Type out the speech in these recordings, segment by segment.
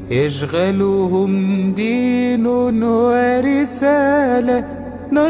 يشغلهم دين ورسالة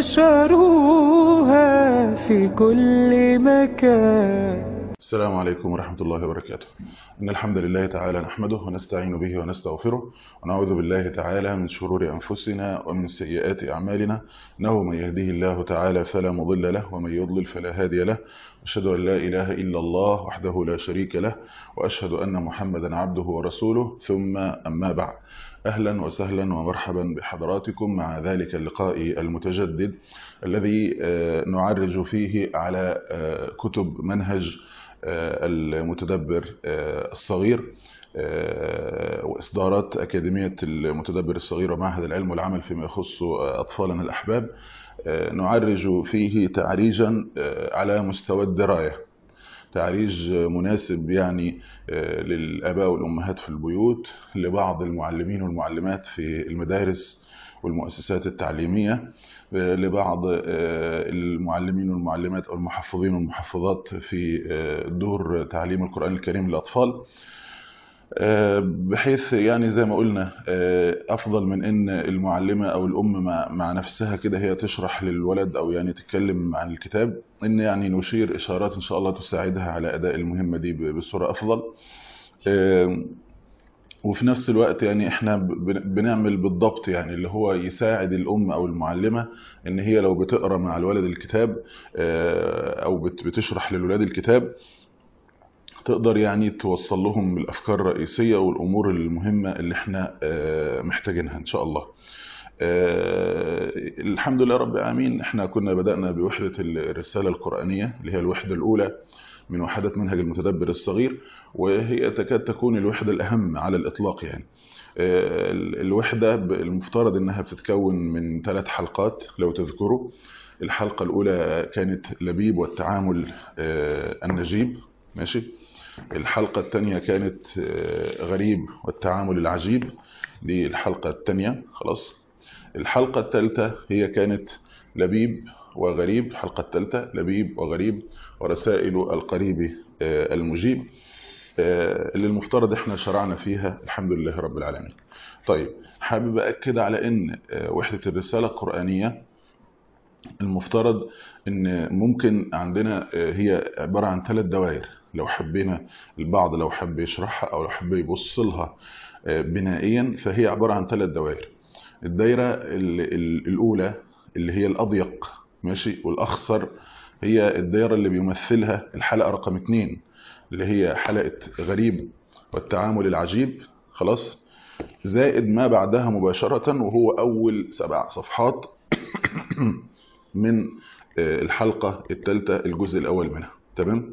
نشروها في كل مكان السلام عليكم ورحمة الله وبركاته إن الحمد لله تعالى نحمده ونستعين به ونستغفره ونعوذ بالله تعالى من شرور أنفسنا ومن سيئات أعمالنا إنه من يهده الله تعالى فلا مضل له ومن يضلل فلا هادي له أشهد أن لا إله إلا الله وحده لا شريك له وأشهد أن محمدا عبده ورسوله ثم أما بعد أهلا وسهلا ومرحبا بحضراتكم مع ذلك اللقاء المتجدد الذي نعرج فيه على كتب منهج المتدبر الصغير وإصدارات أكاديمية المتدبر الصغير ومعهد العلم والعمل فيما يخص أطفالنا الأحباب نعرج فيه تعريجا على مستوى الدراية تعريج مناسب يعني للآباء والأمهات في البيوت لبعض المعلمين والمعلمات في المدارس والمؤسسات التعليمية لبعض المعلمين والمعلمات أو المحفظين والمحفظات في دور تعليم القرآن الكريم للأطفال بحيث يعني زي ما قلنا أفضل من أن المعلمة أو الأم مع نفسها كده هي تشرح للولد أو يعني تتكلم عن الكتاب أن يعني نشير إشارات إن شاء الله تساعدها على أداء المهمة دي بصورة أفضل وفي نفس الوقت يعني احنا بنعمل بالضبط يعني اللي هو يساعد الام او المعلمه ان هي لو بتقرا مع الولد الكتاب او بتشرح للولاد الكتاب تقدر يعني توصل لهم الافكار الرئيسيه والامور المهمه اللي احنا محتاجينها ان شاء الله الحمد لله رب العالمين احنا كنا بدانا بوحده الرساله القرانيه اللي هي الوحده الاولى من وحدات منهج المتدبر الصغير وهي تكاد تكون الوحدة الأهم على الإطلاق يعني الوحدة المفترض أنها بتتكون من ثلاث حلقات لو تذكروا الحلقة الأولى كانت لبيب والتعامل النجيب ماشي الحلقة الثانية كانت غريب والتعامل العجيب دي الحلقة الثانية خلاص الحلقة الثالثة هي كانت لبيب وغريب الحلقة الثالثة لبيب وغريب ورسائل القريب المجيب اللي المفترض احنا شرعنا فيها الحمد لله رب العالمين طيب حابب أكد على ان وحدة الرسالة القرآنية المفترض ان ممكن عندنا هي عبارة عن ثلاث دوائر لو حبينا البعض لو حب يشرحها او لو حب يبص لها بنائيا فهي عبارة عن ثلاث دوائر الدايرة الأولى اللي هي الأضيق ماشي والأخصر هي الدائرة اللي بيمثلها الحلقة رقم اتنين اللي هي حلقة غريب والتعامل العجيب خلاص زائد ما بعدها مباشرة وهو أول سبع صفحات من الحلقة الثالثة الجزء الأول منها تمام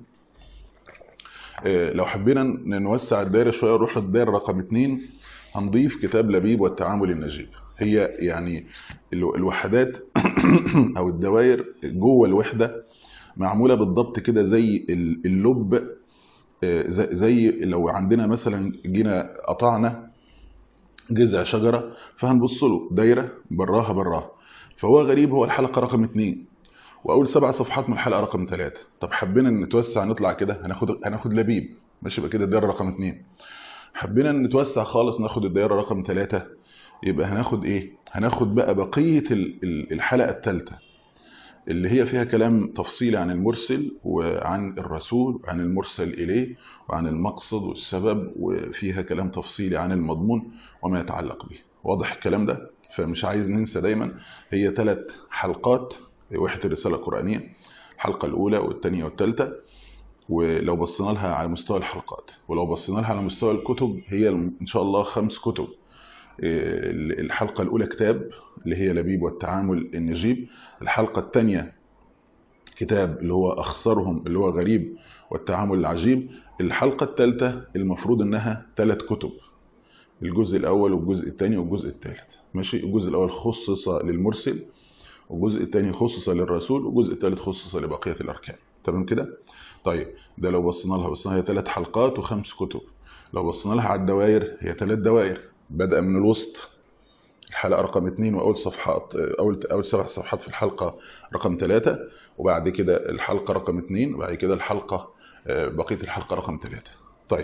لو حبينا نوسع الدائرة شوية نروح للدائرة رقم اتنين هنضيف كتاب لبيب والتعامل النجيب هي يعني الوحدات او الدوائر جوه الوحده معموله بالضبط كده زي اللب زي لو عندنا مثلا جينا قطعنا جذع شجره فهنبص له دايره براها براها فهو غريب هو الحلقه رقم اتنين واول سبع صفحات من الحلقه رقم ثلاثة طب حبينا نتوسع نطلع كده هناخد هناخد لبيب ماشي يبقى كده الدايره رقم اتنين حبينا نتوسع خالص ناخد الدايره رقم ثلاثة يبقى هناخد ايه هناخد بقى بقية الحلقة الثالثة اللي هي فيها كلام تفصيلي عن المرسل وعن الرسول وعن المرسل إليه وعن المقصد والسبب وفيها كلام تفصيلي عن المضمون وما يتعلق به واضح الكلام ده فمش عايز ننسى دايما هي ثلاث حلقات وحدة الرسالة القرآنية الحلقة الأولى والثانية والثالثة ولو بصينا لها على مستوى الحلقات ولو بصينا لها على مستوى الكتب هي إن شاء الله خمس كتب الحلقة الأولى كتاب اللي هي لبيب والتعامل النجيب الحلقة الثانية كتاب اللي هو أخسرهم اللي هو غريب والتعامل العجيب الحلقة الثالثة المفروض أنها ثلاث كتب الجزء الأول والجزء الثاني والجزء الثالث ماشي الجزء الأول خصص للمرسل والجزء الثاني خصص للرسول والجزء الثالث خصص لبقية الأركان تمام كده طيب ده لو بصينا لها بصينا هي ثلاث حلقات وخمس كتب لو بصينا لها على الدوائر هي ثلاث دوائر بدأ من الوسط الحلقة رقم اثنين وأول صفحات أول أول سبع صفحات في الحلقة رقم ثلاثة وبعد كده الحلقة رقم اثنين وبعد كده الحلقة بقية الحلقة رقم ثلاثة طيب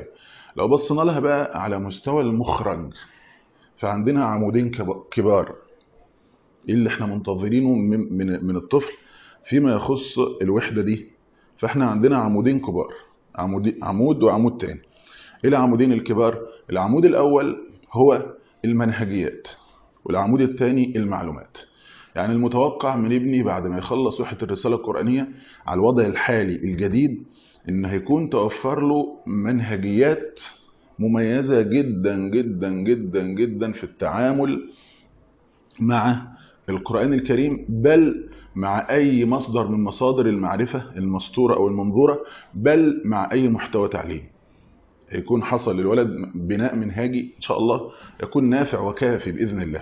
لو بصينا لها بقى على مستوى المخرج فعندنا عمودين كب- كبار ايه اللي احنا منتظرينه من من من الطفل فيما يخص الوحده دي فاحنا عندنا عمودين كبار عمود عمود وعمود تاني ايه العمودين الكبار العمود الاول هو المنهجيات والعمود الثاني المعلومات يعني المتوقع من ابني بعد ما يخلص وحده الرساله القرانيه على الوضع الحالي الجديد ان هيكون توفر له منهجيات مميزه جدا جدا جدا جدا في التعامل مع القرآن الكريم بل مع أي مصدر من مصادر المعرفة المسطورة أو المنظورة بل مع أي محتوى تعليمي يكون حصل للولد بناء منهاجي إن شاء الله يكون نافع وكافي بإذن الله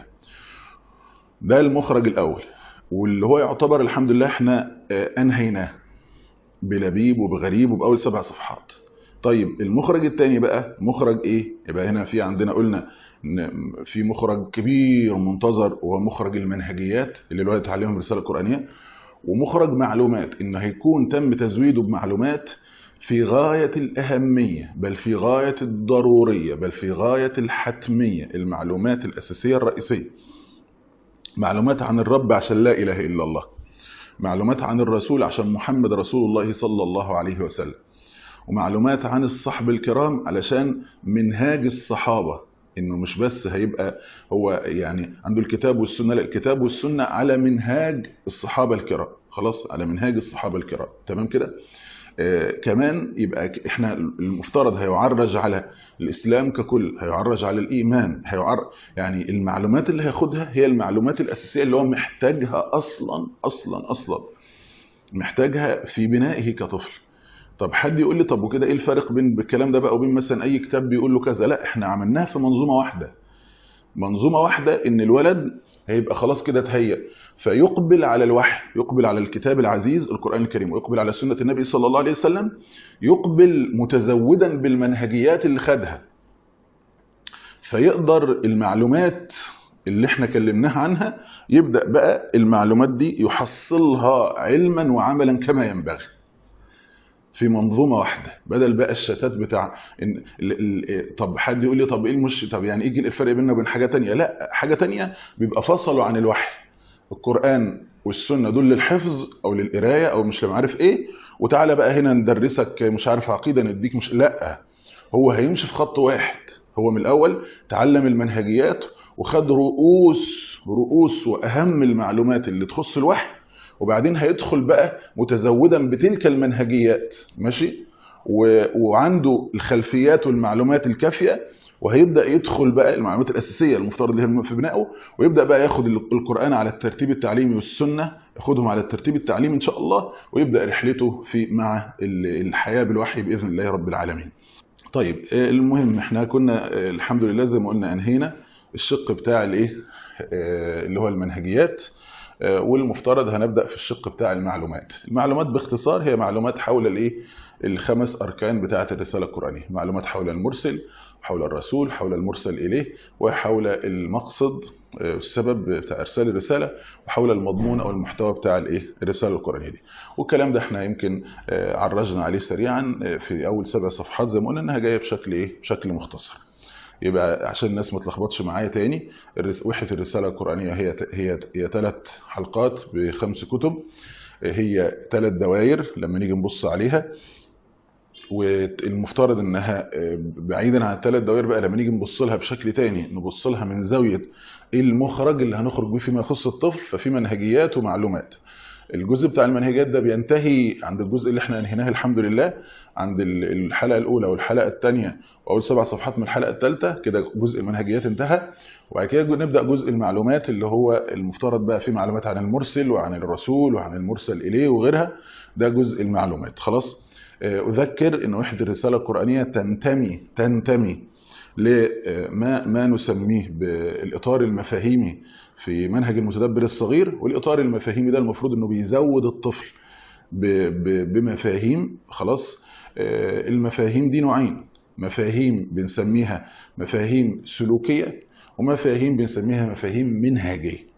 ده المخرج الأول واللي هو يعتبر الحمد لله احنا آه، أنهيناه بلبيب وبغريب وبأول سبع صفحات طيب المخرج الثاني بقى مخرج ايه يبقى هنا في عندنا قلنا ان في مخرج كبير منتظر وهو مخرج المنهجيات اللي الولد يتعلمهم الرساله القرانيه ومخرج معلومات ان هيكون تم تزويده بمعلومات في غايه الاهميه بل في غايه الضروريه بل في غايه الحتميه المعلومات الاساسيه الرئيسيه معلومات عن الرب عشان لا اله الا الله معلومات عن الرسول عشان محمد رسول الله صلى الله عليه وسلم ومعلومات عن الصحب الكرام علشان منهاج الصحابة انه مش بس هيبقى هو يعني عنده الكتاب والسنة لا الكتاب والسنة على منهاج الصحابة الكرام خلاص على منهاج الصحابة الكرام تمام كده آه كمان يبقى ك- احنا المفترض هيعرج على الاسلام ككل هيعرج على الايمان هيعر يعني المعلومات اللي هياخدها هي المعلومات الاساسيه اللي هو محتاجها اصلا اصلا اصلا محتاجها في بنائه كطفل طب حد يقول لي طب وكده ايه الفرق بين الكلام ده بقى وبين مثلا اي كتاب بيقول له كذا لا احنا عملناها في منظومه واحده منظومه واحده ان الولد هيبقى خلاص كده اتهيأ فيقبل على الوحي يقبل على الكتاب العزيز القرآن الكريم ويقبل على سنة النبي صلى الله عليه وسلم يقبل متزودا بالمنهجيات اللي خدها فيقدر المعلومات اللي احنا كلمناها عنها يبدأ بقى المعلومات دي يحصلها علما وعملا كما ينبغي في منظومه واحده بدل بقى الشتات بتاع إن ال ال طب حد يقول لي طب ايه المش طب يعني ايه الفرق بيننا وبين حاجه تانية لا حاجه تانية بيبقى فصلوا عن الوحي القران والسنه دول للحفظ او للقرايه او مش عارف ايه وتعالى بقى هنا ندرسك مش عارف عقيده نديك مش لا هو هيمشي في خط واحد هو من الاول تعلم المنهجيات وخد رؤوس رؤوس واهم المعلومات اللي تخص الوحي وبعدين هيدخل بقى متزودا بتلك المنهجيات ماشي و... وعنده الخلفيات والمعلومات الكافيه وهيبدا يدخل بقى المعلومات الاساسيه المفترض اللي هي في بنائه ويبدا بقى ياخد القران على الترتيب التعليمي والسنه ياخدهم على الترتيب التعليمي ان شاء الله ويبدا رحلته في مع الحياه بالوحي باذن الله رب العالمين. طيب المهم احنا كنا الحمد لله زي ما قلنا انهينا الشق بتاع الايه اللي هو المنهجيات والمفترض هنبدا في الشق بتاع المعلومات المعلومات باختصار هي معلومات حول الايه الخمس اركان بتاعه الرساله القرانيه معلومات حول المرسل حول الرسول حول المرسل اليه وحول المقصد السبب بتاع ارسال الرساله وحول المضمون او المحتوى بتاع الايه الرساله القرانيه دي والكلام ده احنا يمكن عرجنا عليه سريعا في اول سبع صفحات زي ما قلنا انها جايه بشكل ايه بشكل مختصر يبقى عشان الناس ما تلخبطش معايا تاني وحده الرساله القرانيه هي هي هي ثلاث حلقات بخمس كتب هي ثلاث دوائر لما نيجي نبص عليها والمفترض انها بعيدا عن الثلاث دوائر بقى لما نيجي نبص لها بشكل تاني نبص لها من زاويه ايه المخرج اللي هنخرج بيه فيما يخص الطفل ففي منهجيات ومعلومات الجزء بتاع المنهجيات ده بينتهي عند الجزء اللي احنا انهيناه الحمد لله عند الحلقه الاولى والحلقه الثانيه واول سبع صفحات من الحلقه الثالثه كده جزء المنهجيات انتهى وبعد كده نبدا جزء المعلومات اللي هو المفترض بقى فيه معلومات عن المرسل وعن الرسول وعن المرسل اليه وغيرها ده جزء المعلومات خلاص اذكر ان وحده الرساله القرانيه تنتمي تنتمي لما ما نسميه بالاطار المفاهيمي في منهج المتدبر الصغير والاطار المفاهيمي ده المفروض انه بيزود الطفل بمفاهيم خلاص المفاهيم دي نوعين مفاهيم بنسميها مفاهيم سلوكيه ومفاهيم بنسميها مفاهيم منهجيه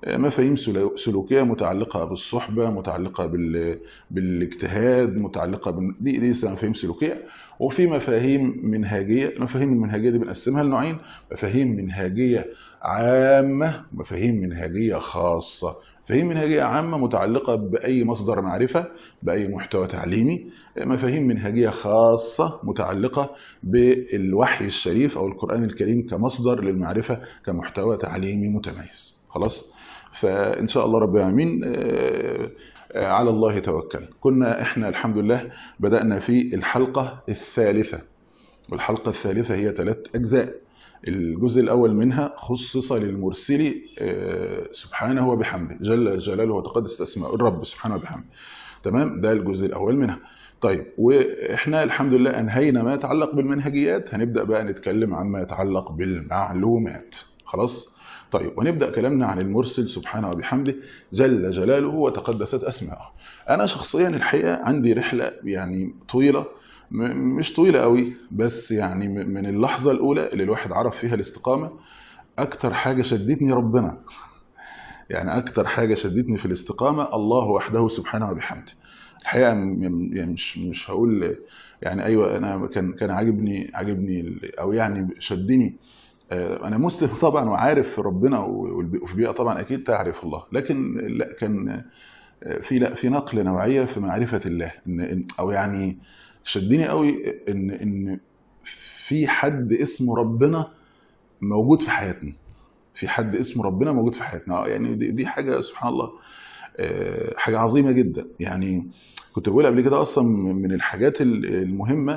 مفاهيم سلوكيه متعلقه بالصحبه متعلقه بال... بالاجتهاد متعلقه بال... دي دي اسمها مفاهيم سلوكيه وفي مفاهيم منهجيه المفاهيم المنهجيه دي بنقسمها لنوعين مفاهيم منهجيه عامه مفاهيم منهجيه خاصه مفاهيم منهجيه عامه متعلقه باي مصدر معرفه باي محتوى تعليمي مفاهيم منهجيه خاصه متعلقه بالوحي الشريف او القران الكريم كمصدر للمعرفه كمحتوى تعليمي متميز خلاص فان شاء الله رب العالمين على الله توكل كنا احنا الحمد لله بدانا في الحلقه الثالثه والحلقه الثالثه هي ثلاث اجزاء الجزء الاول منها خصص للمرسل سبحانه وبحمده جل جلاله وتقدس اسماء الرب سبحانه وبحمده تمام ده الجزء الاول منها طيب واحنا الحمد لله انهينا ما يتعلق بالمنهجيات هنبدا بقى نتكلم عن ما يتعلق بالمعلومات خلاص طيب ونبدا كلامنا عن المرسل سبحانه وبحمده جل جلاله وتقدست اسماءه انا شخصيا الحقيقه عندي رحله يعني طويله مش طويله قوي بس يعني من اللحظه الاولى اللي الواحد عرف فيها الاستقامه اكتر حاجه شدتني ربنا يعني اكتر حاجه شدتني في الاستقامه الله وحده سبحانه وبحمده الحقيقه يعني مش مش هقول يعني ايوه انا كان كان عاجبني عاجبني او يعني شدني انا مسلم طبعا وعارف ربنا وفي بيئه طبعا اكيد تعرف الله لكن لا كان في لا في نقله نوعيه في معرفه الله ان او يعني شدني قوي ان ان في حد اسمه ربنا موجود في حياتنا في حد اسمه ربنا موجود في حياتنا يعني دي, دي حاجه سبحان الله حاجه عظيمه جدا يعني كنت بقول قبل كده اصلا من الحاجات المهمه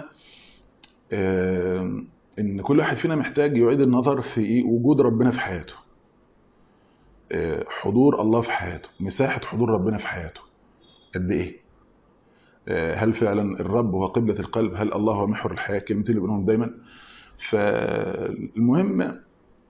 ان كل واحد فينا محتاج يعيد النظر في ايه وجود ربنا في حياته حضور الله في حياته مساحه حضور ربنا في حياته قد ايه هل فعلا الرب هو قبلة القلب هل الله هو محور الحياة كلمتين اللي بنقولهم دايما فالمهم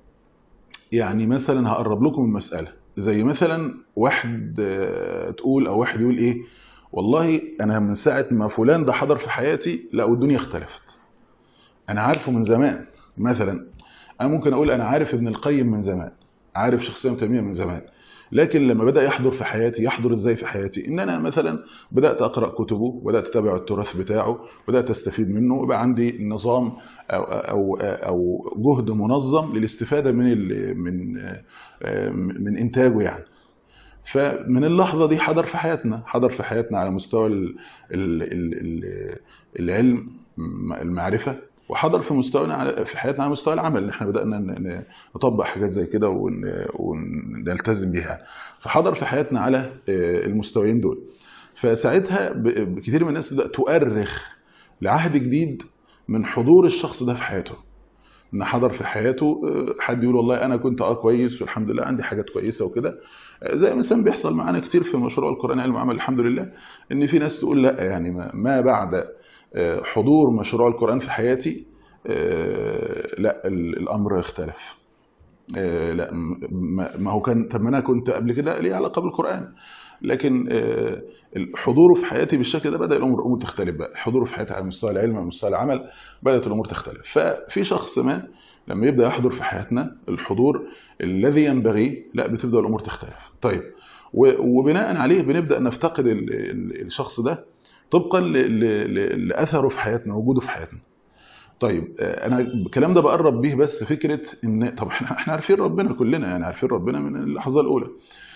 يعني مثلا هقرب لكم المسألة زي مثلا واحد تقول او واحد يقول ايه والله انا من ساعة ما فلان ده حضر في حياتي لا والدنيا اختلفت انا عارفه من زمان مثلا انا ممكن اقول انا عارف ابن القيم من زمان عارف شخصيه تيميه من زمان لكن لما بدا يحضر في حياتي يحضر ازاي في حياتي ان انا مثلا بدات اقرا كتبه بدات اتابع التراث بتاعه بدات استفيد منه ويبقى عندي نظام او او او جهد منظم للاستفاده من من من انتاجه يعني فمن اللحظه دي حضر في حياتنا حضر في حياتنا على مستوى ال ال ال العلم المعرفه وحضر في مستوانا على في حياتنا على مستوى العمل ان احنا بدانا نطبق حاجات زي كده ونلتزم بيها فحضر في حياتنا على المستويين دول فساعتها كتير من الناس تبدا تؤرخ لعهد جديد من حضور الشخص ده في حياته ان حضر في حياته حد يقول والله انا كنت اه كويس والحمد لله عندي حاجات كويسه وكده زي مثلا بيحصل معانا كتير في مشروع القران علم وعمل الحمد لله ان في ناس تقول لا يعني ما بعد حضور مشروع القرآن في حياتي لا الأمر اختلف لا ما هو كان طب ما أنا كنت قبل كده ليه علاقة بالقرآن لكن حضوره في حياتي بالشكل ده بدأ الأمور الأمور تختلف بقى حضوره في حياتي على مستوى العلم على مستوى العمل بدأت الأمور تختلف ففي شخص ما لما يبدأ يحضر في حياتنا الحضور الذي ينبغي لا بتبدأ الأمور تختلف طيب وبناء عليه بنبدأ نفتقد الشخص ده طبقا لاثره في حياتنا وجوده في حياتنا طيب انا الكلام ده بقرب بيه بس فكره ان طب احنا احنا عارفين ربنا كلنا يعني عارفين ربنا من اللحظه الاولى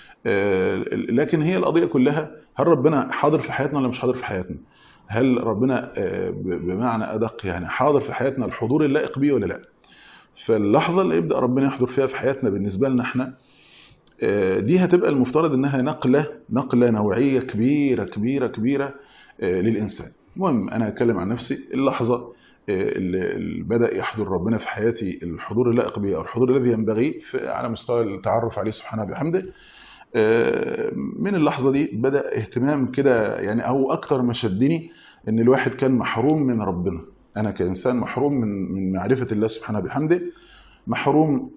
لكن هي القضيه كلها هل ربنا حاضر في حياتنا ولا مش حاضر في حياتنا هل ربنا بمعنى ادق يعني حاضر في حياتنا الحضور اللائق بيه ولا لا فاللحظه اللي يبدا ربنا يحضر فيها في حياتنا بالنسبه لنا احنا دي هتبقى المفترض انها نقله نقله نوعيه كبيره كبيره كبيره للإنسان المهم أنا أتكلم عن نفسي اللحظة اللي بدأ يحضر ربنا في حياتي الحضور اللائق به أو الحضور الذي ينبغي على مستوى التعرف عليه سبحانه بحمده من اللحظة دي بدأ اهتمام كده يعني أو أكتر ما شدني إن الواحد كان محروم من ربنا أنا كإنسان محروم من من معرفة الله سبحانه بحمده محروم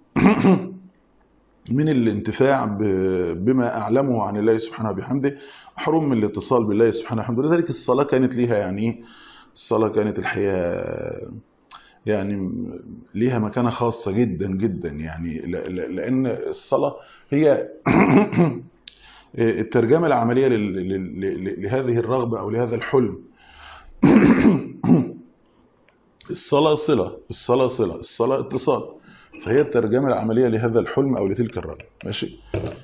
من الانتفاع بما أعلمه عن الله سبحانه بحمده محروم من الاتصال بالله سبحانه وبحمده لذلك الصلاة كانت ليها يعني الصلاة كانت الحقيقة يعني م- ليها مكانة خاصة جدا جدا يعني ل- ل- لأن الصلاة هي الترجمة العملية لل- لل- لل- لهذه الرغبة أو لهذا الحلم الصلاة صلة الصلاة صلة الصلاة اتصال فهي الترجمة العملية لهذا الحلم أو لتلك الرغبة ماشي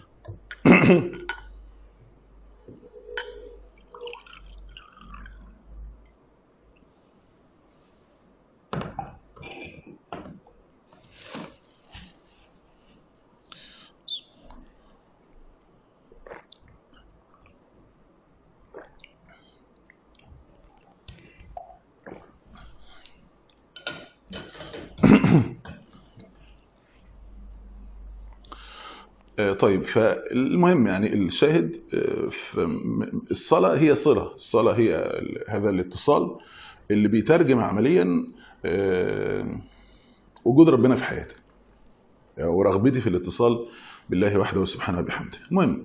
آه، طيب فالمهم يعني الشاهد آه، في م- الصلاة هي صلة الصلاة هي ال- هذا الاتصال اللي بيترجم عمليا آه، وجود ربنا في حياتي ورغبتي في الاتصال بالله وحده سبحانه وبحمده المهم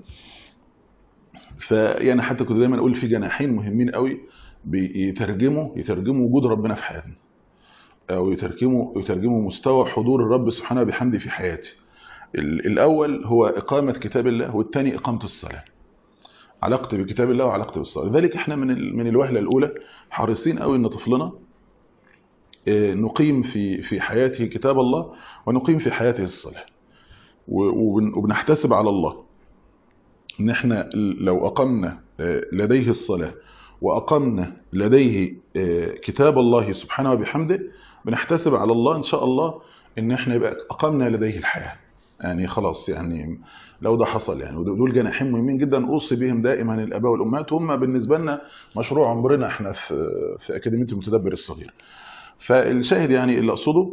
فيعني حتى كنت دايما اقول في جناحين مهمين قوي بيترجموا يترجموا وجود ربنا في حياتنا او يترجموا يترجموا مستوى حضور الرب سبحانه وبحمده في حياتي ال- الاول هو اقامه كتاب الله والثاني اقامه الصلاه علاقتي بكتاب الله وعلاقتي بالصلاه لذلك احنا من ال- من الوهله الاولى حريصين قوي ان طفلنا آه، نقيم في في حياته كتاب الله ونقيم في حياته الصلاه و- وبن- وبنحتسب على الله ان احنا لو اقمنا آه، لديه الصلاه واقمنا لديه آه، كتاب الله سبحانه وبحمده بنحتسب على الله ان شاء الله ان احنا يبقى اقمنا لديه الحياه يعني خلاص يعني لو ده حصل يعني ودول جناحين مهمين جدا اوصي بهم دائما الاباء والامهات هم بالنسبه لنا مشروع عمرنا احنا في في اكاديميه المتدبر الصغير فالشاهد يعني اللي اقصده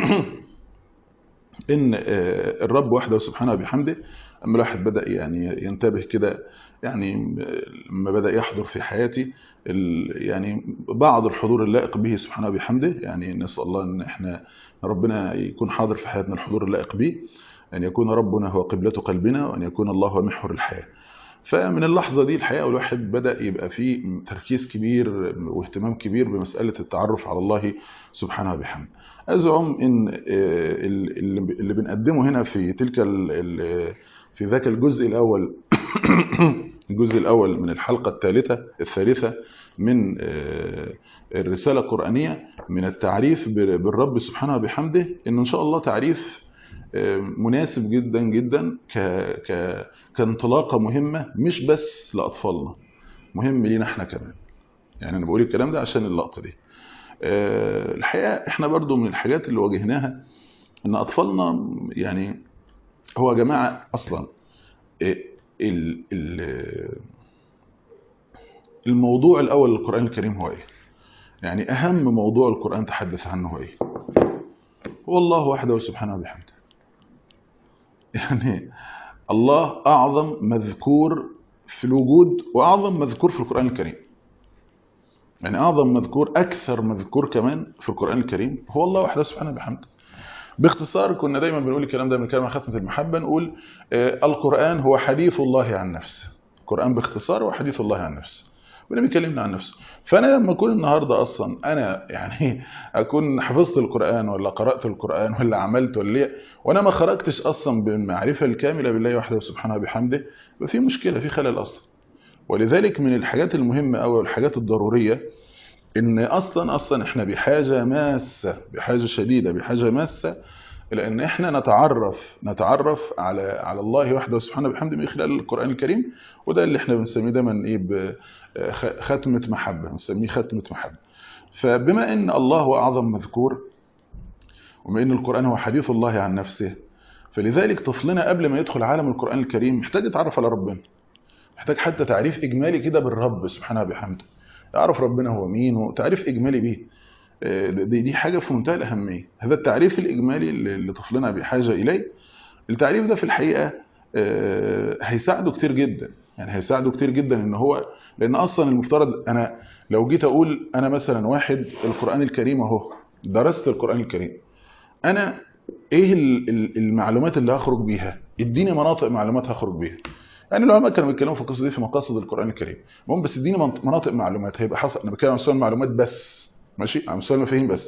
ان آه، الرب وحده سبحانه وبحمده اما الواحد بدا يعني ينتبه كده يعني آه، لما بدا يحضر في حياتي ال- يعني بعض الحضور اللائق به سبحانه وبحمده يعني نسال الله ان احنا ربنا يكون حاضر في حياتنا الحضور اللائق به ان يكون ربنا هو قبلة قلبنا وان يكون الله هو محور الحياه فمن اللحظه دي الحقيقه والواحد بدا يبقى فيه تركيز كبير واهتمام كبير بمساله التعرف على الله سبحانه وبحمده ازعم ان آه، ال- اللي اللي بنقدمه هنا في تلك ال- ال- في ذاك الجزء الاول الجزء الاول من الحلقه الثالثه الثالثه من آه، الرساله القرانيه من التعريف ب- بالرب سبحانه وبحمده انه ان شاء الله تعريف آه، مناسب جدا جدا ك ك كانطلاقه مهمه مش بس لاطفالنا مهم لينا احنا كمان يعني انا بقول الكلام ده عشان اللقطه دي آه، الحقيقه احنا برضو من الحاجات اللي واجهناها ان اطفالنا يعني هو يا جماعه اصلا آه، ال- ال- الموضوع الاول للقران الكريم هو ايه يعني اهم موضوع القران تحدث عنه هو ايه هو الله وحده سبحانه وبحمده يعني الله اعظم مذكور في الوجود واعظم مذكور في القران الكريم يعني اعظم مذكور اكثر مذكور كمان في القران الكريم هو الله وحده سبحانه وبحمده باختصار كنا دايما بنقول الكلام ده من كلمه ختمه المحبه نقول آه، القران هو حديث الله عن نفسه القران باختصار هو حديث الله عن نفسه النبي بيكلمنا عن نفسه فانا لما اكون النهارده اصلا انا يعني اكون حفظت القران ولا قرات القران ولا عملت ولا ليه وانا ما خرجتش اصلا بالمعرفه الكامله بالله وحده سبحانه وبحمده يبقى في مشكله في خلل اصلا ولذلك من الحاجات المهمه قوي والحاجات الضروريه ان اصلا اصلا احنا بحاجه ماسه بحاجه شديده بحاجه ماسه الى ان احنا نتعرف نتعرف على على الله وحده سبحانه وبحمده من خلال القران الكريم وده اللي احنا بنسميه دايما ايه ب- خ- ختمه محبه بنسميه ختمه محبه فبما ان الله هو اعظم مذكور وبما ان القران هو حديث الله عن نفسه فلذلك طفلنا قبل ما يدخل عالم القران الكريم محتاج يتعرف على ربنا محتاج حتى تعريف اجمالي كده بالرب سبحانه وبحمده يعرف ربنا هو مين وتعريف اجمالي بيه آه، دي دي حاجه في منتهى الاهميه هذا التعريف الاجمالي اللي اللي طفلنا بحاجه اليه التعريف ده في الحقيقه آه، هيساعده كتير جدا يعني هيساعده كتير جدا ان هو لان اصلا المفترض انا لو جيت اقول انا مثلا واحد القران الكريم اهو درست القران الكريم انا ايه ال- ال- المعلومات اللي هخرج بيها اديني مناطق معلومات هخرج بيها يعني العلماء كانوا بيتكلموا في القصه دي في مقاصد القران الكريم المهم بس اديني منط- مناطق معلومات هيبقى حصل انا بتكلم عن مستوى المعلومات بس ماشي على مستوى المفاهيم بس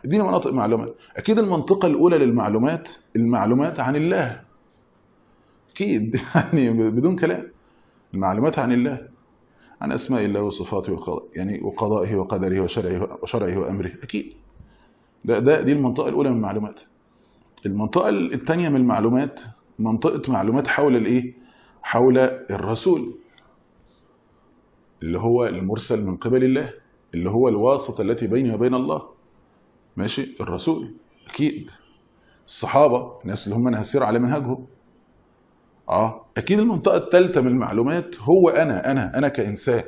اديني مناطق معلومات اكيد المنطقه الاولى للمعلومات المعلومات عن الله اكيد يعني بدون كلام المعلومات عن الله عن اسماء الله وصفاته وقضاء يعني وقضائه وقدره وشرعه وشرعه وامره اكيد ده ده دي المنطقه الاولى من المعلومات المنطقه الثانيه من المعلومات منطقه معلومات حول الايه حول الرسول اللي هو المرسل من قبل الله اللي هو الواسطه التي بيني وبين الله ماشي الرسول اكيد الصحابه الناس اللي هم انا هسير على منهجهم اه اكيد المنطقه الثالثه من المعلومات هو انا انا انا كانسان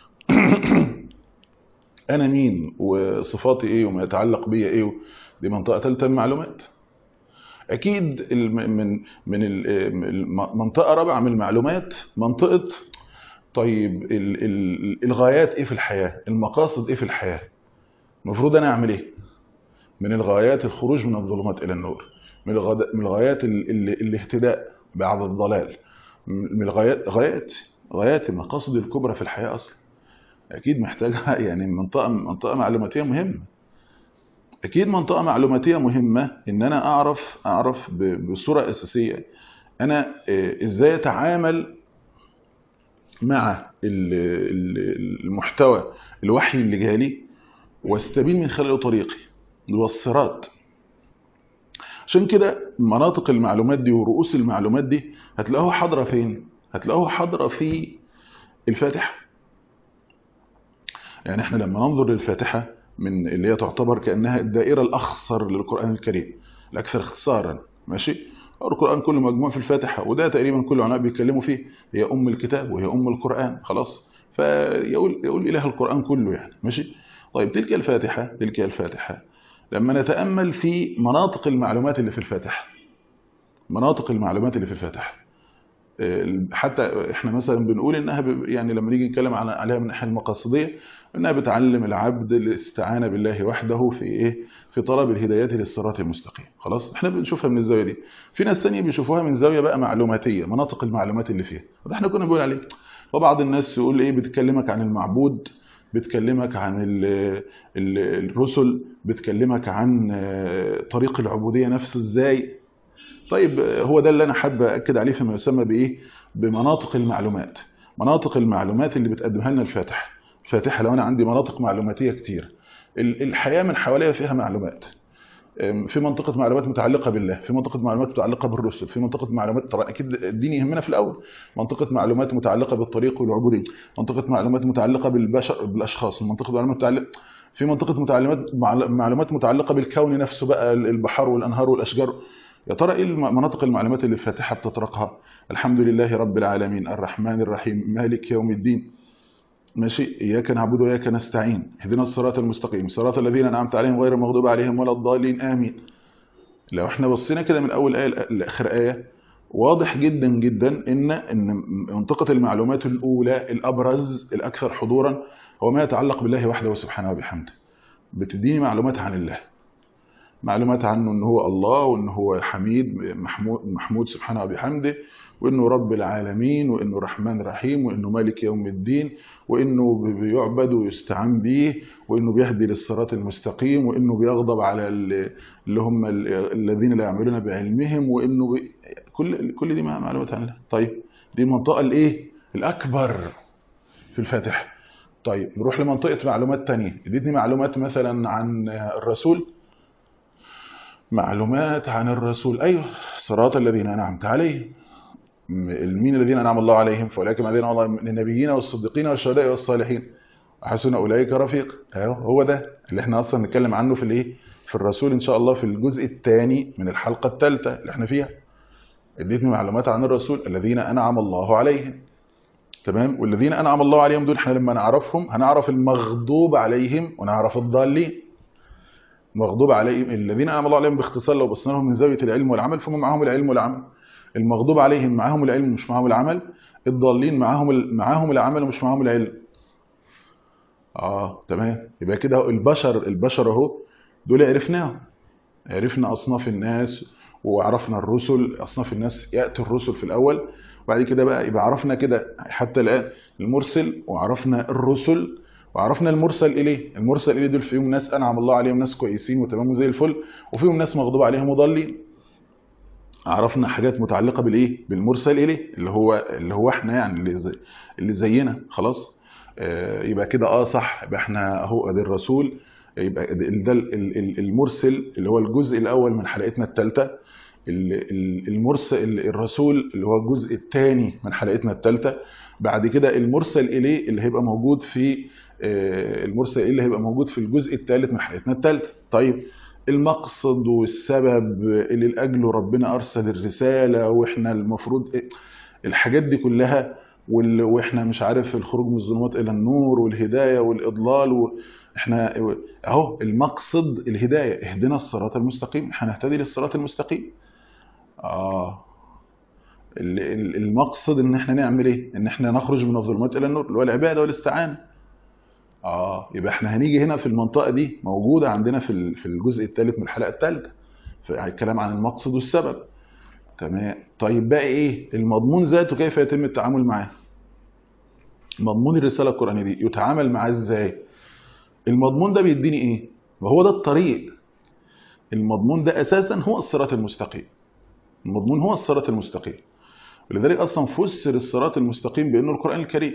انا مين وصفاتي ايه وما يتعلق بيا ايه دي منطقه ثالثه من المعلومات اكيد الم- من من ال- الم- منطقه رابعه من المعلومات منطقه طيب ال- ال- الغايات ايه في الحياه المقاصد ايه في الحياه المفروض انا اعمل ايه من الغايات الخروج من الظلمات الى النور من الغد- من الغايات ال- ال- الاهتداء بعد الضلال من الغايات غايات غايات المقاصد الكبرى في الحياه اصلا اكيد محتاجه يعني منطقه منطقه معلوماتيه مهمه اكيد منطقه معلوماتيه مهمه ان انا اعرف اعرف ب- بصوره اساسيه انا آه، ازاي اتعامل مع ال- ال- المحتوى الوحي اللي جالي واستبين من خلاله طريقي والصراط عشان كده مناطق المعلومات دي ورؤوس المعلومات دي هتلاقوها حاضره فين هتلاقوها حاضره في الفاتحه يعني احنا لما ننظر للفاتحه من اللي هي تعتبر كانها الدائره الاخصر للقران الكريم الاكثر اختصارا ماشي القران كله مجموع في الفاتحه وده تقريبا كل العلماء بيتكلموا فيه هي ام الكتاب وهي ام القران خلاص فيقول يقول اله القران كله يعني ماشي طيب تلك الفاتحه تلك الفاتحه لما نتامل في مناطق المعلومات اللي في الفاتحه مناطق المعلومات اللي في الفاتحه آه، حتى احنا مثلا بنقول انها ب- يعني لما نيجي نتكلم عن عليها من الناحيه المقاصديه انها بتعلم العبد الاستعانه بالله وحده في ايه في طلب الهدايه للصراط المستقيم خلاص احنا بنشوفها من الزاويه دي في ناس ثانيه بيشوفوها من زاويه بقى معلوماتيه مناطق المعلومات اللي فيها وده احنا كنا بنقول عليه وبعض الناس يقول ايه بتكلمك عن المعبود بتكلمك عن ال ال الرسل بتكلمك عن آه، طريق العبوديه نفسه ازاي طيب هو ده اللي انا حابب اكد عليه فيما يسمى بايه بمناطق المعلومات مناطق المعلومات اللي بتقدمها لنا الفاتحه الفاتحه لو انا عندي مناطق معلوماتيه كتير ال- الحياه من حواليها فيها معلومات أم، في منطقه معلومات متعلقه بالله في منطقه معلومات متعلقه بالرسل في منطقه معلومات طبعا اكيد الدين يهمنا في الاول منطقه معلومات متعلقه بالطريق والعبوديه منطقه معلومات متعلقه بالبشر بالاشخاص منطقه معلومات متعلقه في منطقه متعلمات معل- معلومات متعلقه بالكون نفسه بقى البحار والانهار والاشجار يا ترى ايه الم- مناطق المعلومات اللي الفاتحه بتطرقها الحمد لله رب العالمين الرحمن الرحيم مالك يوم الدين ماشي اياك نعبد واياك نستعين اهدنا الصراط المستقيم صراط الذين انعمت عليهم غير المغضوب عليهم ولا الضالين امين لو احنا بصينا كده من اول ايه لاخر ايه واضح جدا جدا ان ان منطقه المعلومات الاولى الابرز الاكثر حضورا هو ما يتعلق بالله وحده سبحانه وبحمده بتديني معلومات عن الله معلومات عنه ان هو الله وان هو حميد محمود, محمود سبحانه وبحمده وانه رب العالمين وانه رحمن رحيم وانه مالك يوم الدين وانه بيعبد ويستعان به وانه بيهدي للصراط المستقيم وانه بيغضب على ال- اللي هم ال- الذين لا يعملون بعلمهم وانه بي... كل كل دي معلومات عن الله طيب دي المنطقه الايه الاكبر في الفاتحه طيب نروح لمنطقه معلومات تانية اديتني معلومات مثلا عن الرسول معلومات عن الرسول ايوه صراط الذين انعمت عليهم م- مين الذين انعم الله عليهم فاولئك مع الذين انعم الله من النبيين والصديقين والشهداء والصالحين وحسن اولئك رفيق ايوه هو ده اللي احنا اصلا نتكلم عنه في الايه في الرسول ان شاء الله في الجزء الثاني من الحلقه الثالثه اللي احنا فيها اديتني معلومات عن الرسول الذين انعم الله عليهم تمام والذين انعم الله عليهم دول احنا لما نعرفهم هنعرف المغضوب عليهم ونعرف الضالين مغضوب عليهم الذين انعم الله عليهم باختصار لو بصينا لهم من زاويه العلم والعمل فهم معاهم العلم والعمل المغضوب عليهم معاهم العلم مش معاهم العمل الضالين معاهم ال- معاهم العمل ومش معاهم العلم اه تمام يبقى كده البشر البشر اهو دول عرفناهم عرفنا اصناف الناس وعرفنا الرسل اصناف الناس ياتي الرسل في الاول وبعد كده بقى يبقى عرفنا كده حتى الان المرسل وعرفنا الرسل وعرفنا المرسل اليه المرسل اليه دول فيهم ناس انعم الله عليهم ناس كويسين وتمام وزي الفل وفيهم ناس مغضوب عليهم وضالين عرفنا حاجات متعلقه بالايه بالمرسل اليه اللي هو اللي هو احنا يعني اللي زي اللي زينا خلاص آه يبقى كده اه صح يبقى احنا اهو ادي الرسول يبقى ده المرسل اللي هو الجزء الاول من حلقتنا الثالثه المرسل الرسول اللي هو الجزء الثاني من حلقتنا الثالثه بعد كده المرسل اليه اللي هيبقى موجود في المرسل اليه اللي هيبقى موجود في الجزء الثالث من حلقتنا الثالثه طيب المقصد والسبب اللي لاجله ربنا ارسل الرساله واحنا المفروض الحاجات دي كلها واحنا مش عارف الخروج من الظلمات الى النور والهدايه والاضلال و... احنا اهو المقصد الهدايه اهدنا الصراط المستقيم هنهتدي للصراط المستقيم اه المقصد ان احنا نعمل ايه ان احنا نخرج من الظلمات الى النور اللي هو العباده والاستعانه اه يبقى احنا هنيجي هنا في المنطقه دي موجوده عندنا في في الجزء الثالث من الحلقه الثالثه في الكلام عن المقصد والسبب تمام طيب بقى ايه المضمون ذاته كيف يتم التعامل معاه مضمون الرساله القرانيه دي يتعامل معاه ازاي المضمون ده بيديني ايه وهو ده الطريق المضمون ده اساسا هو الصراط المستقيم المضمون هو الصراط المستقيم ولذلك اصلا فسر الصراط المستقيم بانه القران الكريم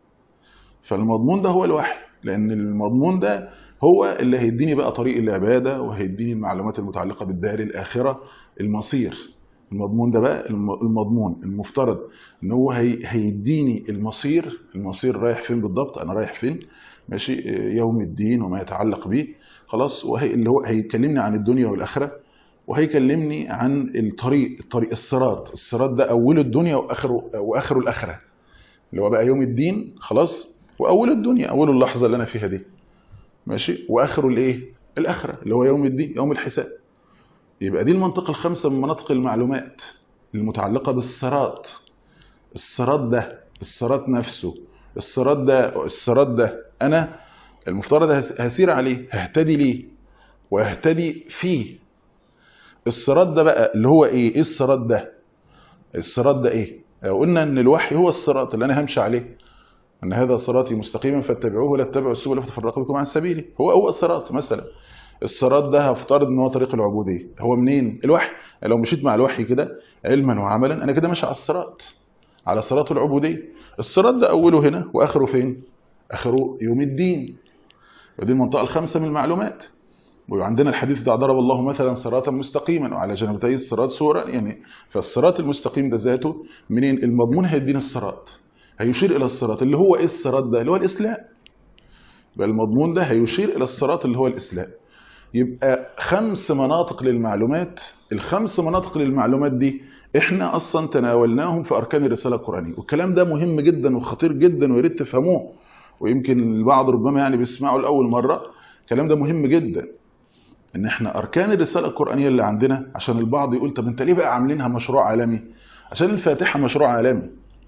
فالمضمون ده هو الوحي لان المضمون ده هو اللي هيديني بقى طريق العباده وهيديني المعلومات المتعلقه بالدار الاخره المصير المضمون ده بقى المضمون المفترض ان هو هي هيديني المصير المصير رايح فين بالضبط انا رايح فين ماشي يوم الدين وما يتعلق به خلاص وهي اللي هو هيكلمني عن الدنيا والاخره وهيكلمني عن الطريق الطريق الصراط الصراط ده اوله الدنيا واخره واخره الاخره اللي هو بقى يوم الدين خلاص واوله الدنيا اوله اللحظه اللي انا فيها دي ماشي واخره الايه الاخره اللي هو يوم الدين يوم الحساب يبقى دي المنطقه الخامسه من مناطق المعلومات المتعلقه بالصراط الصراط ده الصراط نفسه الصراط ده الصراط ده انا المفترض هسير عليه ههتدي ليه واهتدي فيه الصراط ده بقى اللي هو ايه ايه الصراط ده الصراط ده ايه قلنا ان الوحي هو الصراط اللي انا همشي عليه ان هذا صراطي مستقيما فاتبعوه ولا تتبعوا السبل فتفرق بكم عن سبيله هو هو الصراط مثلا الصراط ده هفترض ان هو طريق العبوديه هو منين الوحي لو مشيت مع الوحي كده علما وعملا انا كده ماشي على الصراط على صراط العبوديه الصراط ده اوله هنا واخره فين اخره يوم الدين ودي المنطقه الخامسه من المعلومات وعندنا الحديث ده ضرب الله مثلا صراطا مستقيما وعلى جنبتي الصراط سورا يعني فالصراط المستقيم ده ذاته منين المضمون هيدينا الصراط هيشير الى الصراط اللي هو ايه الصراط ده اللي هو الاسلام يبقى المضمون ده هيشير الى الصراط اللي هو الاسلام يبقى خمس مناطق للمعلومات الخمس مناطق للمعلومات دي احنا اصلا تناولناهم في اركان الرساله القرانيه والكلام ده مهم جدا وخطير جدا ويا ريت تفهموه ويمكن البعض ربما يعني بيسمعوا لاول مره الكلام ده مهم جدا ان احنا اركان الرساله القرانيه اللي عندنا عشان البعض يقول طب انت ليه بقى عاملينها مشروع عالمي عشان الفاتحه مشروع عالمي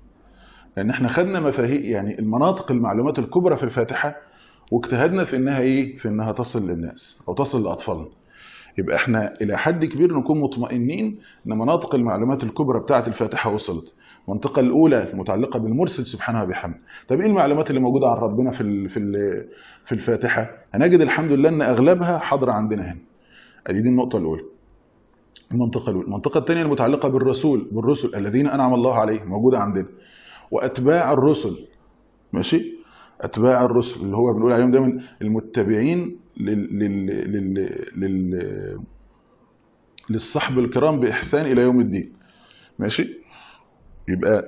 لان احنا خدنا مفاهيم يعني المناطق المعلومات الكبرى في الفاتحه واجتهدنا في انها ايه في انها تصل للناس او تصل لاطفالنا يبقى احنا الى حد كبير نكون مطمئنين ان مناطق المعلومات الكبرى بتاعه الفاتحه وصلت المنطقه الاولى المتعلقه بالمرسل سبحانه وبحمده طب ايه المعلومات اللي موجوده عن ربنا في ال في ال في الفاتحه هنجد الحمد لله ان اغلبها حاضره عندنا هنا ادي دي النقطه الاولى المنطقه الاولى المنطقه الثانيه المتعلقه بالرسول بالرسل الذين انعم الله عليهم موجوده عندنا واتباع الرسل ماشي اتباع الرسل اللي هو بنقول عليهم دايما المتبعين لل لل لل, لل... للصحب الكرام باحسان الى يوم الدين ماشي يبقى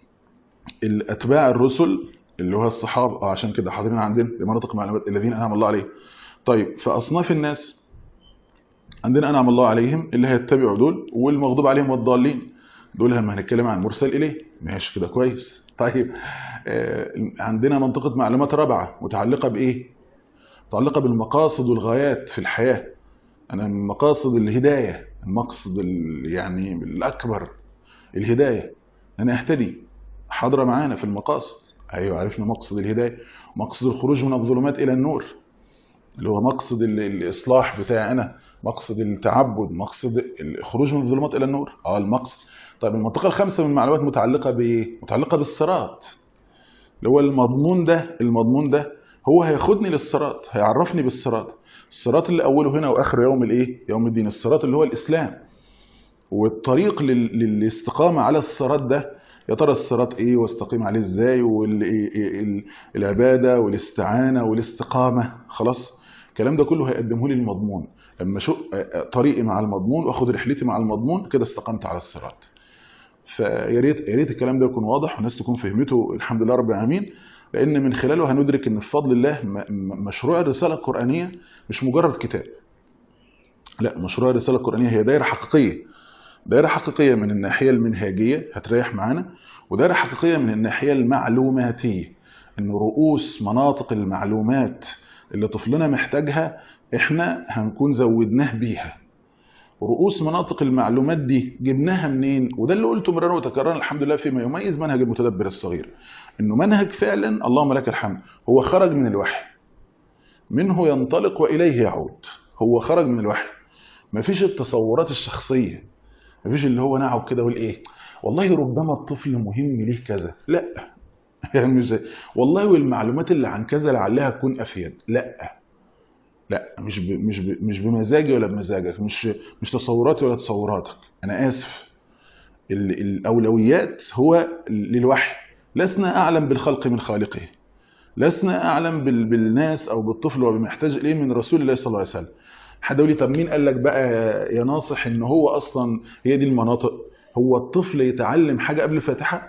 الاتباع الرسل اللي هو الصحابه اه عشان كده حاضرين عندنا لمناطق معلومات الذين انعم الله عليهم طيب فاصناف الناس عندنا انعم الله عليهم اللي هيتبعوا دول والمغضوب عليهم والضالين دول لما هنتكلم عن مرسل اليه ماشي كده كويس طيب آه عندنا منطقه معلومات رابعه متعلقه بايه متعلقه بالمقاصد والغايات في الحياه انا من مقاصد الهدايه المقصد يعني الاكبر الهدايه انا اهتدي حاضره معانا في المقاصد ايوه عرفنا مقصد الهدايه مقصد الخروج من الظلمات الى النور اللي هو مقصد الاصلاح بتاعي انا مقصد التعبد مقصد الخروج من الظلمات الى النور اه المقصد طيب المنطقه الخامسه من المعلومات متعلقه بايه متعلقه بالصراط اللي هو المضمون ده المضمون ده هو هياخدني للصراط هيعرفني بالصراط الصراط اللي اوله هنا واخره يوم الايه يوم الدين الصراط اللي هو الاسلام والطريق لل- للاستقامه على الصراط ده يا ترى الصراط ايه واستقيم عليه ازاي والعباده والاستعانه والاستقامه خلاص الكلام ده كله هيقدمه لي المضمون لما شو طريقي مع المضمون واخد رحلتي مع المضمون كده استقمت على الصراط فيا ريت يا ريت الكلام ده يكون واضح والناس تكون فهمته الحمد لله رب العالمين لان من خلاله هندرك ان بفضل الله م- م- مشروع الرساله القرانيه مش مجرد كتاب لا مشروع الرساله القرانيه هي دايره حقيقيه دايره حقيقيه من الناحيه المنهجيه هتريح معانا ودايره حقيقيه من الناحيه المعلوماتيه ان رؤوس مناطق المعلومات اللي طفلنا محتاجها احنا هنكون زودناه بيها رؤوس مناطق المعلومات دي جبناها منين وده اللي قلته مرارا وتكرارا الحمد لله فيما يميز منهج المتدبر الصغير انه منهج فعلا اللهم لك الحمد هو خرج من الوحي منه ينطلق واليه يعود هو خرج من الوحي مفيش التصورات الشخصيه مفيش اللي هو نعو كده ويقول ايه والله ربما الطفل مهم ليه كذا لا يعني مش زي والله والمعلومات اللي عن كذا لعلها تكون افيد لا لا مش ب... مش ب... مش بمزاجي ولا بمزاجك مش مش تصوراتي ولا تصوراتك انا اسف ال... الاولويات هو للوحي لسنا اعلم بالخلق من خالقه لسنا اعلم بال... بالناس او بالطفل وبمحتاج اليه من رسول الله صلى الله عليه وسلم حد يقول لي طب مين قال لك بقى يا ناصح ان هو اصلا هي دي المناطق هو الطفل يتعلم حاجه قبل الفاتحه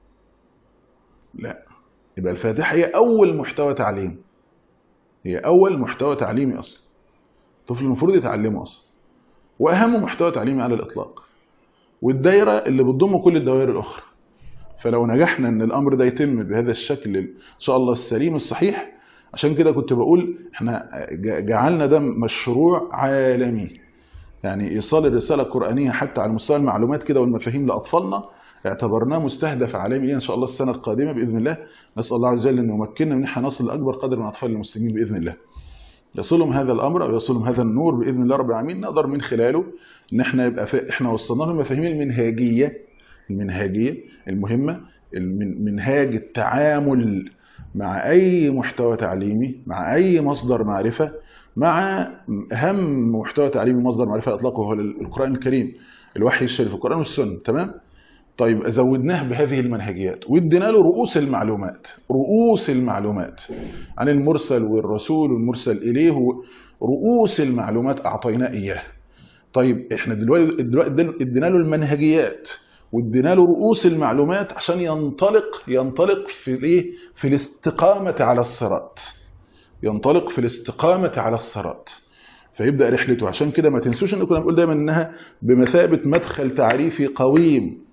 لا يبقى الفاتحه هي اول محتوى تعليم هي اول محتوى تعليمي اصلا الطفل المفروض يتعلمه اصلا واهم محتوى تعليمي على الاطلاق والدايره اللي بتضم كل الدوائر الاخرى فلو نجحنا ان الامر ده يتم بهذا الشكل ان شاء الله السليم الصحيح عشان كده كنت بقول احنا جعلنا ده مشروع عالمي يعني ايصال الرساله القرانيه حتى على مستوى المعلومات كده والمفاهيم لاطفالنا اعتبرناه مستهدف عالمي ان شاء الله السنه القادمه باذن الله نسال الله عز وجل ان يمكننا ان احنا نصل لاكبر قدر من اطفال المسلمين باذن الله يصلهم هذا الامر او يصلهم هذا النور باذن الله رب العالمين نقدر من خلاله ان احنا يبقى في احنا وصلنا لهم المفاهيم المنهجيه المنهجيه المهمه من منهاج التعامل مع اي محتوى تعليمي مع اي مصدر معرفه مع اهم محتوى تعليمي مصدر معرفه اطلاقه هو القران الكريم الوحي الشريف القران والسنه تمام طيب زودناه بهذه المنهجيات وادينا له رؤوس المعلومات رؤوس المعلومات عن المرسل والرسول والمرسل اليه رؤوس المعلومات اعطيناه اياه طيب احنا دلوقتي دلوقتي ادينا له المنهجيات وادينا له رؤوس المعلومات عشان ينطلق ينطلق في الايه في الاستقامه على الصراط ينطلق في الاستقامه على الصراط فيبدا رحلته عشان كده ما تنسوش ان كنا بنقول دايما انها بمثابه مدخل تعريفي قويم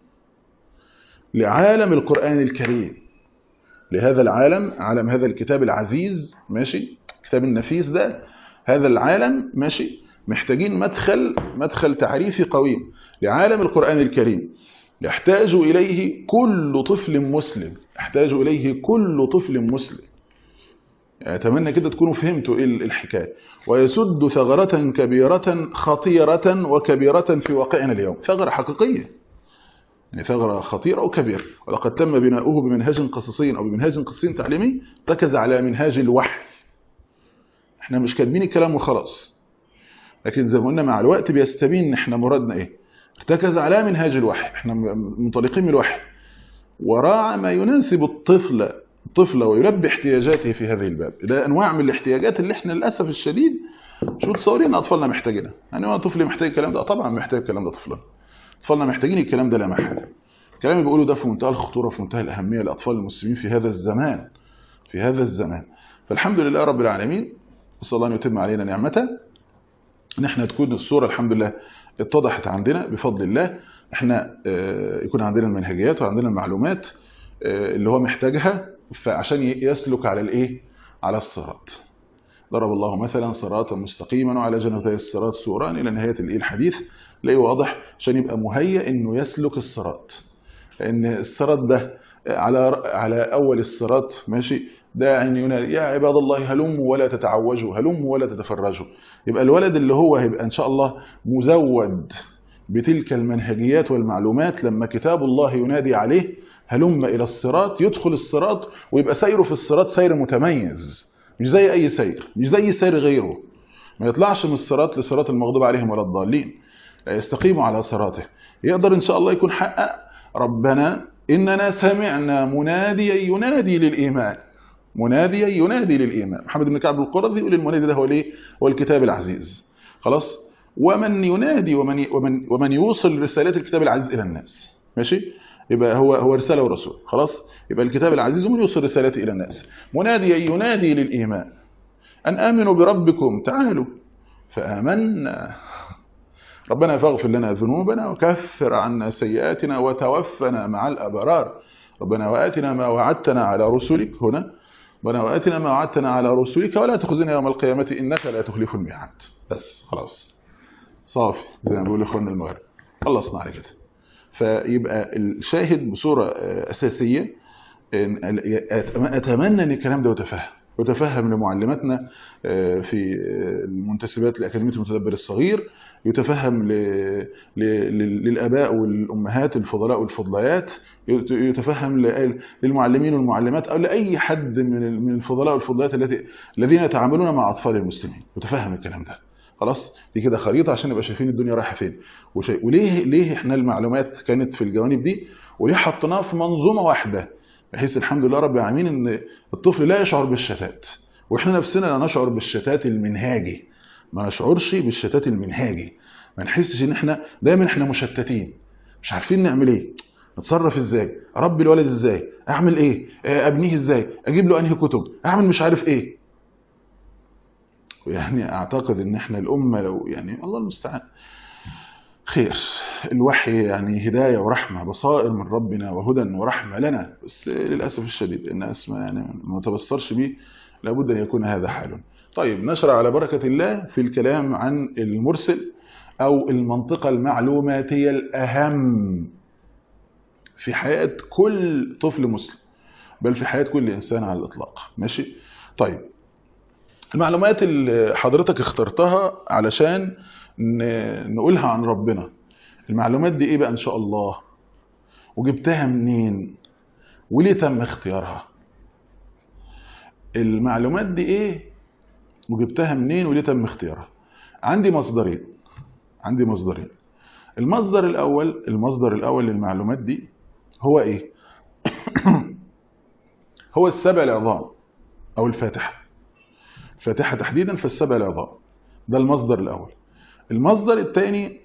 لعالم القرآن الكريم لهذا العالم عالم هذا الكتاب العزيز ماشي الكتاب النفيس ده هذا العالم ماشي محتاجين مدخل مدخل تعريفي قويم لعالم القرآن الكريم يحتاج إليه كل طفل مسلم يحتاج إليه كل طفل مسلم أتمنى كده تكونوا فهمتوا إيه الحكاية ويسد ثغرة كبيرة خطيرة وكبيرة في واقعنا اليوم ثغرة حقيقية يعني ثغرة خطيرة وكبيرة ولقد تم بناؤه بمنهاج قصصي أو بمنهاج قصصي تعليمي ركز على منهاج الوحي احنا مش كاتبين الكلام وخلاص لكن زي ما قلنا مع الوقت بيستبين ان احنا مرادنا ايه ارتكز على منهاج الوحي احنا منطلقين من الوحي وراعى ما يناسب الطفل الطفل ويلبي احتياجاته في هذه الباب ده انواع من الاحتياجات اللي احنا للاسف الشديد مش متصورين ان اطفالنا محتاجينها يعني هو طفلي محتاج الكلام ده طبعا محتاج الكلام ده طفلنا اطفالنا محتاجين الكلام ده لا محاله الكلام اللي بيقوله ده في منتهى الخطوره في منتهى الاهميه لاطفال المسلمين في هذا الزمان في هذا الزمان فالحمد لله رب العالمين نسال الله ان يتم علينا نعمته ان احنا تكون الصوره الحمد لله اتضحت عندنا بفضل الله احنا يكون عندنا المنهجيات وعندنا المعلومات اللي هو محتاجها فعشان يسلك على الايه على الصراط ضرب الله مثلا صراطا مستقيما وعلى جنبتي الصراط سوران الى نهايه الايه الحديث تلاقيه واضح عشان يبقى مهيئ انه يسلك الصراط لان الصراط ده على على اول الصراط ماشي داع ينادي يا عباد الله هلموا ولا تتعوجوا هلموا ولا تتفرجوا يبقى الولد اللي هو هيبقى ان شاء الله مزود بتلك المنهجيات والمعلومات لما كتاب الله ينادي عليه هلم الى الصراط يدخل الصراط ويبقى سيره في الصراط سير متميز مش زي اي سير مش زي سير غيره ما يطلعش من الصراط لصراط المغضوب عليهم ولا الضالين لا يستقيم على صراطه يقدر ان شاء الله يكون حقق ربنا اننا سمعنا مناديا ينادي للايمان مناديا ينادي للايمان محمد بن كعب القرظي يقول المنادي ده هو الايه هو الكتاب العزيز خلاص ومن ينادي ومن ومن ومن يوصل رسالات الكتاب العزيز الى الناس ماشي يبقى هو هو رساله ورسول خلاص يبقى الكتاب العزيز ومن يوصل رسالته الى الناس مناديا ينادي للايمان ان امنوا بربكم تعالوا فامنا ربنا فاغفر لنا ذنوبنا وكفر عنا سيئاتنا وتوفنا مع الابرار ربنا واتنا ما وعدتنا على رسلك هنا ربنا واتنا ما وعدتنا على رسلك ولا تخزنا يوم القيامه انك لا تخلف الميعاد بس خلاص صافي زي ما بيقول اخواننا المغرب خلصنا على كده فيبقى الشاهد بصوره اساسيه اتمنى ان الكلام ده يتفهم يتفهم لمعلماتنا في المنتسبات لاكاديميه المتدبر الصغير يتفهم ل... ل... للاباء والامهات الفضلاء والفضليات يتفهم ل... للمعلمين والمعلمات او لاي حد من من الفضلاء والفضليات التي الذين يتعاملون مع اطفال المسلمين يتفهم الكلام ده خلاص دي كده خريطه عشان نبقى شايفين الدنيا رايحه فين وشيء وليه ليه احنا المعلومات كانت في الجوانب دي وليه حطيناها في منظومه واحده بحيث الحمد لله رب العالمين ان الطفل لا يشعر بالشتات واحنا نفسنا لا نشعر بالشتات المنهاجي ما نشعرش بالشتات المنهاجي ما نحسش ان احنا دايما احنا مشتتين مش عارفين نعمل ايه نتصرف ازاي اربي الولد ازاي اعمل ايه ابنيه ازاي اجيب له انهي كتب اعمل مش عارف ايه يعني اعتقد ان احنا الامه لو يعني الله المستعان خير الوحي يعني هدايه ورحمه بصائر من ربنا وهدى ورحمه لنا بس للاسف الشديد الناس ما يعني ما تبصرش بيه لابد ان يكون هذا حال طيب نشرع على بركه الله في الكلام عن المرسل او المنطقه المعلوماتيه الاهم في حياه كل طفل مسلم بل في حياه كل انسان على الاطلاق ماشي طيب المعلومات اللي حضرتك اخترتها علشان نقولها عن ربنا المعلومات دي ايه بقى ان شاء الله وجبتها منين وليه تم اختيارها المعلومات دي ايه وجبتها منين وليه تم اختيارها عندي مصدرين عندي مصدرين المصدر الاول المصدر الاول للمعلومات دي هو ايه هو السبع العظام او الفاتحه الفاتحه تحديدا في السبع العظام ده المصدر الاول المصدر الثاني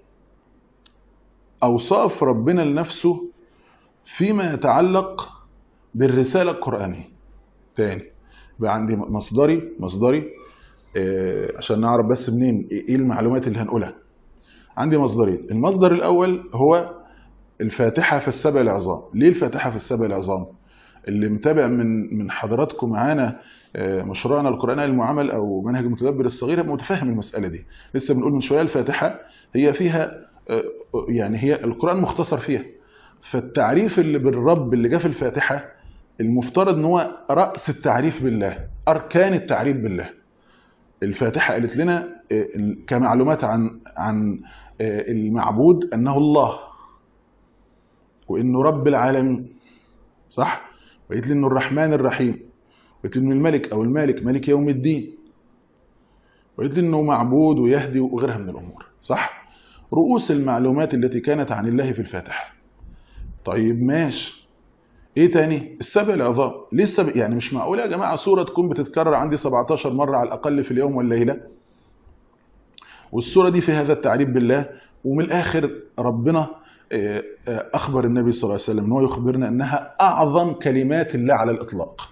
اوصاف ربنا لنفسه فيما يتعلق بالرساله القرانيه تاني يبقى عندي مصدري مصدري آه عشان نعرف بس منين ايه المعلومات اللي هنقولها عندي مصدرين المصدر الاول هو الفاتحه في السبع العظام ليه الفاتحه في السبع العظام اللي متابع من من حضراتكم معانا مشروعنا القرآني المعامل أو منهج المتدبر الصغير متفهم المسألة دي لسه بنقول من شوية الفاتحة هي فيها يعني هي القرآن مختصر فيها فالتعريف اللي بالرب اللي جاء في الفاتحة المفترض ان هو رأس التعريف بالله أركان التعريف بالله الفاتحة قالت لنا كمعلومات عن عن المعبود أنه الله وإنه رب العالمين صح؟ وقالت لي إنه الرحمن الرحيم قلت انه الملك او المالك ملك يوم الدين وقلت انه معبود ويهدي وغيرها من الامور صح رؤوس المعلومات التي كانت عن الله في الفاتحه طيب ماشي ايه تاني السبع العظام ليه السبع يعني مش معقوله يا جماعه سوره تكون بتتكرر عندي 17 مره على الاقل في اليوم والليله والسوره دي في هذا التعريف بالله ومن الاخر ربنا اخبر النبي صلى الله عليه وسلم ان هو يخبرنا انها اعظم كلمات الله على الاطلاق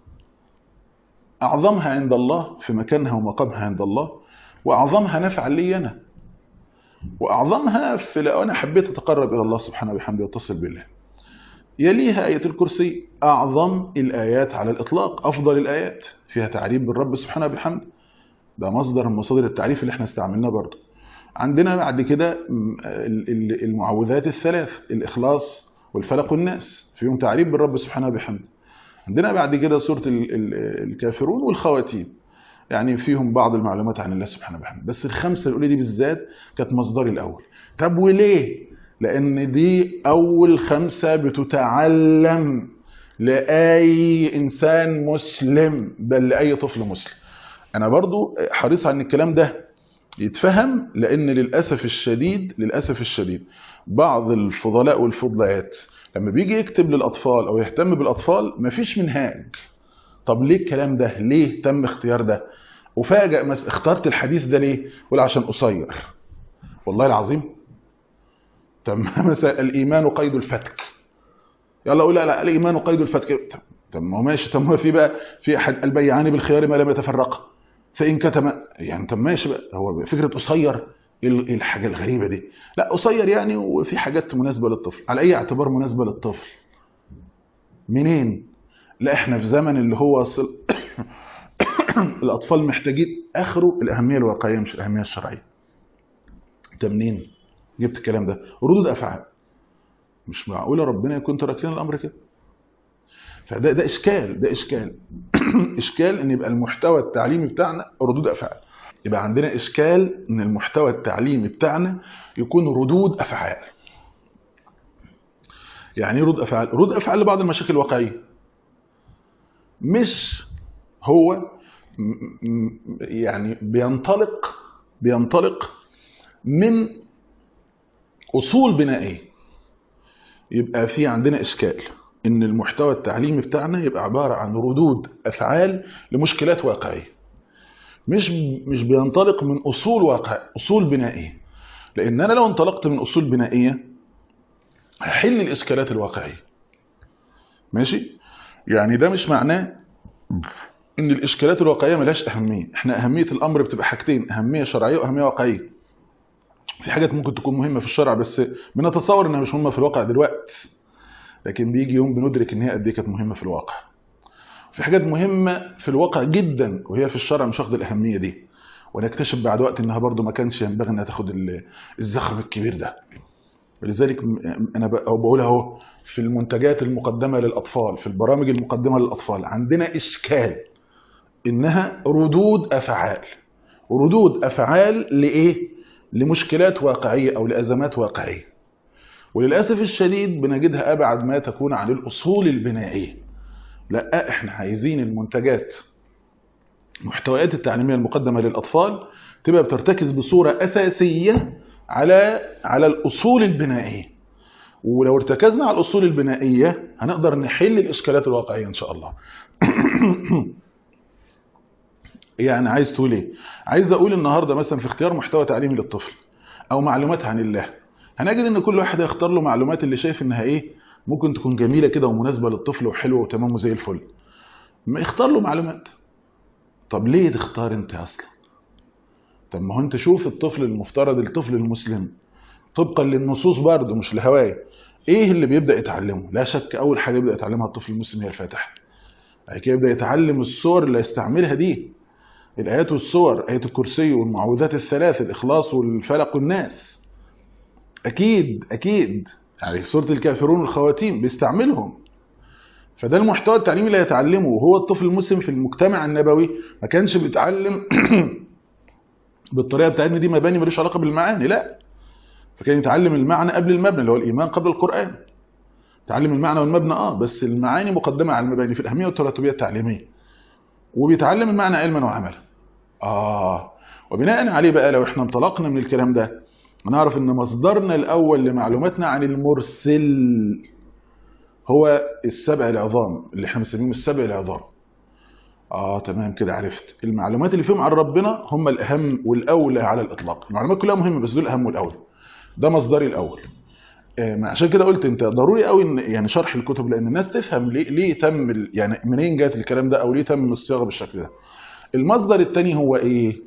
أعظمها عند الله في مكانها ومقامها عند الله وأعظمها نفعا لي أنا وأعظمها في لو أنا حبيت أتقرب إلى الله سبحانه وبحمده واتصل بالله يليها آية الكرسي أعظم الآيات على الإطلاق أفضل الآيات فيها تعريف بالرب سبحانه وبحمده ده مصدر من مصادر التعريف اللي احنا استعملناه برضه عندنا بعد كده المعوذات الثلاث الإخلاص والفلق والناس فيهم تعريف بالرب سبحانه وبحمده عندنا بعد كده سورة الكافرون والخواتيم يعني فيهم بعض المعلومات عن الله سبحانه وبحمده بس الخمسة الأولى دي بالذات كانت مصدري الأول طب وليه؟ لأن دي أول خمسة بتتعلم لاي انسان مسلم بل لاي طفل مسلم انا برضو حريص على ان الكلام ده يتفهم لان للاسف الشديد للاسف الشديد بعض الفضلاء والفضليات لما بيجي يكتب للاطفال او يهتم بالاطفال مفيش منهاج طب ليه الكلام ده ليه تم اختيار ده وفاجئ مس اخترت الحديث ده ليه يقول عشان قصير والله العظيم طب مثلا الايمان قيد الفتك يلا قول لا, لا الايمان قيد الفتك طب ما هو ماشي طب ما في بقى في احد البيعان بالخيار ما لم يتفرقا فان كتم يعني طب ماشي بقى هو فكره قصير ايه الحاجه الغريبه دي لا قصير يعني وفي حاجات مناسبه للطفل على اي اعتبار مناسبه للطفل منين لا احنا في زمن اللي هو صل... الاطفال محتاجين اخره الاهميه الواقعيه مش الاهميه الشرعيه انت منين جبت الكلام ده ردود افعال مش معقوله ربنا يكون ترك لنا الامر كده فده ده اشكال ده اشكال اشكال ان يبقى المحتوى التعليمي بتاعنا ردود افعال يبقى عندنا اشكال ان المحتوى التعليمي بتاعنا يكون ردود افعال يعني ايه ردود افعال ردود افعال لبعض المشاكل الواقعيه مش هو يعني بينطلق بينطلق من اصول بنائيه يبقى في عندنا اشكال ان المحتوى التعليمي بتاعنا يبقى عباره عن ردود افعال لمشكلات واقعيه مش مش بينطلق من اصول واقع اصول بنائيه لان انا لو انطلقت من اصول بنائيه هحل الاشكالات الواقعيه ماشي يعني ده مش معناه ان الاشكالات الواقعيه ملهاش اهميه احنا اهميه الامر بتبقى حاجتين اهميه شرعيه واهميه واقعيه في حاجات ممكن تكون مهمه في الشرع بس بنتصور انها مش مهمه في الواقع دلوقتي لكن بيجي يوم بندرك ان هي قد ايه كانت مهمه في الواقع في حاجات مهمه في الواقع جدا وهي في الشرع مش واخده الاهميه دي ونكتشف بعد وقت انها برضو ما كانش ينبغي انها تاخد الزخم الكبير ده ولذلك انا بقول اهو في المنتجات المقدمه للاطفال في البرامج المقدمه للاطفال عندنا اشكال انها ردود افعال ردود افعال لايه لمشكلات واقعيه او لازمات واقعيه وللاسف الشديد بنجدها ابعد ما تكون عن الاصول البنائيه لا احنا عايزين المنتجات المحتويات التعليميه المقدمه للاطفال تبقى بترتكز بصوره اساسيه على على الاصول البنائيه ولو ارتكزنا على الاصول البنائيه هنقدر نحل الاشكالات الواقعيه ان شاء الله يعني عايز تقول ايه عايز اقول النهارده مثلا في اختيار محتوى تعليمي للطفل او معلومات عن الله هنجد ان كل واحد هيختار له معلومات اللي شايف انها ايه ممكن تكون جميله كده ومناسبه للطفل وحلوه وتمام وزي الفل ما اختار له معلومات طب ليه تختار انت اصلا طب ما هو انت شوف الطفل المفترض الطفل المسلم طبقا للنصوص برضه مش لهوايه ايه اللي بيبدا يتعلمه لا شك اول حاجه يبدا يتعلمها الطفل المسلم هي الفاتحه بعد كده يبدا يتعلم الصور اللي هيستعملها دي الايات والصور ايه الكرسي والمعوذات الثلاث الاخلاص والفلق والناس اكيد اكيد يعني سوره الكافرون والخواتيم بيستعملهم فده المحتوى التعليمي اللي هيتعلمه وهو الطفل المسلم في المجتمع النبوي ما كانش بيتعلم بالطريقه بتاعتنا دي مباني ملوش علاقه بالمعاني لا فكان يتعلم المعنى قبل المبنى اللي هو الايمان قبل القران يتعلم المعنى والمبنى اه بس المعاني مقدمه على المباني في الاهميه والتراتبيه التعليميه وبيتعلم المعنى علما وعملا اه وبناء عليه بقى لو احنا انطلقنا من الكلام ده نعرف ان مصدرنا الاول لمعلوماتنا عن المرسل هو السبع العظام اللي احنا بنسميهم السبع العظام اه تمام كده عرفت المعلومات اللي فيهم عن ربنا هم الاهم والاولى على الاطلاق المعلومات كلها مهمه بس دول الاهم والاولى ده مصدري الاول آه عشان كده قلت انت ضروري قوي ان يعني شرح الكتب لان الناس تفهم ليه ليه تم يعني منين جات الكلام ده او ليه تم الصياغه بالشكل ده المصدر الثاني هو ايه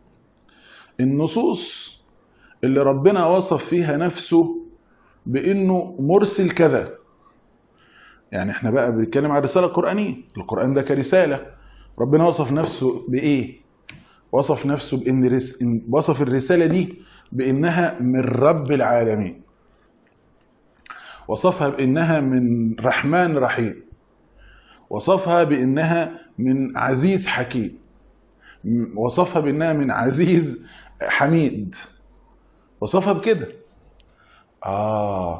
النصوص اللي ربنا وصف فيها نفسه بانه مرسل كذا يعني احنا بقى بنتكلم عن الرساله القرانيه القران ده كرساله ربنا وصف نفسه بايه وصف نفسه بان رس... وصف الرساله دي بانها من رب العالمين وصفها بانها من رحمن رحيم وصفها بانها من عزيز حكيم وصفها بانها من عزيز حميد وصفها بكده اه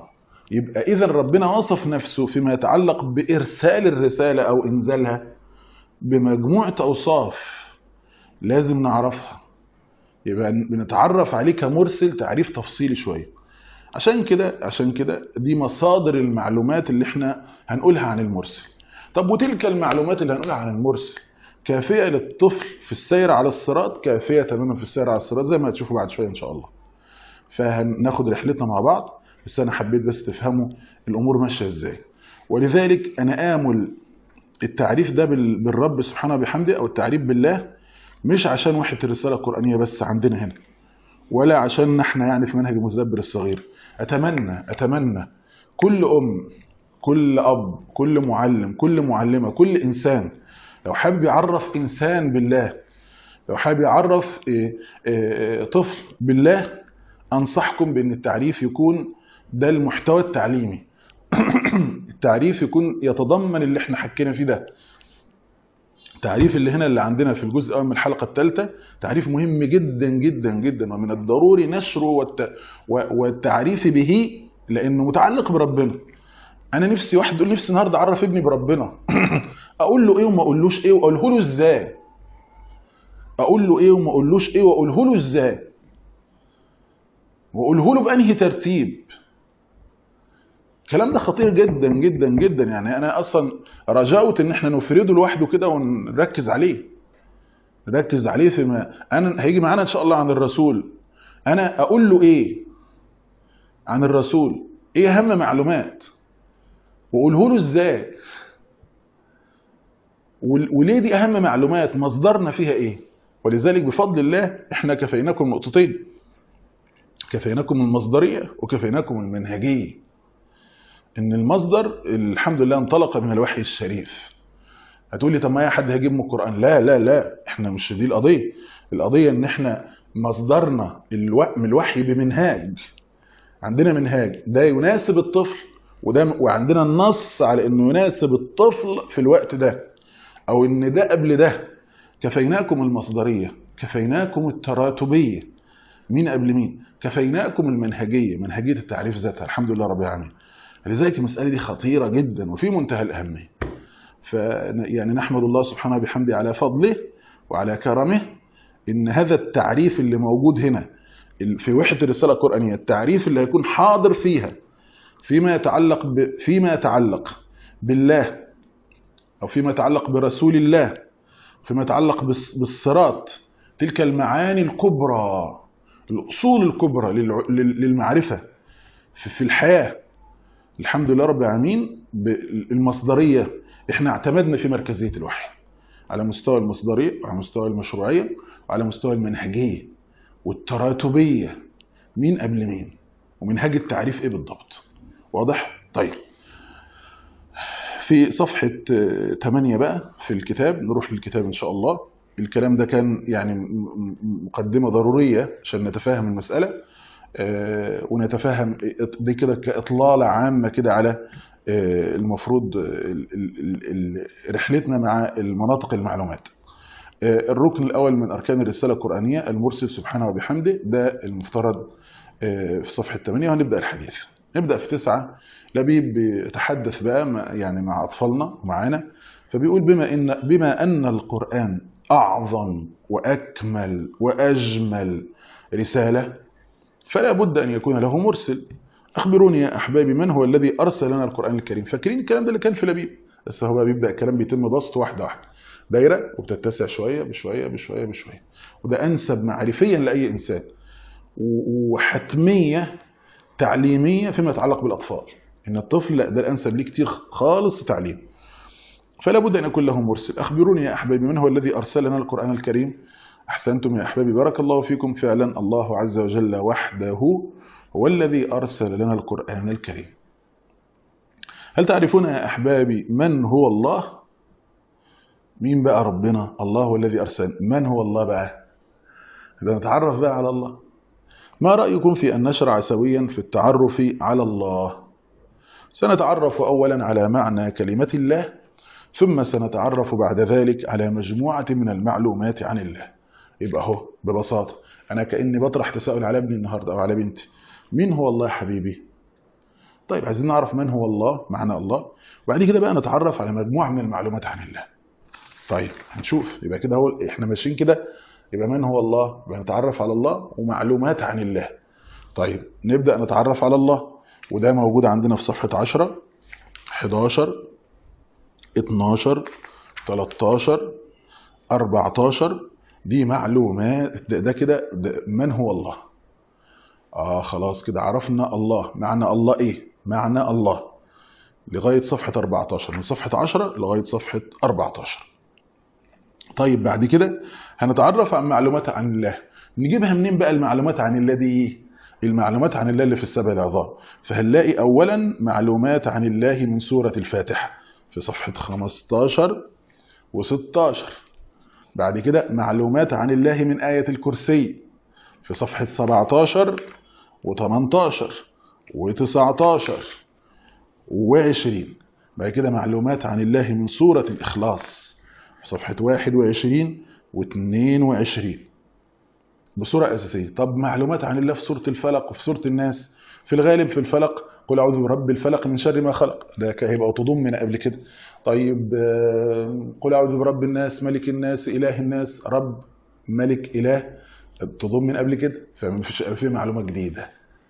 يبقى إذا ربنا وصف نفسه فيما يتعلق بإرسال الرسالة أو إنزالها بمجموعة أوصاف لازم نعرفها يبقى بنتعرف عليه كمرسل تعريف تفصيلي شوية عشان كده عشان كده دي مصادر المعلومات اللي احنا هنقولها عن المرسل طب وتلك المعلومات اللي هنقولها عن المرسل كافية للطفل في السير على الصراط كافية تماما في السير على الصراط زي ما هتشوفوا بعد شوية إن شاء الله فهناخد رحلتنا مع بعض بس أنا حبيت بس تفهموا الأمور ماشية إزاي ولذلك أنا آمل التعريف ده بالرب سبحانه وبحمده أو التعريف بالله مش عشان وحدة الرسالة القرآنية بس عندنا هنا ولا عشان احنا يعني في منهج المتدبر الصغير أتمنى أتمنى كل أم كل أب كل معلم كل معلمة كل إنسان لو حابب يعرف إنسان بالله لو حابب يعرف إيه إيه طفل بالله أنصحكم بأن التعريف يكون ده المحتوى التعليمي التعريف يكون يتضمن اللي احنا حكينا فيه ده التعريف اللي هنا اللي عندنا في الجزء الأول من الحلقة الثالثة تعريف مهم جدا جدا جدا ومن الضروري نشره والت... والتعريف به لأنه متعلق بربنا أنا نفسي واحد يقول نفسي النهارده أعرف ابني بربنا أقول له إيه وما أقولوش إيه وأقوله له إزاي أقول له إيه وما أقولوش إيه وأقوله له إزاي وأقوله له بأنهي ترتيب الكلام ده خطير جدا جدا جدا يعني انا اصلا رجوت ان احنا نفرده لوحده كده ونركز عليه نركز عليه فيما انا هيجي معانا ان شاء الله عن الرسول انا اقول له ايه عن الرسول ايه اهم معلومات واقوله له ازاي وليه دي اهم معلومات مصدرنا فيها ايه ولذلك بفضل الله احنا كفيناكم نقطتين كفيناكم المصدريه وكفيناكم المنهجيه ان المصدر الحمد لله انطلق من الوحي الشريف هتقول لي طب ما اي حد هيجيب من القران لا لا لا احنا مش دي القضيه القضيه ان احنا مصدرنا الو... من الوحي بمنهاج عندنا منهاج ده يناسب الطفل وده وعندنا النص على انه يناسب الطفل في الوقت ده او ان ده قبل ده كفيناكم المصدريه كفيناكم التراتبيه مين قبل مين كفيناكم المنهجيه منهجيه التعريف ذاتها الحمد لله رب العالمين لذلك المسألة دي خطيرة جدا وفي منتهى الأهمية يعني نحمد الله سبحانه بحمده على فضله وعلى كرمه إن هذا التعريف اللي موجود هنا في وحدة الرسالة القرآنية التعريف اللي هيكون حاضر فيها فيما يتعلق ب... فيما يتعلق بالله أو فيما يتعلق برسول الله فيما يتعلق بالصراط تلك المعاني الكبرى الأصول الكبرى للمعرفة في الحياة الحمد لله رب العالمين المصدرية احنا اعتمدنا في مركزية الوحي على مستوى المصدرية وعلى مستوى المشروعية وعلى مستوى المنهجية والتراتبية مين قبل مين ومنهج التعريف ايه بالضبط واضح طيب في صفحة 8 بقى في الكتاب نروح للكتاب ان شاء الله الكلام ده كان يعني مقدمة ضرورية عشان نتفاهم المسألة ونتفهم دي كده كإطلالة عامة كده على المفروض رحلتنا مع المناطق المعلومات الركن الأول من أركان الرسالة القرآنية المرسل سبحانه وبحمده ده المفترض في صفحة 8 وهنبدأ الحديث نبدأ في تسعة لبيب بيتحدث بقى يعني مع أطفالنا ومعانا فبيقول بما إن, بما أن القرآن أعظم وأكمل وأجمل رسالة فلا بد أن يكون له مرسل أخبروني يا أحبابي من هو الذي أرسل لنا القرآن الكريم فاكرين الكلام ده اللي كان في لبيب بس هو بقى بيبدأ الكلام بيتم بسط واحدة واحدة دايرة وبتتسع شوية بشوية بشوية بشوية وده أنسب معرفيا لأي إنسان وحتمية تعليمية فيما يتعلق بالأطفال إن الطفل لا ده الأنسب ليه كتير خالص تعليم فلا بد أن يكون له مرسل أخبروني يا أحبابي من هو الذي أرسل لنا القرآن الكريم أحسنتم يا أحبابي بارك الله فيكم فعلا الله عز وجل وحده هو الذي أرسل لنا القرآن الكريم هل تعرفون يا أحبابي من هو الله مين بقى ربنا الله هو الذي أرسل من هو الله بقى إذا نتعرف بقى على الله ما رأيكم في أن نشرع سويا في التعرف على الله سنتعرف أولا على معنى كلمة الله ثم سنتعرف بعد ذلك على مجموعة من المعلومات عن الله يبقى هو ببساطة أنا كأني بطرح تساؤل على ابني النهاردة أو على بنتي مين هو الله يا حبيبي طيب عايزين نعرف من هو الله معنى الله وبعد كده بقى نتعرف على مجموعة من المعلومات عن الله طيب هنشوف يبقى كده هو احنا ماشيين كده يبقى من هو الله يبقى نتعرف على الله ومعلومات عن الله طيب نبدأ نتعرف على الله وده موجود عندنا في صفحة 10 11 12 13 14 دي معلومات ده, ده كده ده من هو الله اه خلاص كده عرفنا الله معنى الله ايه معنى الله لغاية صفحة 14 من صفحة 10 لغاية صفحة 14 طيب بعد كده هنتعرف عن معلومات عن الله نجيبها منين بقى المعلومات عن الله دي المعلومات عن الله اللي في السبع العظام فهنلاقي اولا معلومات عن الله من سورة الفاتحة في صفحة 15 و16 بعد كده معلومات عن الله من آية الكرسي في صفحة 17 و18 و19 و20 بعد كده معلومات عن الله من سورة الإخلاص في صفحة 21 و22 بصورة أساسية طب معلومات عن الله في سورة الفلق وفي سورة الناس في الغالب في الفلق قل أعوذ برب الفلق من شر ما خلق ده هيبقى تضمن قبل كده طيب قل أعوذ برب الناس ملك الناس إله الناس رب ملك إله تضمن قبل كده فمفيش في معلومة جديدة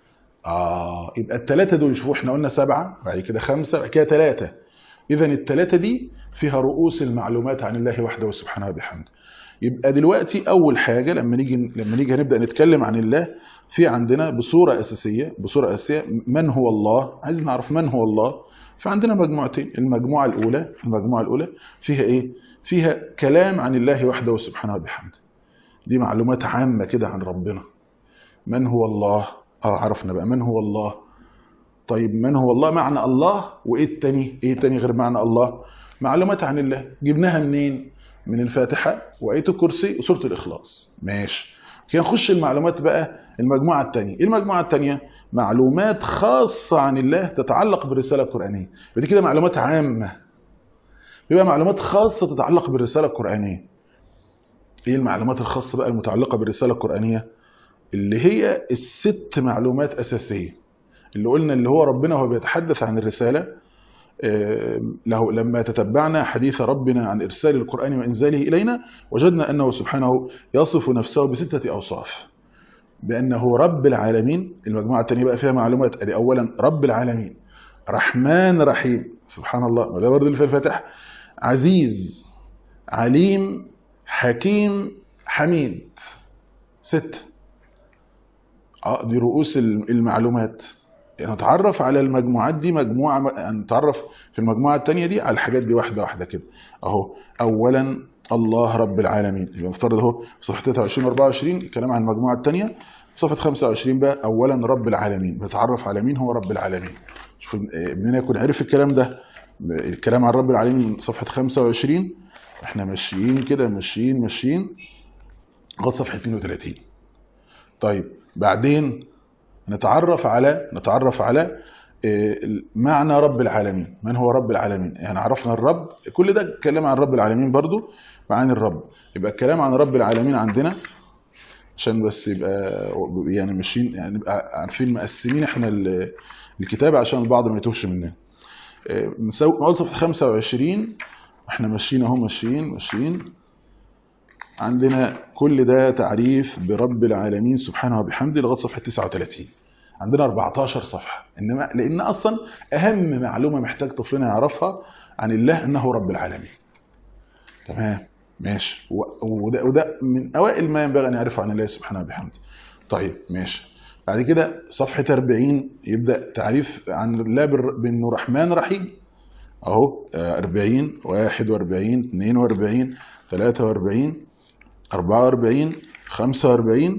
آه يبقى الثلاثة دول شوفوا احنا قلنا سبعة بعد كده خمسة بعد كده ثلاثة إذا الثلاثة دي فيها رؤوس المعلومات عن الله وحده سبحانه وبحمده يبقى دلوقتي أول حاجة لما نيجي لما نيجي هنبدأ نتكلم عن الله في عندنا بصورة أساسية بصورة أساسية من هو الله عايز نعرف من هو الله فعندنا مجموعتين المجموعة الأولى المجموعة الأولى فيها إيه؟ فيها كلام عن الله وحده سبحانه وبحمده دي معلومات عامة كده عن ربنا من هو الله اه عرفنا بقى من هو الله طيب من هو الله معنى الله وايه التاني ايه التاني غير معنى الله معلومات عن الله جبناها منين من الفاتحة وآية الكرسي وسورة الإخلاص ماشي كده نخش المعلومات بقى المجموعة التانية ايه المجموعة التانية معلومات خاصة عن الله تتعلق بالرسالة القرآنية ودي كده معلومات عامة يبقى معلومات خاصة تتعلق بالرسالة القرآنية ايه المعلومات الخاصة بقى المتعلقة بالرسالة القرآنية اللي هي الست معلومات أساسية اللي قلنا اللي هو ربنا وهو بيتحدث عن الرسالة له لما تتبعنا حديث ربنا عن إرسال القرآن وإنزاله إلينا وجدنا أنه سبحانه يصف نفسه بستة أوصاف بأنه رب العالمين المجموعة الثانية بقى فيها معلومات أدي أولا رب العالمين رحمن رحيم سبحان الله وده برضه اللي في الفاتحة عزيز عليم حكيم حميد ست اه دي رؤوس المعلومات يعني نتعرف على المجموعات دي مجموعة نتعرف في المجموعة الثانية دي على الحاجات دي واحدة واحدة كده اهو اولا الله رب العالمين يبقى نفترض اهو في صفحة 23 24 الكلام عن المجموعة الثانية صفحة 25 بقى اولا رب العالمين بنتعرف على مين هو رب العالمين شوف منين يكون عرف الكلام ده الكلام عن رب العالمين صفحة 25 احنا ماشيين كده ماشيين ماشيين لغايه صفحه 32 طيب بعدين نتعرف على نتعرف على معنى رب العالمين من هو رب العالمين يعني عرفنا الرب كل ده كلام عن رب العالمين برضو معاني الرب يبقى الكلام عن رب العالمين عندنا عشان بس يبقى يعني ماشيين يعني نبقى عارفين مقسمين احنا الكتاب عشان البعض ما يتوهش مننا نقول صفحه 25 احنا ماشيين اهو ماشيين ماشيين عندنا كل ده تعريف برب العالمين سبحانه وبحمده لغايه صفحه 39 عندنا 14 صفحه انما لان اصلا اهم معلومه محتاج طفلنا يعرفها عن الله انه رب العالمين تمام ماشي وده, وده من اوائل ما ينبغي ان يعرفه عن الله سبحانه وبحمده طيب ماشي بعد كده صفحه 40 يبدا تعريف عن الله بانه رحمن رحيم اهو 40 41 42 43 44 45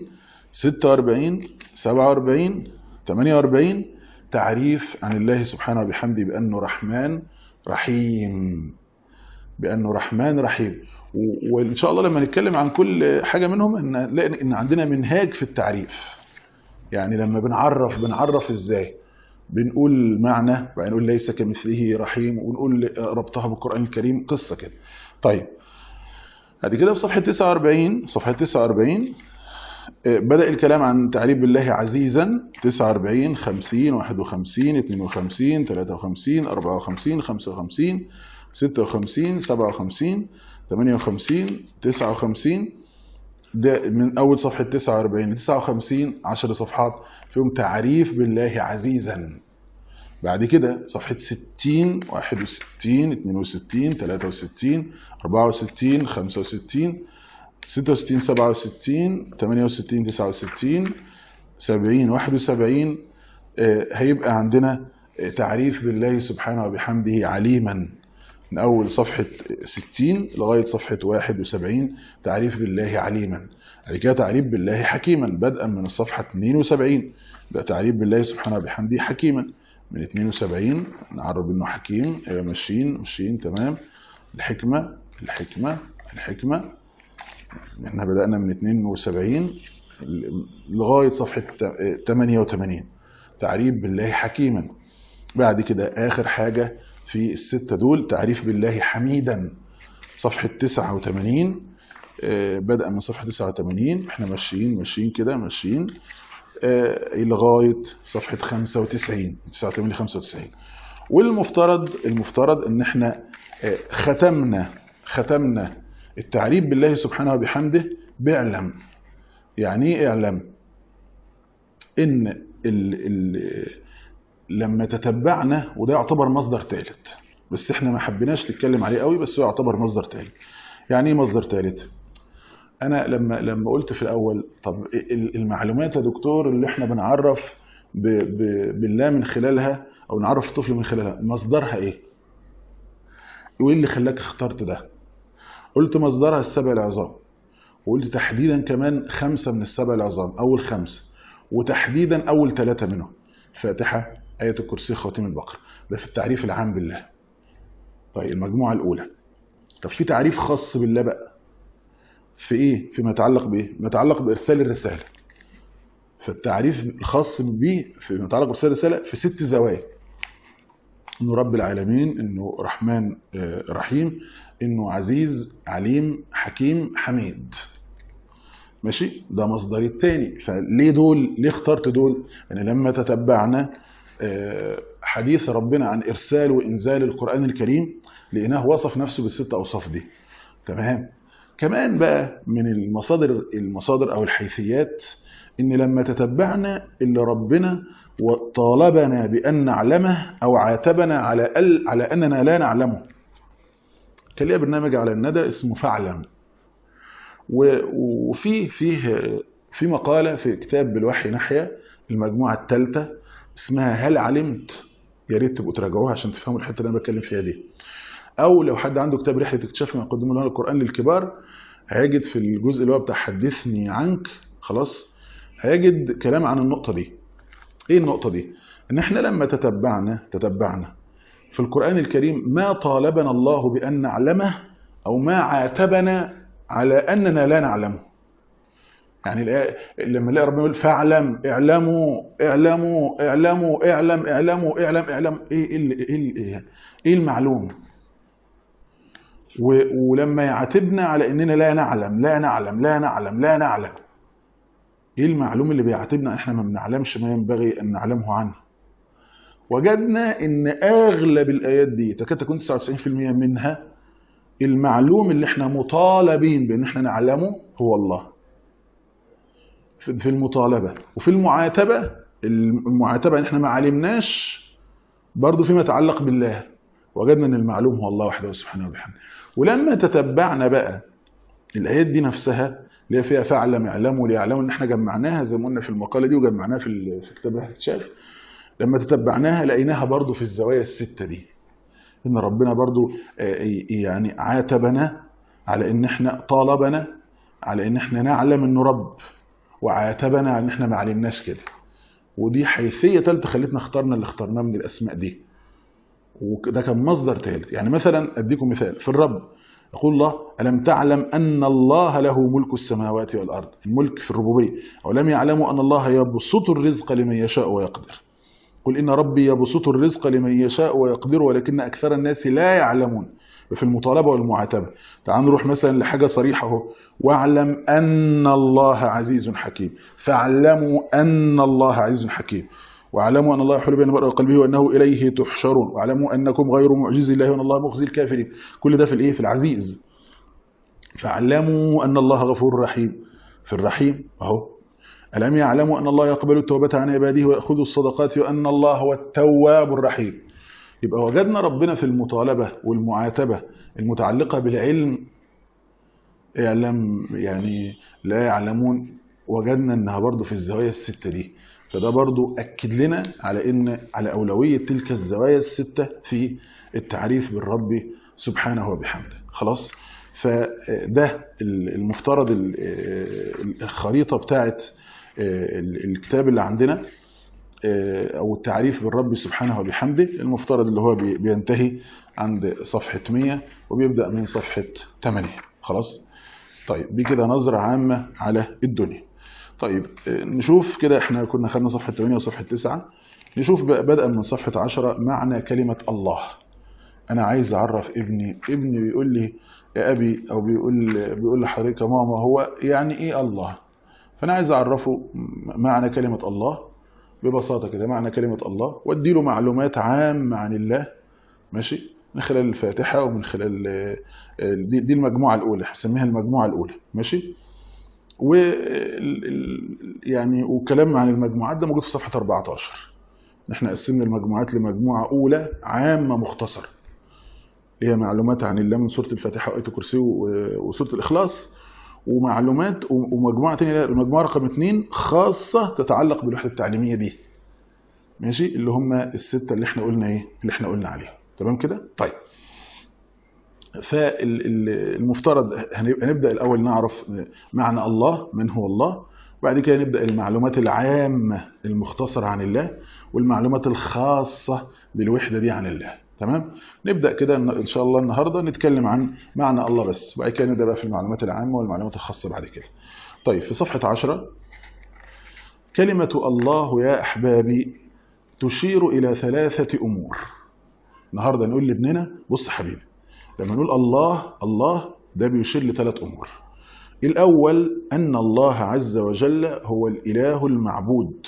46 47 48 تعريف عن الله سبحانه وبحمده بأنه رحمن رحيم بأنه رحمن رحيم وإن شاء الله لما نتكلم عن كل حاجة منهم إن نلاقي إن عندنا منهاج في التعريف يعني لما بنعرف بنعرف إزاي بنقول معنى بعدين نقول ليس كمثله رحيم ونقول ربطها بالقرآن الكريم قصة كده طيب بعد كده في صفحة 49 صفحة 49 بدأ الكلام عن تعريف بالله عزيزا 49 50 51 52 53 54 55 56 57 58 59 ده من أول صفحة 49 ل 59 10 صفحات فيهم تعريف بالله عزيزا بعد كده صفحة 60 61 62 63 64 65 66 67 68 69 70 71 آه، هيبقى عندنا آه، تعريف بالله سبحانه وبحمده عليما من أول صفحة 60 لغاية صفحة 71 تعريف بالله عليما بعد كده تعريف بالله حكيما بدءا من الصفحة 72 ده تعريف بالله سبحانه وبحمده حكيما من 72 نعرف انه حكيم آه، ماشيين ماشيين تمام الحكمة الحكمة الحكمة احنا بدأنا من 72 لغاية صفحة 88 تعريف بالله حكيما بعد كده آخر حاجة في الستة دول تعريف بالله حميدا صفحة 89 آه، بدأ من صفحة 89 احنا ماشيين ماشيين كده ماشيين آه، لغاية صفحة 95 89 ل 95 والمفترض المفترض ان احنا آه، ختمنا ختمنا التعريف بالله سبحانه وبحمده باعلم يعني ايه اعلم ان ال ال لما تتبعنا وده يعتبر مصدر ثالث بس احنا ما حبيناش نتكلم عليه قوي بس هو يعتبر مصدر ثالث يعني ايه مصدر ثالث انا لما لما قلت في الاول طب ال- المعلومات يا دكتور اللي احنا بنعرف ب ب بالله من خلالها او نعرف الطفل من خلالها مصدرها ايه وايه اللي خلاك اخترت ده قلت مصدرها السبع العظام وقلت تحديدا كمان خمسة من السبع العظام أول خمسة وتحديدا أول ثلاثة منهم فاتحة آية الكرسي خواتيم البقرة ده في التعريف العام بالله طيب المجموعة الأولى طب في تعريف خاص بالله بقى في إيه؟ فيما يتعلق بإيه؟ ما يتعلق بإرسال الرسالة فالتعريف الخاص به فيما يتعلق بإرسال الرسالة في ست زوايا انه رب العالمين انه رحمن آه، رحيم انه عزيز عليم حكيم حميد ماشي ده مصدري الثاني فليه دول ليه اخترت دول يعني لما تتبعنا آه، حديث ربنا عن ارسال وانزال القران الكريم لقيناه وصف نفسه بالست اوصاف دي تمام كمان بقى من المصادر المصادر او الحيثيات ان لما تتبعنا اللي ربنا وطالبنا بان نعلمه او عاتبنا على ال على اننا لا نعلمه كان ليا برنامج على الندى اسمه فاعلم و- وفي فيه في مقاله في كتاب بالوحي ناحيه المجموعه الثالثه اسمها هل علمت يا ريت تبقوا تراجعوها عشان تفهموا الحته اللي انا بتكلم فيها دي او لو حد عنده كتاب رحله اكتشاف ما يقدمه لنا القران للكبار هيجد في الجزء اللي هو بتاع حدثني عنك خلاص هيجد كلام عن النقطه دي ايه النقطه دي ان احنا لما تتبعنا تتبعنا في القران الكريم ما طالبنا الله بان نعلمه او ما عاتبنا على اننا لا نعلمه يعني الآية- لما نلاقي ربنا يقول فاعلم اعلموا اعلموا اعلموا اعلم اعلموا اعلم اعلم ايه ايه ال- ايه ال- ايه ايه المعلوم و- ولما يعاتبنا على اننا لا نعلم لا نعلم لا نعلم لا نعلم ايه المعلوم اللي بيعاتبنا احنا ما بنعلمش ما ينبغي ان نعلمه عنه وجدنا ان اغلب الايات دي تكاد تكون 99% منها المعلوم اللي احنا مطالبين بان احنا نعلمه هو الله في في المطالبه وفي المعاتبه المعاتبه ان احنا ما علمناش برضه فيما يتعلق بالله وجدنا ان المعلوم هو الله وحده سبحانه وبحمده ولما تتبعنا بقى الايات دي نفسها اللي هي فيها فاعلم اعلموا ليعلموا ان احنا جمعناها زي ما قلنا في المقاله دي وجمعناها في ال- في كتاب الاكتشاف لما تتبعناها لقيناها برضو في الزوايا الستة دي ان ربنا برضو آه، يعني عاتبنا على ان احنا طالبنا على ان احنا نعلم انه رب وعاتبنا على ان احنا ما علمناش كده ودي حيثيه ثالثه خلتنا اخترنا اللي اخترناه من الاسماء دي وده كان مصدر ثالث يعني مثلا اديكم مثال في الرب يقول الله ألم تعلم أن الله له ملك السماوات والأرض الملك في الربوبية ولم يعلموا أن الله يبسط الرزق لمن يشاء ويقدر قل إن ربي يبسط الرزق لمن يشاء ويقدر ولكن أكثر الناس لا يعلمون في المطالبه والمعاتبه تعال نروح مثلا لحاجه صريحه اهو واعلم ان الله عزيز حكيم فاعلموا ان الله عزيز حكيم واعلموا ان الله يحول بين المرء وقلبه وانه اليه تحشرون واعلموا انكم غير معجز الله وان الله مخزي الكافرين كل ده في الايه في العزيز فاعلموا ان الله غفور رحيم في الرحيم اهو الم يعلموا ان الله يقبل التوبه عن عباده وياخذ الصدقات وان الله هو التواب الرحيم يبقى وجدنا ربنا في المطالبه والمعاتبه المتعلقه بالعلم اعلم يعني لا يعلمون وجدنا انها برضو في الزوايا السته دي فده برضو اكد لنا على ان على اولويه تلك الزوايا السته في التعريف بالرب سبحانه وبحمده خلاص فده المفترض الخريطه بتاعت الكتاب اللي عندنا او التعريف بالرب سبحانه وبحمده المفترض اللي هو بينتهي عند صفحه 100 وبيبدا من صفحه 8 خلاص طيب دي كده نظره عامه على الدنيا طيب نشوف كده احنا كنا خدنا صفحه 8 وصفحه 9 نشوف بدءا من صفحه 10 معنى كلمه الله انا عايز اعرف ابني ابني بيقول لي يا ابي او بيقول بيقول لحضرتك يا ماما هو يعني ايه الله فانا عايز اعرفه معنى كلمه الله ببساطه كده معنى كلمه الله وادي له معلومات عامه عن الله ماشي من خلال الفاتحه ومن خلال دي, دي المجموعه الاولى هسميها المجموعه الاولى ماشي و يعني وكلام عن المجموعات ده موجود في صفحه 14 احنا قسمنا المجموعات لمجموعه اولى عامه مختصره هي معلومات عن الله من سوره الفاتحه وايه الكرسي وسوره الاخلاص ومعلومات ومجموعه ثانيه المجموعه رقم اثنين خاصه تتعلق بالوحده التعليميه دي ماشي اللي هم السته اللي احنا قلنا ايه اللي احنا قلنا عليهم تمام كده طيب فالمفترض هنبدا الاول نعرف معنى الله من هو الله وبعد كده نبدا المعلومات العامه المختصره عن الله والمعلومات الخاصه بالوحده دي عن الله تمام نبدا كده ان شاء الله النهارده نتكلم عن معنى الله بس وبعد كده نبدا بقى في المعلومات العامه والمعلومات الخاصه بعد كده طيب في صفحه 10 كلمه الله يا احبابي تشير الى ثلاثه امور النهارده نقول لابننا بص حبيبي لما نقول الله الله ده بيشير لثلاث امور الاول ان الله عز وجل هو الاله المعبود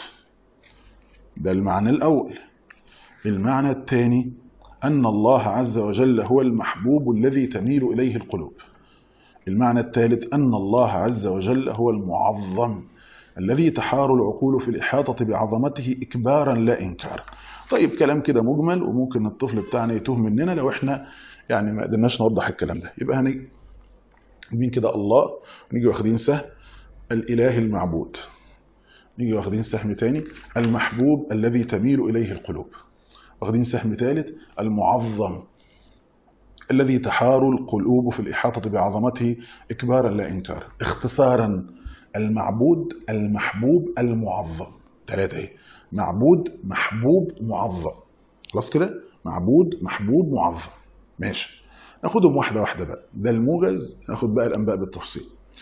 ده المعنى الاول المعنى الثاني أن الله عز وجل هو المحبوب الذي تميل إليه القلوب المعنى الثالث أن الله عز وجل هو المعظم الذي تحار العقول في الإحاطة بعظمته إكبارا لا إنكارا طيب كلام كده مجمل وممكن الطفل بتاعنا يتوه مننا لو احنا يعني ما قدرناش نوضح الكلام ده يبقى هنيجي مين كده الله نيجي واخدين سهم الإله المعبود نيجي واخدين سهم تاني المحبوب الذي تميل إليه القلوب واخدين سهم ثالث المعظم الذي تحار القلوب في الإحاطة بعظمته إكبارا لا إنكارا اختصارا المعبود المحبوب المعظم ثلاثة اهي معبود محبوب معظم خلاص كده معبود محبوب معظم ماشي ناخدهم واحدة واحدة بقى ده الموجز ناخد بقى الأنباء بالتفصيل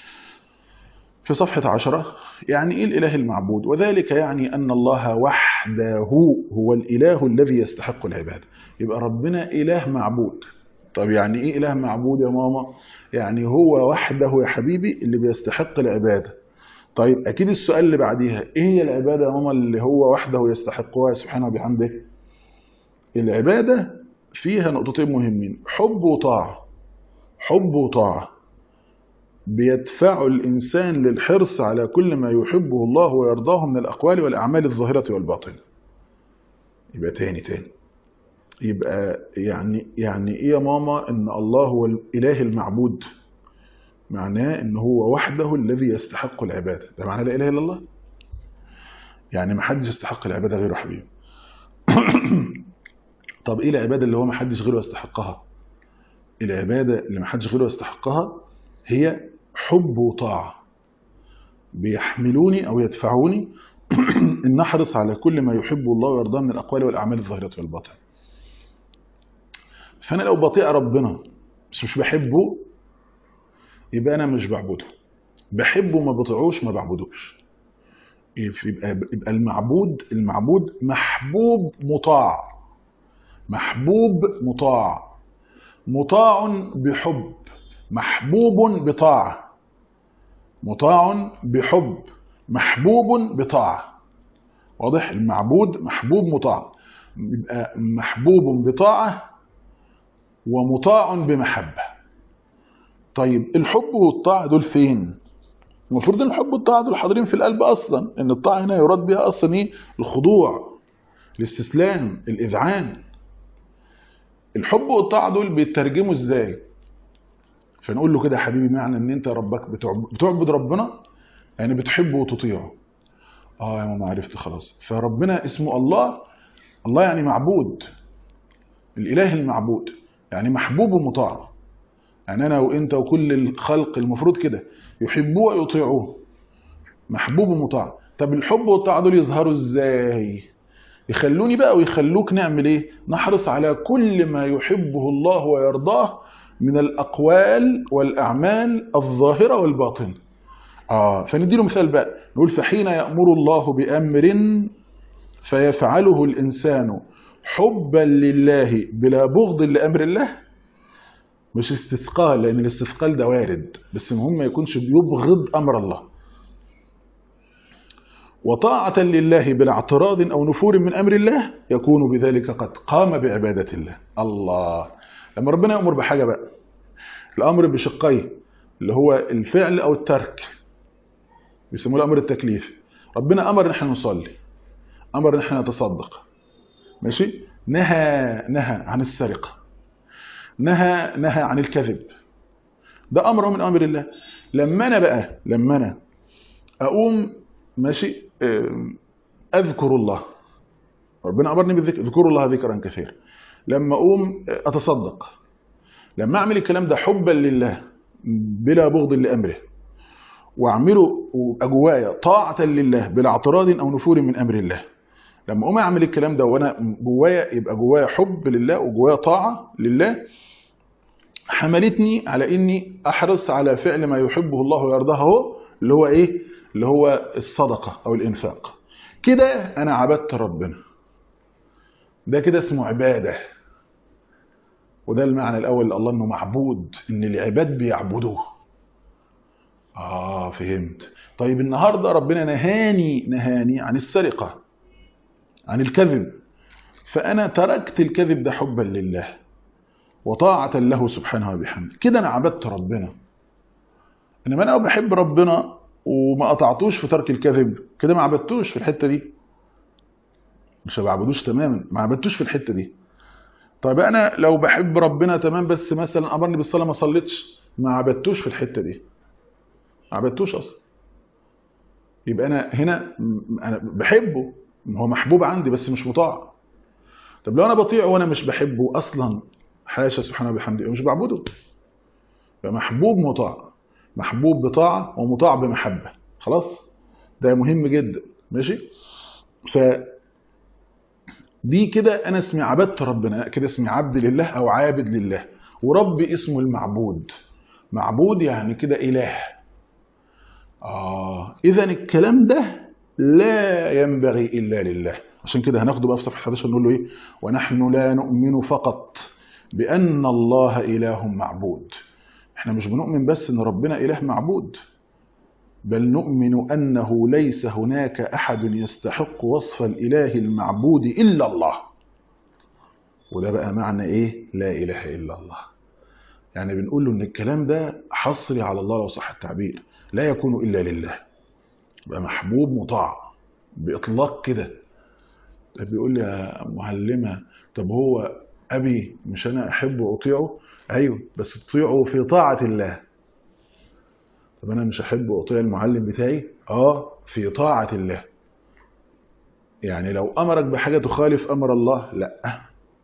في صفحة عشرة يعني إيه الإله المعبود وذلك يعني أن الله وحده هو الإله الذي يستحق العبادة يبقى ربنا إله معبود طب يعني إيه إله معبود يا ماما يعني هو وحده يا حبيبي اللي بيستحق العبادة طيب أكيد السؤال اللي بعديها إيه هي العبادة يا ماما اللي هو وحده يستحقها سبحانه وبحمده العبادة فيها نقطتين مهمين حب وطاعة حب وطاعة بيدفع الإنسان للحرص على كل ما يحبه الله ويرضاه من الأقوال والأعمال الظاهرة والباطنة يبقى تاني تاني يبقى يعني يعني إيه يا ماما إن الله هو الإله المعبود معناه إن هو وحده الذي يستحق العبادة ده معناه لا إله إلا الله يعني ما حدش يستحق العبادة غيره حبيبي طب إيه العبادة اللي هو ما حدش غيره يستحقها العبادة اللي ما حدش غيره يستحقها هي حب وطاعة بيحملوني أو يدفعوني إن أحرص على كل ما يحبه الله ويرضاه من الأقوال والأعمال الظاهرة والباطنة فأنا لو بطيء ربنا بس مش بحبه يبقى أنا مش بعبده بحبه ما بطيعوش ما بعبدوش يبقى يبقى المعبود المعبود محبوب مطاع محبوب مطاع مطاع بحب محبوب بطاعة مطاع بحب محبوب بطاعة واضح المعبود محبوب مطاع يبقى محبوب بطاعة ومطاع بمحبة طيب الحب والطاعة دول فين المفروض ان الحب والطاعة دول حاضرين في القلب اصلا ان الطاعة هنا يراد بها اصلا ايه الخضوع الاستسلام الاذعان الحب والطاعة دول بيترجموا ازاي فنقول له كده يا حبيبي معنى ان انت ربك بتعب- بتعبد ربنا يعني بتحبه وتطيعه اه يا ماما عرفت خلاص فربنا اسمه الله الله يعني معبود الاله المعبود يعني محبوب ومطاع يعني انا وانت وكل الخلق المفروض كده يحبوه ويطيعوه محبوب ومطاع طب الحب والطاعه دول يظهروا ازاي يخلوني بقى ويخلوك نعمل ايه نحرص على كل ما يحبه الله ويرضاه من الاقوال والاعمال الظاهره والباطنه اه فنديله مثال بقى نقول فحين يامر الله بامر فيفعله الانسان حبا لله بلا بغض لامر الله مش استثقال لان الاستثقال ده وارد بس المهم ما يكونش بيبغض امر الله وطاعة لله بلا اعتراض أو نفور من أمر الله يكون بذلك قد قام بعبادة الله الله لما ربنا يأمر بحاجة بقى الأمر بشقيه اللي هو الفعل أو الترك بيسموه الأمر التكليفي ربنا أمر نحن نصلي أمر نحن نتصدق ماشي نهى نهى عن السرقة نهى نهى عن الكذب ده أمر من أمر الله لما أنا بقى لما أنا أقوم ماشي آم، أذكر الله ربنا أمرني بالذكر اذكروا الله ذكرا كثيرا لما أقوم أتصدق لما أعمل الكلام ده حبا لله بلا بغض لأمره واعمله ويبقى جوايا طاعة لله بلا اعتراض أو نفور من أمر الله لما أقوم أعمل الكلام ده وأنا جوايا يبقى جوايا حب لله وجوايا طاعة لله حملتني على إني أحرص على فعل ما يحبه الله ويرضاه هو اللي هو إيه؟ اللي هو الصدقة أو الإنفاق كده أنا عبدت ربنا ده كده اسمه عبادة وده المعنى الأول لله إنه معبود إن العباد بيعبدوه آه فهمت طيب النهاردة ربنا نهاني نهاني عن السرقة عن الكذب فأنا تركت الكذب ده حبا لله وطاعة له سبحانه وبحمده كده أنا عبدت ربنا إنما أنا لو بحب ربنا وما قطعتوش في ترك الكذب كده ما عبدتوش في الحتة دي مش ما بعبدوش تماما ما عبدتوش في الحتة دي طيب أنا لو بحب ربنا تمام بس مثلا أمرني بالصلاة ما صليتش ما عبدتوش في الحتة دي ما عبدتوش أصلا يبقى أنا هنا م- أنا بحبه هو محبوب عندي بس مش مطاع طب لو أنا بطيعه وأنا مش بحبه أصلا حاشا سبحانه وبحمده مش بعبده يبقى محبوب مطاع محبوب بطاعة ومطاع بمحبة خلاص ده مهم جدا ماشي ف دي كده انا اسمي عبدت ربنا كده اسمي عبد لله او عابد لله وربي اسمه المعبود معبود يعني كده اله اه اذا الكلام ده لا ينبغي الا لله عشان كده هناخده بقى في صفحه 11 نقول له ايه ونحن لا نؤمن فقط بان الله اله معبود احنا مش بنؤمن بس ان ربنا اله معبود بل نؤمن انه ليس هناك احد يستحق وصف الاله المعبود الا الله وده بقى معنى ايه لا اله الا الله يعني بنقول له ان الكلام ده حصري على الله لو صح التعبير لا يكون الا لله يبقى محبوب مطاع باطلاق كده طب بيقول لي يا معلمه طب هو ابي مش انا احب واطيعه ايوه بس تطيعه في طاعه الله طب انا مش احب واطيع المعلم بتاعي اه في طاعه الله يعني لو امرك بحاجه تخالف امر الله لا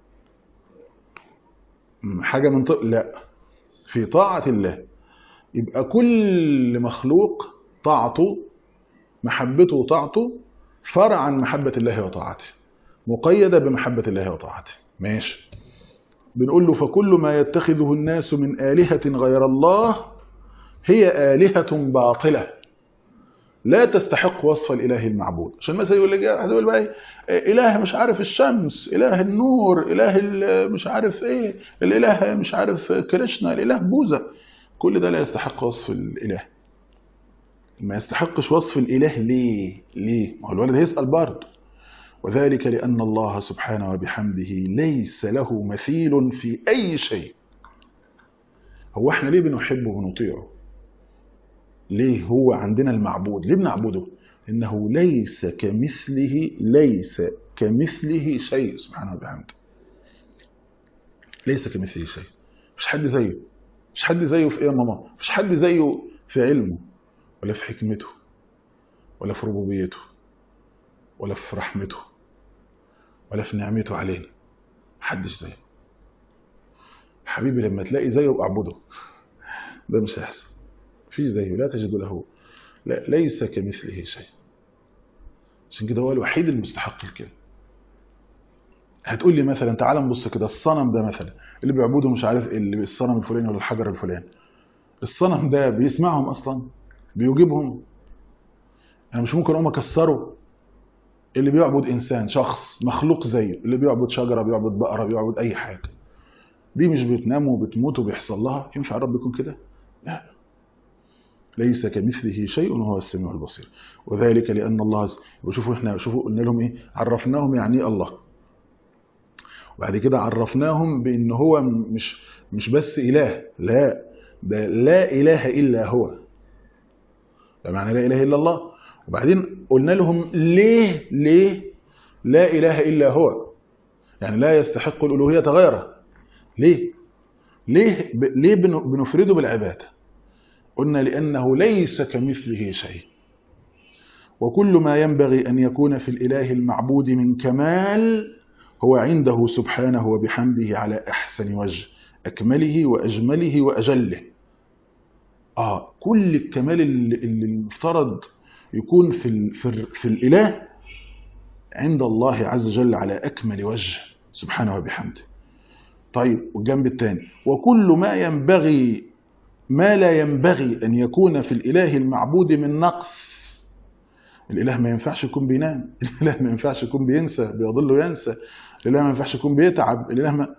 م- حاجه من طق لا في طاعه الله يبقى كل مخلوق طاعته محبته وطاعته فرع عن محبه الله وطاعته مقيده بمحبه الله وطاعته ماشي بنقول له فكل ما يتخذه الناس من آلهة غير الله هي آلهة باطلة لا تستحق وصف الاله المعبود عشان مثلا يقول لك واحد يقول بقى إيه اله مش عارف الشمس اله النور اله ال- مش عارف ايه الاله مش عارف كريشنا الاله بوذا كل ده لا يستحق وصف الاله ما يستحقش وصف الاله ليه ليه ما هو الولد هيسال برضه وذلك لان الله سبحانه وبحمده ليس له مثيل في اي شيء هو احنا ليه بنحبه ونطيعه ليه هو عندنا المعبود ليه بنعبده انه ليس كمثله ليس كمثله شيء سبحانه وبحمده ليس كمثله شيء مش حد زيه مش حد زيه في ايه يا ماما مش حد زيه في علمه ولا في حكمته ولا في ربوبيته ولا في رحمته ولا في نعمته علينا محدش زيه حبيبي لما تلاقي زيه اعبده ده مش هيحصل مفيش زيه لا تجد له لا ليس كمثله شيء عشان كده هو الوحيد المستحق الكلمه هتقول لي مثلا تعال نبص كده الصنم ده مثلا اللي بيعبدوا مش عارف إيه، اللي الصنم الفلاني ولا الحجر الفلاني الصنم ده بيسمعهم اصلا بيجيبهم انا مش ممكن اقوم اكسره اللي بيعبد انسان شخص مخلوق زيه اللي بيعبد شجره بيعبد بقره بيعبد اي حاجه دي مش بتنام وبتموت وبيحصل لها ينفع الرب يكون كده لا ليس كمثله شيء وهو السميع البصير وذلك لان الله وشوفوا احنا شوفوا قلنا لهم ايه عرفناهم يعني ايه الله وبعد كده عرفناهم بان هو مش مش بس اله لا ده لا اله الا هو ده معنى لا اله الا الله وبعدين قلنا لهم ليه ليه لا اله الا هو يعني لا يستحق الالوهيه غيره ليه ليه ب... ليه بن- بنفرده بالعباده قلنا لانه ليس كمثله شيء وكل ما ينبغي ان يكون في الاله المعبود من كمال هو عنده سبحانه وبحمده على احسن وجه اكمله واجمله واجله اه كل الكمال اللي اللي المفترض يكون في ال... في, ال... في الاله عند الله عز وجل على اكمل وجه سبحانه وبحمده طيب والجنب الثاني وكل ما ينبغي ما لا ينبغي ان يكون في الاله المعبود من نقص الاله ما ينفعش يكون بينام الاله ما ينفعش يكون بينسى بيضل وينسى الاله ما ينفعش يكون بيتعب الاله ما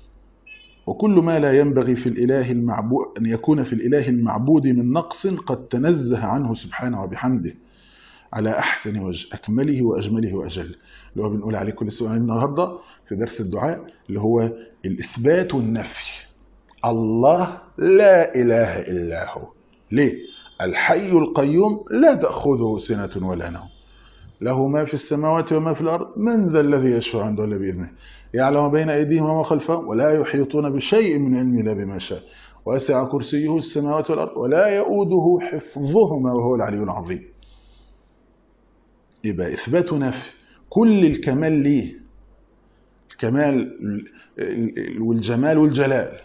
وكل ما لا ينبغي في الاله المعبود ان يكون في الاله المعبود من نقص قد تنزه عنه سبحانه وبحمده على احسن وجه اكمله واجمله واجله اللي هو بنقول عليه كل سؤال النهارده في درس الدعاء اللي هو الاثبات والنفي الله لا اله الا هو ليه الحي القيوم لا تاخذه سنه ولا نوم له ما في السماوات وما في الارض من ذا الذي يشفع عنده الا باذنه يعلم ما بين ايديهم وما خلفهم ولا يحيطون بشيء من علمه الا بما شاء وسع كرسيه السماوات والارض ولا يؤوده حفظهما وهو العلي العظيم يبقى اثبات ونفي كل الكمال ليه الكمال والجمال والجلال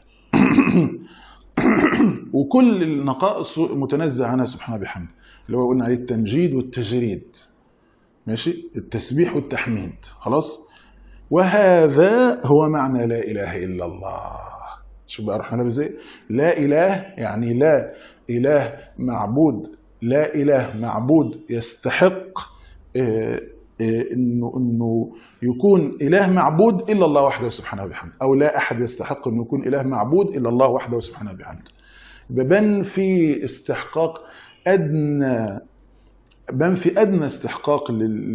وكل النقائص متنزه عنها سبحانه بحمده اللي هو قلنا عليه التمجيد والتجريد ماشي التسبيح والتحميد خلاص وهذا هو معنى لا اله الا الله شوف بقى رحنا ازاي لا اله يعني لا اله معبود لا اله معبود يستحق إيه إيه انه انه يكون اله معبود الا الله وحده سبحانه وبحمده او لا احد يستحق انه يكون اله معبود الا الله وحده سبحانه وبحمده بن في استحقاق ادنى بن في ادنى استحقاق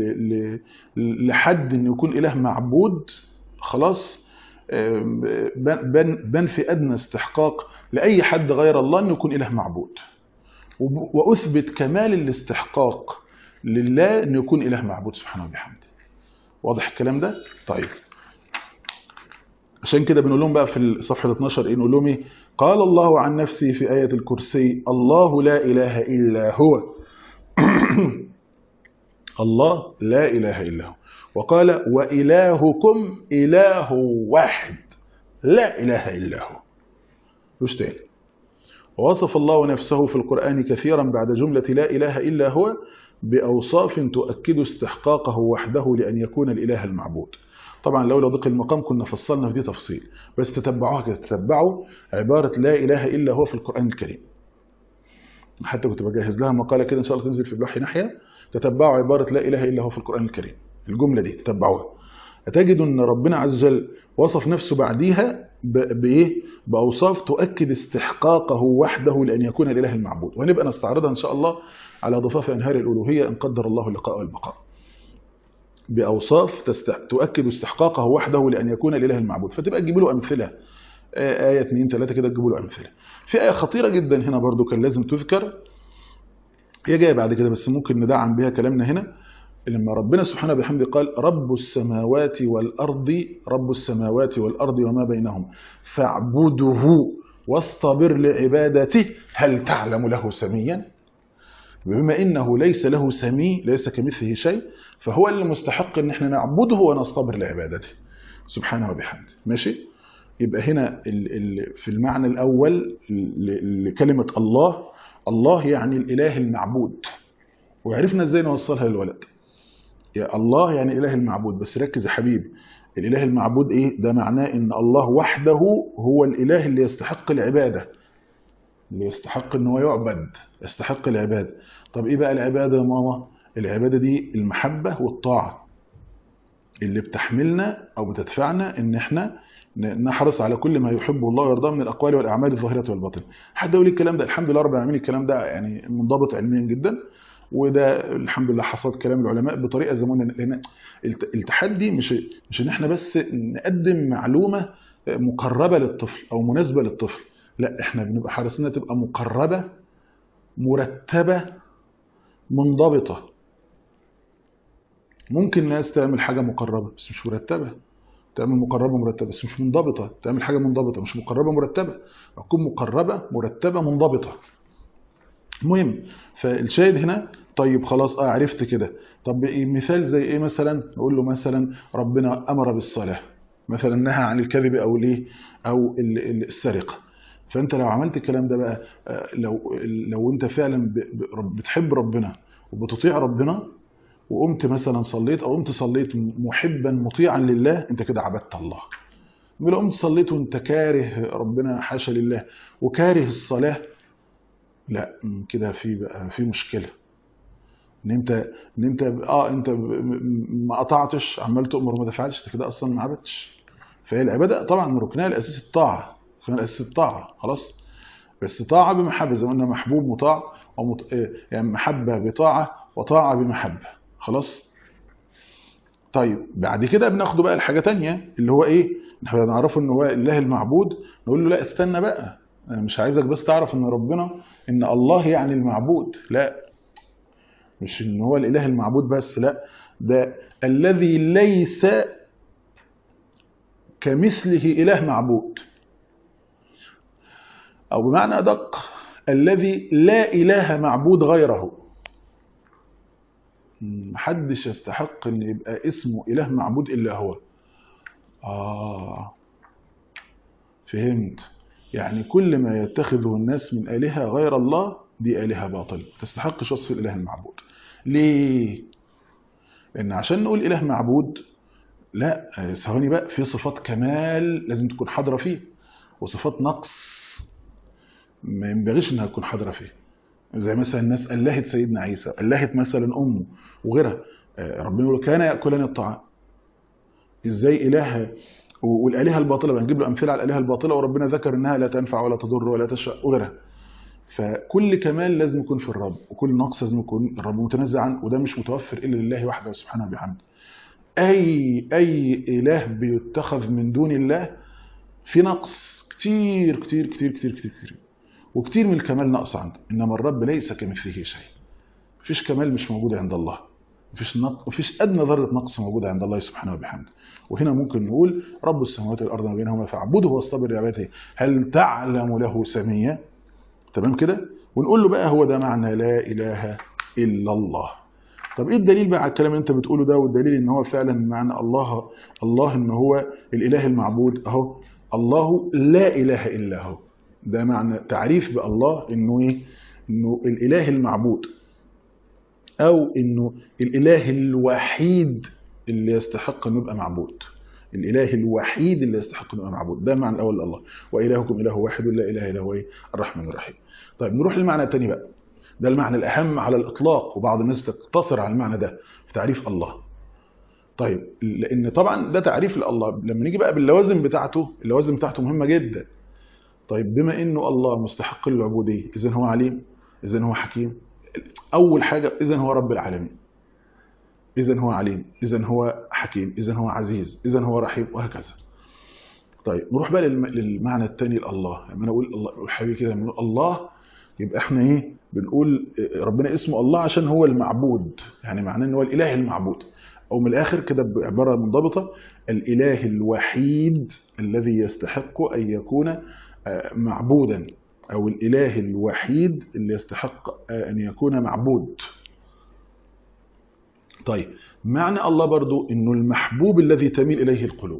لحد انه يكون اله معبود خلاص بن بن في ادنى استحقاق لاي حد غير الله انه يكون اله معبود واثبت كمال الاستحقاق لله انه يكون اله معبود سبحانه وبحمده واضح الكلام ده طيب عشان كده بنقول لهم بقى في صفحه 12 ايه نقول لهم ايه قال الله عن نفسه في ايه الكرسي الله لا اله الا هو الله لا اله الا هو وقال والهكم اله واحد لا اله الا هو مش تاني ووصف الله نفسه في القرآن كثيرا بعد جملة لا إله إلا هو بأوصاف تؤكد استحقاقه وحده لأن يكون الإله المعبود طبعا لولا ضيق المقام كنا فصلنا في دي تفصيل بس تتبعوها كده تتبعوا عبارة لا إله إلا هو في القرآن الكريم حتى كنت بجهز لها مقاله كده ان شاء الله تنزل في بلوحي ناحيه تتبعوا عباره لا اله الا هو في القران الكريم الجمله دي تتبعوها هتجدوا ان ربنا عز وجل وصف نفسه بعديها ب- بايه باوصاف تؤكد استحقاقه وحده لان يكون الاله المعبود وهنبقى نستعرضها ان شاء الله على ضفاف انهار الالوهيه ان قدر الله اللقاء والبقاء باوصاف تست... تؤكد استحقاقه وحده لان يكون الاله المعبود فتبقى تجيب له امثله آه، ايه اثنين ثلاثه كده تجيبوا له امثله في ايه خطيره جدا هنا برضو كان لازم تذكر هي جايه بعد كده بس ممكن ندعم بها كلامنا هنا لما ربنا سبحانه بحمده قال رب السماوات والارض رب السماوات والارض وما بينهم فاعبده واصطبر لعبادته هل تعلم له سميا بما انه ليس له سمي ليس كمثله شيء فهو اللي مستحق ان احنا نعبده ونصطبر لعبادته سبحانه وبحمده ماشي يبقى هنا ال ال في المعنى الاول ل- لكلمه الله الله يعني الاله المعبود وعرفنا ازاي نوصلها للولد يا الله يعني اله المعبود بس ركز يا حبيبي الاله المعبود ايه ده معناه ان الله وحده هو الاله اللي يستحق العباده اللي يستحق ان هو يعبد يستحق العباده طب ايه بقى العباده يا ماما العباده دي المحبه والطاعه اللي بتحملنا او بتدفعنا ان احنا ن- نحرص على كل ما يحبه الله ويرضاه من الاقوال والاعمال الظاهره والباطنه حد يقول لي الكلام ده الحمد لله رب العالمين الكلام ده يعني منضبط علميا جدا وده الحمد لله حصاد كلام العلماء بطريقه زي ما قلنا لان الت- التحدي مش مش ان احنا بس نقدم معلومه مقربه للطفل او مناسبه للطفل لا احنا بنبقى حريصين انها تبقى مقربه مرتبه منضبطه ممكن ناس تعمل حاجه مقربه بس مش مرتبه تعمل مقربه مرتبه بس مش منضبطه تعمل حاجه منضبطه مش مقربه مرتبه تكون مقربه مرتبه منضبطه المهم فالشاهد هنا طيب خلاص اه عرفت كده طب إيه مثال زي ايه مثلا نقول له مثلا ربنا امر بالصلاه مثلا نهى عن الكذب او الايه او ال- ال- السرقه فانت لو عملت الكلام ده بقى آه، لو لو انت فعلا ب- ب- رب- بتحب ربنا وبتطيع ربنا وقمت مثلا صليت او قمت صليت محبا مطيعا لله انت كده عبدت الله ولو قمت صليت وانت كاره ربنا حاشا لله وكاره الصلاه لا م، كده في بقى في مشكله ان انت ان انت اه انت ب- م- ما قطعتش عمال تؤمر وما تفعلش انت كده اصلا ما عبدتش فهي العباده طبعا من ركنها الاساسي الطاعه ركنها الاساسي الطاعه خلاص بس طاعه بمحبه زي ما قلنا محبوب مطاع ومط... آه، يعني محبه بطاعه وطاعه بمحبه خلاص طيب بعد كده بناخده بقى الحاجه تانية اللي هو ايه احنا نعرفه ان هو الاله المعبود نقول له لا استنى بقى انا مش عايزك بس تعرف ان ربنا ان الله يعني المعبود لا مش ان هو الاله المعبود بس لا ده الذي ليس كمثله اله معبود او بمعنى ادق الذي لا اله معبود غيره محدش يستحق ان يبقى اسمه اله معبود الا هو اه فهمت يعني كل ما يتخذه الناس من آلهة غير الله دي آلهة باطل ما تستحقش وصف الإله المعبود ليه؟ لأن عشان نقول إله معبود لا آه، ثواني بقى في صفات كمال لازم تكون حاضرة فيه وصفات نقص ما ينبغيش إنها تكون حاضرة فيه زي مثلا الناس ألهت سيدنا عيسى ألهت مثلا أمه وغيرها آه، ربنا يقول كان يأكلان الطعام ازاي اله والالهه الباطله بنجيب له امثله على الالهه الباطله وربنا ذكر انها لا تنفع ولا تضر ولا تشفع وغيرها فكل كمال لازم يكون في الرب وكل نقص لازم يكون الرب متنزه عنه وده مش متوفر الا لله وحده سبحانه وبحمده اي اي اله بيتخذ من دون الله في نقص كتير كتير كتير كتير كتير كتير وكتير من الكمال نقص عنده انما الرب ليس كمثله شيء مفيش كمال مش موجود عند الله مفيش نق... مفيش ادنى ذره نقص موجوده عند الله سبحانه وبحمده وهنا ممكن نقول رب السماوات والارض ما بينهما فاعبده واصطبر لعبادته هل تعلم له سميا تمام كده ونقول له بقى هو ده معنى لا اله الا الله طب ايه الدليل بقى على الكلام اللي انت بتقوله ده والدليل ان هو فعلا معنى الله الله ان هو الاله المعبود اهو الله لا اله الا هو ده معنى تعريف بالله انه ايه انه الاله المعبود او انه الاله الوحيد اللي يستحق انه يبقى معبود الاله الوحيد اللي يستحق انه يبقى معبود ده المعنى الاول لله والهكم اله واحد لا اله الا هو إيه؟ الرحمن الرحيم طيب نروح للمعنى الثاني بقى ده المعنى الاهم على الاطلاق وبعض الناس تقتصر على المعنى ده في تعريف الله طيب لان طبعا ده تعريف لله لما نيجي بقى باللوازم بتاعته اللوازم بتاعته مهمه جدا طيب بما انه الله مستحق للعبوديه اذا هو عليم اذا هو حكيم اول حاجه اذا هو رب العالمين اذا هو عليم اذا هو حكيم اذا هو عزيز اذا هو رحيم وهكذا طيب نروح بقى للم- للمعنى الثاني لله لما انا اقول الله الحبيب كده لما نقول الله يبقى احنا ايه بنقول ربنا اسمه الله عشان هو المعبود يعني معناه ان هو الاله المعبود او من الاخر كده بعباره منضبطه الاله الوحيد الذي يستحق ان يكون آه، معبودا او الاله الوحيد اللي يستحق آه، ان يكون معبود طيب معنى الله برضو انه المحبوب الذي تميل اليه القلوب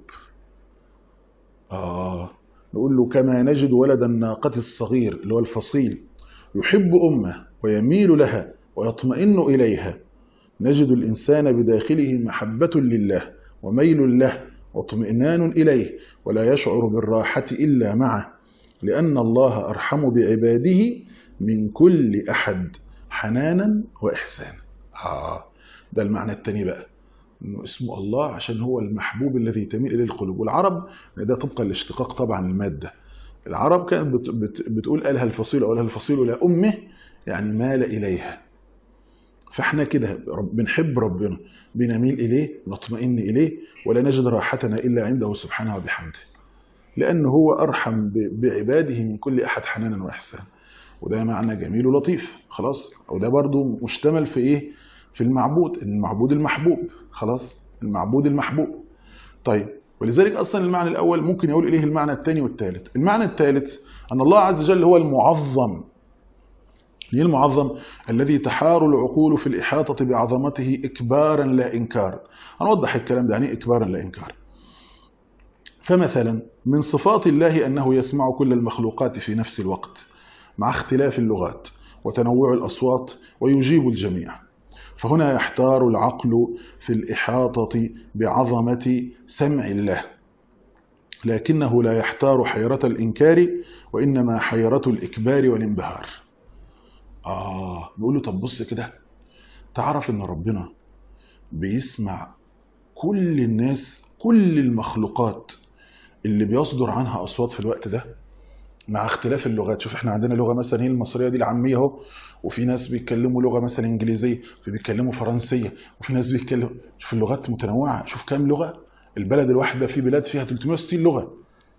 اه نقول له كما نجد ولد الناقة الصغير اللي هو الفصيل يحب أمه ويميل لها ويطمئن إليها نجد الإنسان بداخله محبة لله وميل له واطمئنان إليه ولا يشعر بالراحة إلا معه لأن الله أرحم بعباده من كل أحد حنانا وإحسانا آه ده المعنى التاني بقى انه اسمه الله عشان هو المحبوب الذي تميل اليه القلوب والعرب ده طبقا لاشتقاق طبعا الماده العرب كانت بت بت بتقول الها الفصيل او الها الفصيل الى امه يعني مال اليها فاحنا كده رب بنحب ربنا بنميل اليه نطمئن اليه ولا نجد راحتنا الا عنده سبحانه وبحمده لانه هو ارحم ب- بعباده من كل احد حنانا واحسانا وده معنى جميل ولطيف خلاص وده برضو مشتمل في ايه في المعبود المعبود المحبوب خلاص المعبود المحبوب طيب ولذلك اصلا المعنى الاول ممكن يقول اليه المعنى الثاني والثالث المعنى الثالث ان الله عز وجل هو المعظم ليه المعظم الذي تحار العقول في الإحاطة بعظمته إكبارا لا إنكارا هنوضح الكلام ده يعني إيه إكبارا لا إنكارا فمثلا من صفات الله أنه يسمع كل المخلوقات في نفس الوقت مع اختلاف اللغات وتنوع الأصوات ويجيب الجميع فهنا يحتار العقل في الإحاطة بعظمة سمع الله لكنه لا يحتار حيرة الإنكار وإنما حيرة الإكبار والانبهار آه نقول له طب بص كده تعرف إن ربنا بيسمع كل الناس كل المخلوقات اللي بيصدر عنها أصوات في الوقت ده مع اختلاف اللغات شوف احنا عندنا لغة مثلا هي المصرية دي العامية اهو وفي ناس بيتكلموا لغة مثلا انجليزية في بيتكلموا فرنسية وفي ناس بيتكلموا شوف اللغات متنوعة شوف كام لغة البلد الواحدة في بلاد فيها 360 لغة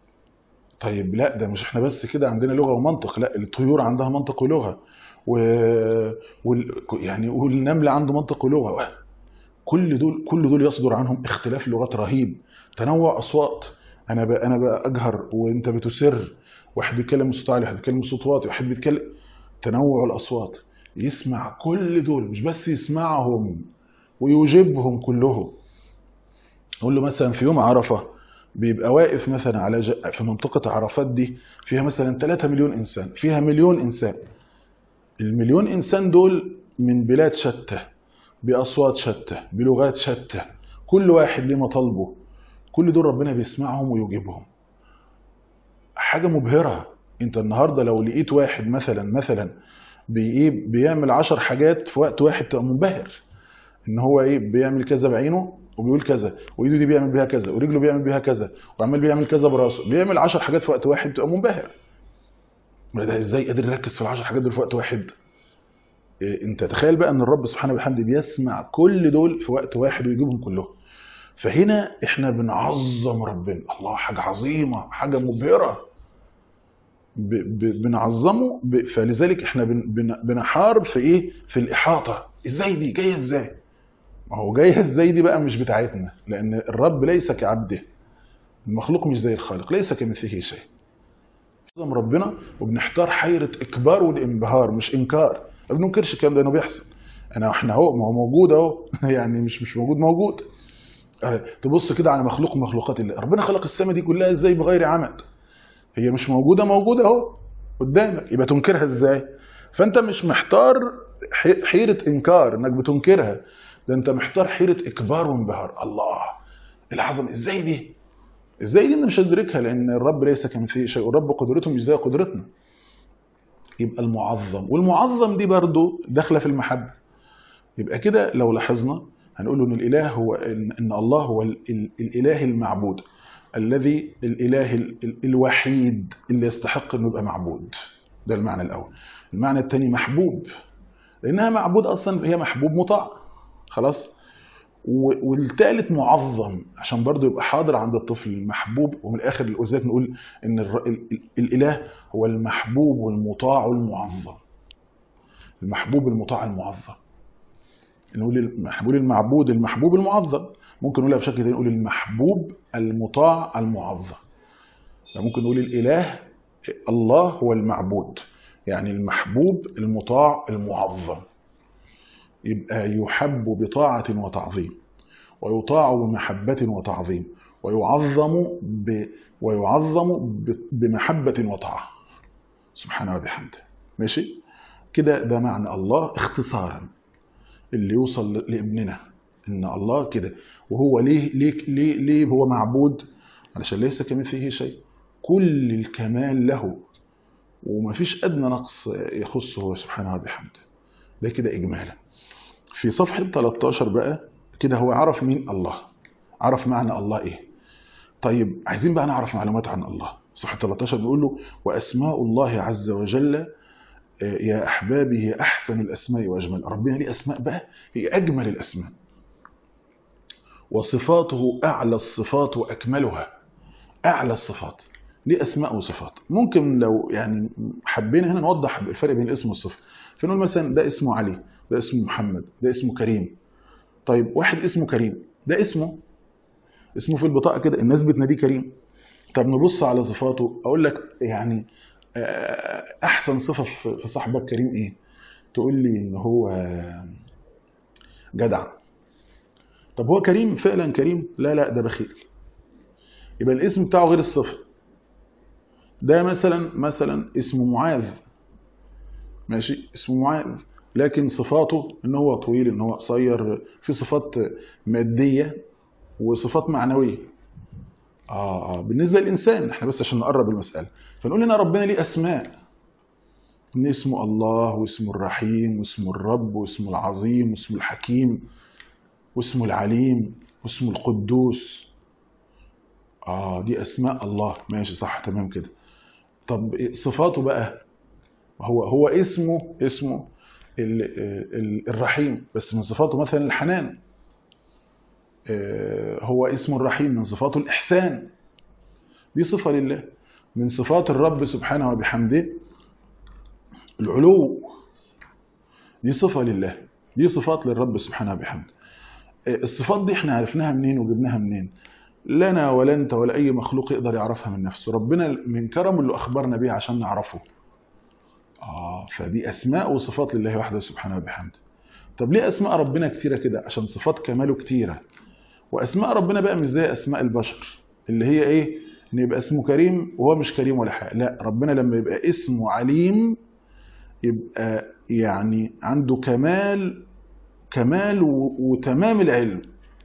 طيب لا ده مش احنا بس كده عندنا لغة ومنطق لا الطيور عندها منطق ولغة و... وال... يعني والنمل عنده منطق ولغة كل دول كل دول يصدر عنهم اختلاف لغات رهيب تنوع اصوات انا ب... انا بأجهر وانت بتسر واحد بيتكلم بصوت عالي واحد بيتكلم بصوت واطي واحد بيتكلم تنوع الاصوات يسمع كل دول مش بس يسمعهم ويجيبهم كلهم نقول له مثلا في يوم عرفه بيبقى واقف مثلا على ج... في منطقه عرفات دي فيها مثلا 3 مليون انسان فيها مليون انسان المليون انسان دول من بلاد شتى باصوات شتى بلغات شتى كل واحد ليه مطالبه كل دول ربنا بيسمعهم ويجيبهم حاجه مبهره انت النهارده لو لقيت واحد مثلا مثلا بي بيعمل عشر حاجات في وقت واحد تبقى منبهر ان هو ايه بيعمل كذا بعينه وبيقول كذا وايده دي بيعمل بيها كذا ورجله بيعمل بيها كذا وعمال بيعمل كذا براسه بيعمل عشر حاجات في وقت واحد تبقى منبهر ده ازاي قادر يركز في العشر حاجات دول في وقت واحد إيه انت تخيل بقى ان الرب سبحانه وبحمده بيسمع كل دول في وقت واحد ويجيبهم كلهم فهنا احنا بنعظم ربنا الله حاجه عظيمه حاجه مبهره ب ب بنعظمه ب فلذلك احنا بن بن بنحارب في ايه في الاحاطه ازاي دي جايه ازاي ما هو جايه ازاي دي بقى مش بتاعتنا لان الرب ليس كعبده المخلوق مش زي الخالق ليس كمثله شيء نعظم ربنا وبنحتار حيره اكبار والانبهار مش انكار ما بننكرش الكلام ده انه بيحصل انا احنا اهو ما هو موجود اهو يعني مش مش موجود موجود تبص كده على مخلوق من مخلوقات الله ربنا خلق السماء دي كلها ازاي بغير عمد هي مش موجوده موجوده اهو قدامك يبقى تنكرها ازاي فانت مش محتار حيره انكار انك بتنكرها ده انت محتار حيره اكبار وانبهار الله العظمه ازاي دي ازاي دي مش هندركها لان الرب ليس كمثله شيء والرب قدرته مش زي قدرتنا يبقى المعظم والمعظم دي برضو داخله في المحبه يبقى كده لو لاحظنا هنقول ان الاله هو ان إن الله هو ال- ال- الاله المعبود الذي الاله ال- ال- الوحيد اللي يستحق انه يبقى معبود ده المعنى الاول المعنى الثاني محبوب لانها معبود اصلا هي محبوب مطاع خلاص و- والثالث معظم عشان برضه يبقى حاضر عند الطفل المحبوب ومن الاخر وذلك نقول ان الر- ال- ال- الاله هو المحبوب والمطاع والمعظم المحبوب المطاع المعظم نقول المحبوب المعبود المحبوب المعظم ممكن نقولها بشكل تاني نقول المحبوب المطاع المعظم يعني ممكن نقول الاله الله هو المعبود يعني المحبوب المطاع المعظم يبقى يحب بطاعة وتعظيم ويطاع بمحبة وتعظيم ويعظم ب ويعظم ب- بمحبة وطاعة سبحانه وبحمده ماشي كده ده معنى الله اختصارا اللي يوصل لابننا ان الله كده وهو ليه ليه ليه, ليه هو معبود علشان ليس كمثله شيء كل الكمال له ومفيش ادنى نقص يخصه هو سبحانه وبحمده ده كده اجمالا في صفحه 13 بقى كده هو عرف مين الله عرف معنى الله ايه طيب عايزين بقى نعرف معلومات عن الله صفحه 13 بيقول له واسماء الله عز وجل يا احبابي هي احسن الاسماء واجمل ربنا ليه اسماء بقى هي اجمل الاسماء وصفاته اعلى الصفات واكملها اعلى الصفات ليه اسماء وصفات ممكن لو يعني حبينا هنا نوضح الفرق بين الاسم والصفه فنقول مثلا ده اسمه علي ده اسمه محمد ده اسمه كريم طيب واحد اسمه كريم ده اسمه اسمه في البطاقه كده الناس بتناديه كريم طب نبص على صفاته اقول لك يعني آه، احسن صفه في في صاحبك كريم ايه تقول لي ان هو جدع طب هو كريم فعلا كريم لا لا ده بخيل يبقى الاسم بتاعه غير الصفه ده مثلا مثلا اسمه معاذ ماشي اسمه معاذ لكن صفاته ان هو طويل ان هو قصير في صفات ماديه وصفات معنويه اه اه بالنسبه للانسان احنا بس عشان نقرب المساله فنقول هنا ربنا ليه اسماء ان اسمه الله واسمه الرحيم واسمه الرب واسمه العظيم واسمه الحكيم واسمه العليم واسمه القدوس اه دي اسماء الله ماشي صح تمام كده طب إيه صفاته بقى هو هو اسمه اسمه ال ال الرحيم بس من صفاته مثلا الحنان آه، هو اسمه الرحيم من صفاته الإحسان دي صفة لله من صفات الرب سبحانه وبحمده العلو دي صفة لله دي صفات للرب سبحانه وبحمده آه، الصفات دي احنا عرفناها منين وجبناها منين لنا ولا انت ولا اي مخلوق يقدر يعرفها من نفسه ربنا من كرمه اللي اخبرنا بيه عشان نعرفه اه فدي اسماء وصفات لله وحده سبحانه وبحمده طب ليه اسماء ربنا كتيره كده عشان صفات كماله كتيره واسماء ربنا بقى مش زي اسماء البشر اللي هي ايه ان يبقى اسمه كريم وهو مش كريم ولا حاجه لا ربنا لما يبقى اسمه عليم يبقى يعني عنده كمال كمال و- وتمام العلم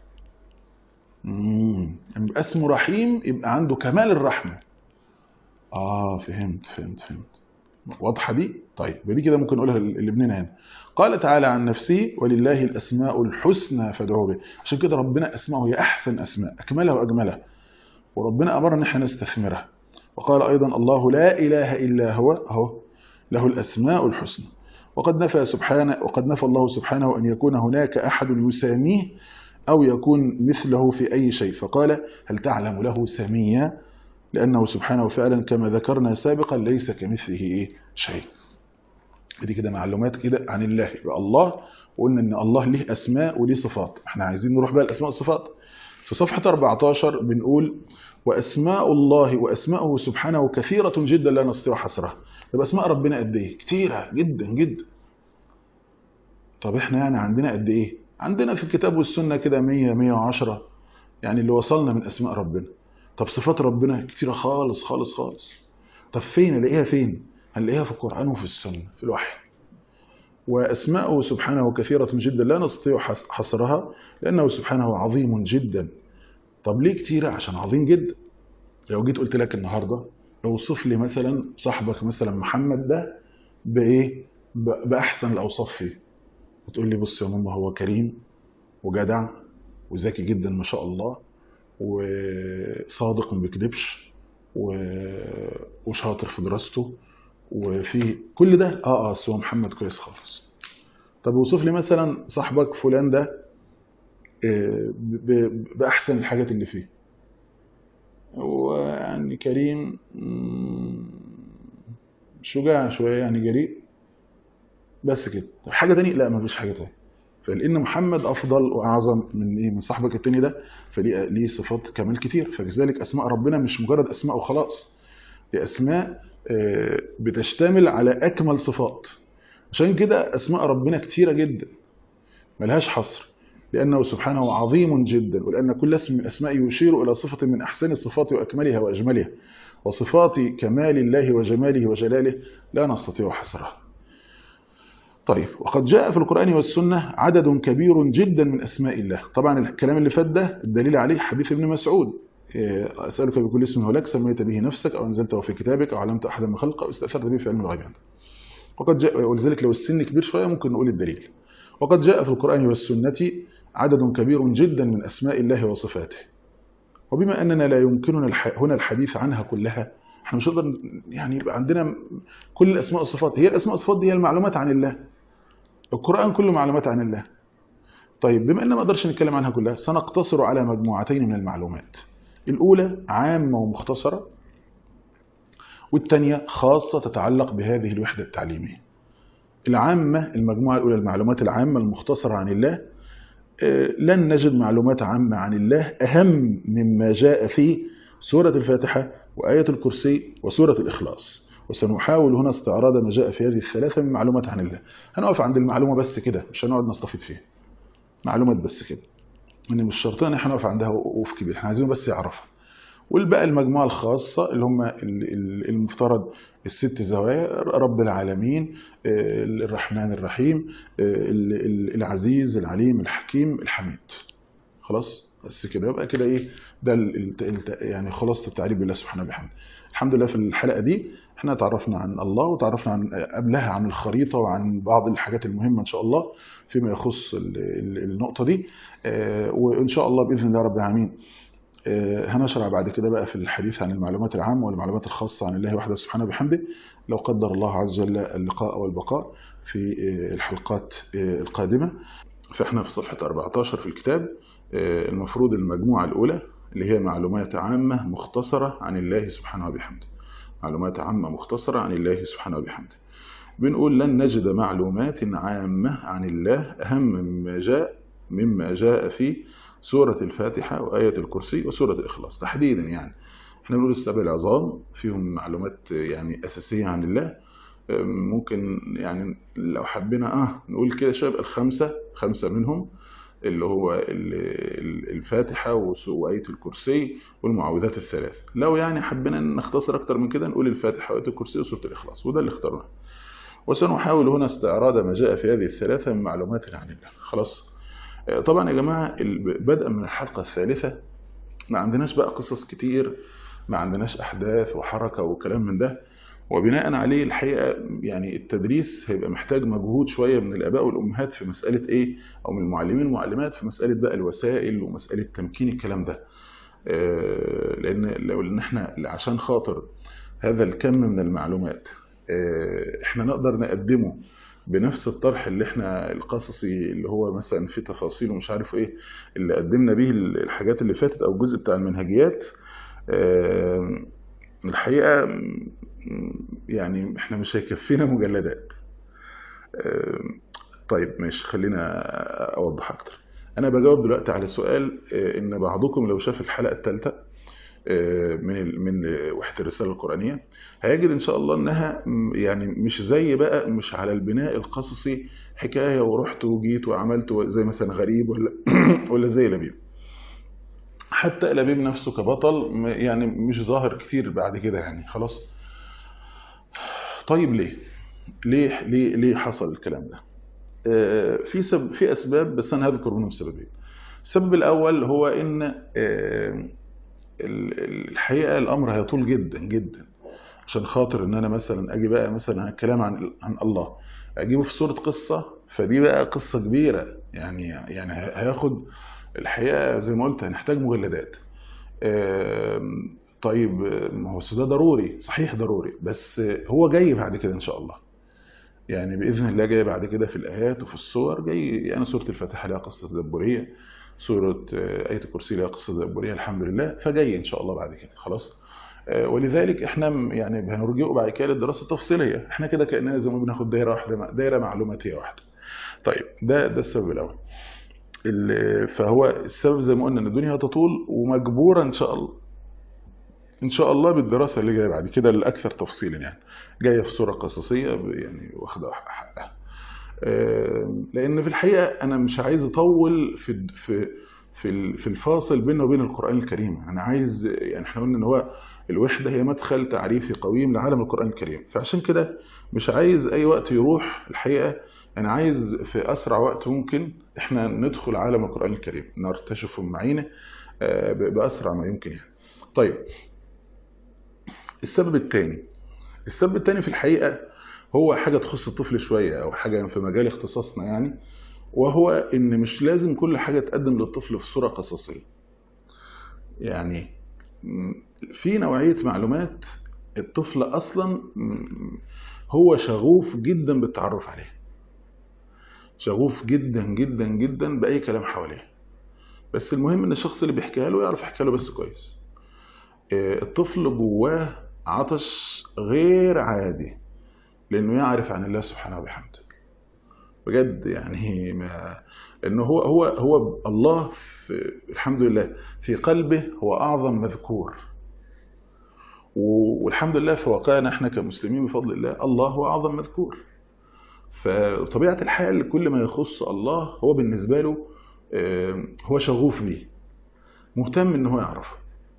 امم لما يبقى اسمه رحيم يبقى عنده كمال الرحمه اه فهمت فهمت فهمت واضحه دي طيب يبقى دي كده ممكن نقولها لابننا هنا قال تعالى عن نفسه ولله الاسماء الحسنى فادعوه به عشان كده ربنا اسماءه هي احسن اسماء اكملها واجملها وربنا امرنا ان احنا نستثمرها وقال ايضا الله لا اله الا هو اهو له الاسماء الحسنى وقد نفى سبحانه وقد نفى الله سبحانه ان يكون هناك احد يساميه او يكون مثله في اي شيء فقال هل تعلم له سميا لانه سبحانه فعلا كما ذكرنا سابقا ليس كمثله ايه شيء دي كده معلومات كده عن الله يبقى الله وقلنا ان الله ليه اسماء وليه صفات احنا عايزين نروح بقى الاسماء والصفات في صفحة 14 بنقول واسماء الله واسماءه سبحانه كثيرة جدا لا نستطيع حصرها يبقى اسماء ربنا قد ايه كتيرة جدا جدا طب احنا يعني عندنا قد ايه عندنا في الكتاب والسنة كده 100 110 يعني اللي وصلنا من اسماء ربنا طب صفات ربنا كتيرة خالص خالص خالص طب فين الاقيها فين هنلاقيها في القرآن وفي السنة في الوحي وأسماءه سبحانه كثيرة جدا لا نستطيع حص- حصرها لأنه سبحانه عظيم جدا طب ليه كتيرة عشان عظيم جدا لو جيت قلت لك النهاردة اوصف لي مثلا صاحبك مثلا محمد ده بايه ب- باحسن الاوصاف فيه بتقول لي بص يا ماما هو كريم وجدع وذكي جدا ما شاء الله وصادق ما بيكذبش و- وشاطر في دراسته وفي كل ده اه اه بس هو محمد كويس خالص طب وصف لي مثلا صاحبك فلان ده آه، ب- ب- باحسن الحاجات اللي فيه هو يعني كريم مم، شجاع شويه يعني جريء بس كده طب حاجه تانية لا مفيش حاجه تانية فلان محمد افضل واعظم من ايه من صاحبك التاني ده فليه ليه صفات كمال كتير فكذلك اسماء ربنا مش مجرد اسماء وخلاص دي اسماء آه، بتشتمل على اكمل صفات عشان كده اسماء ربنا كتيره جدا ملهاش حصر لانه سبحانه عظيم جدا ولان كل اسم من اسمائه يشير الى صفه من احسن الصفات واكملها واجملها وصفات كمال الله وجماله وجلاله لا نستطيع حصرها طيب وقد جاء في القرآن والسنة عدد كبير جدا من أسماء الله طبعا الكلام اللي فات ده الدليل عليه حديث ابن مسعود إيه، أسألك بكل اسم هو لك سميت به نفسك أو أنزلته في كتابك أو علمت أحدا من خلقك أو استأثرت به في علم الغيب عندك وقد جاء ولذلك لو السن كبير شوية ممكن نقول الدليل وقد جاء في القرآن والسنة عدد كبير جدا من أسماء الله وصفاته وبما أننا لا يمكننا الح... هنا الحديث عنها كلها احنا مش نقدر يعني يبقى عندنا كل الأسماء والصفات هي الأسماء والصفات دي هي المعلومات عن الله القرآن كله معلومات عن الله طيب بما أن ما أقدرش نتكلم عنها كلها سنقتصر على مجموعتين من المعلومات الأولى عامة ومختصرة والثانية خاصة تتعلق بهذه الوحدة التعليمية العامة المجموعة الأولى المعلومات العامة المختصرة عن الله آه، لن نجد معلومات عامة عن الله أهم مما جاء في سورة الفاتحة وآية الكرسي وسورة الإخلاص وسنحاول هنا استعراض ما جاء في هذه الثلاثة من معلومات عن الله هنقف عند المعلومة بس كده مش هنقعد نستفيد فيها معلومات بس كده ان مش شرطنا ان احنا نقف عندها وقوف كبير احنا عايزين بس يعرفها والباقي المجموعة الخاصة اللي هم ال- ال- المفترض الست زوايا رب العالمين آه، الرحمن الرحيم آه، ال- ال- العزيز العليم الحكيم الحميد خلاص بس كده يبقى كده ايه ده ال- ال- ال- يعني خلاصة التعريف بالله سبحانه وبحمده الحمد لله في الحلقة دي احنا تعرفنا عن الله وتعرفنا عن قبلها عن الخريطة وعن بعض الحاجات المهمة ان شاء الله فيما يخص ال- ال- النقطة دي آه، وان شاء الله باذن الله رب العالمين آه، هنشرع بعد كده بقى في الحديث عن المعلومات العامة والمعلومات الخاصة عن الله وحده سبحانه وبحمده لو قدر الله عز وجل اللقاء والبقاء في آه، الحلقات آه، القادمة فاحنا في صفحة 14 في الكتاب آه، المفروض المجموعة الأولى اللي هي معلومات عامة مختصرة عن الله سبحانه وبحمده معلومات عامة مختصرة عن الله سبحانه وبحمده بنقول لن نجد معلومات عامة عن الله أهم مما جاء مما جاء في سورة الفاتحة وآية الكرسي وسورة الإخلاص تحديدا يعني احنا بنقول السبع العظام فيهم معلومات يعني أساسية عن الله ممكن يعني لو حبينا اه نقول كده شباب الخمسة خمسة منهم اللي هو ال- ال- الفاتحة وس- وآية الكرسي والمعوذات الثلاث لو يعني حبينا نختصر أكتر من كده نقول الفاتحة وآية الكرسي وسورة الإخلاص وده اللي اخترناه وسنحاول هنا استعراض ما جاء في هذه الثلاثة من معلومات عن الله خلاص آه، طبعا يا جماعة ال- بدءا من الحلقة الثالثة ما عندناش بقى قصص كتير ما عندناش أحداث وحركة وكلام من ده وبناء عليه الحقيقة يعني التدريس هيبقى محتاج مجهود شوية من الآباء والأمهات في مسألة إيه أو من المعلمين والمعلمات في مسألة بقى الوسائل ومسألة تمكين الكلام ده آه، لأن لو إن إحنا عشان خاطر هذا الكم من المعلومات آه، إحنا نقدر نقدمه بنفس الطرح اللي احنا القصصي اللي هو مثلا فيه تفاصيل ومش عارف ايه اللي قدمنا بيه الحاجات اللي فاتت او الجزء بتاع المنهجيات آه، الحقيقة م- يعني احنا مش هيكفينا مجلدات آه، طيب ماشي خلينا اوضح اكتر انا بجاوب دلوقتي على سؤال آه، ان بعضكم لو شاف الحلقة الثالثة من ال- من وحدة الرسالة القرآنية هيجد إن شاء الله إنها م- يعني مش زي بقى مش على البناء القصصي حكاية ورحت وجيت وعملت زي مثلا غريب ولا ولا زي لبيب حتى لبيب نفسه كبطل م- يعني مش ظاهر كتير بعد كده يعني خلاص طيب ليه ليه ليه ليه حصل الكلام ده آه، في سب في اسباب بس انا هذكر منهم سببين السبب الاول هو ان آه، ال- ال- الحقيقه الامر هيطول جدا جدا عشان خاطر ان انا مثلا اجي بقى مثلا عن الكلام عن عن الله اجيبه في صوره قصه فدي بقى قصه كبيره يعني يعني هياخد الحقيقه زي ما قلت هنحتاج مجلدات آم، طيب ما هو ده ضروري صحيح ضروري بس هو جاي بعد كده ان شاء الله يعني باذن الله جاي بعد كده في الايات وفي الصور جاي يعني سوره الفاتحه لها قصه تدبريه سوره آه، ايه الكرسي لها قصه تدبريه الحمد لله فجاي ان شاء الله بعد كده خلاص آه، ولذلك احنا م- يعني هنرجئه بعد كده للدراسه التفصيليه احنا كده كاننا زي ما بناخد دايره واحده دايره معلوماتيه واحده طيب ده ده السبب الاول ال- فهو السبب زي ما قلنا ان الدنيا هتطول ومجبوره ان شاء الله ان شاء الله بالدراسه اللي جايه بعد كده الاكثر تفصيلا يعني جايه في صوره قصصيه ب- يعني واخده حقها آم، لان في الحقيقه انا مش عايز اطول في الد- في في ال- في الفاصل بينه وبين القران الكريم انا عايز يعني احنا قلنا ان هو الوحده هي مدخل تعريفي قويم لعالم القران الكريم فعشان كده مش عايز اي وقت يروح الحقيقه انا عايز في اسرع وقت ممكن احنا ندخل عالم القران الكريم نرتشفه معينه آه، ب- باسرع ما يمكن يعني طيب السبب الثاني السبب الثاني في الحقيقه هو حاجه تخص الطفل شويه او حاجه في مجال اختصاصنا يعني وهو ان مش لازم كل حاجه تقدم للطفل في صوره قصصيه يعني م، في نوعيه معلومات الطفل اصلا م، هو شغوف جدا بالتعرف عليه شغوف جدا جدا جدا باي كلام حواليه بس المهم ان الشخص اللي بيحكيها له يعرف يحكي له بس كويس آه، الطفل جواه عطش غير عادي لانه يعرف عن الله سبحانه وبحمده بجد يعني ما انه هو هو هو الله في الحمد لله في قلبه هو اعظم مذكور و- والحمد لله في واقعنا احنا كمسلمين بفضل الله الله هو اعظم مذكور فطبيعه الحال كل ما يخص الله هو بالنسبه له آه، هو شغوف بيه مهتم ان هو يعرفه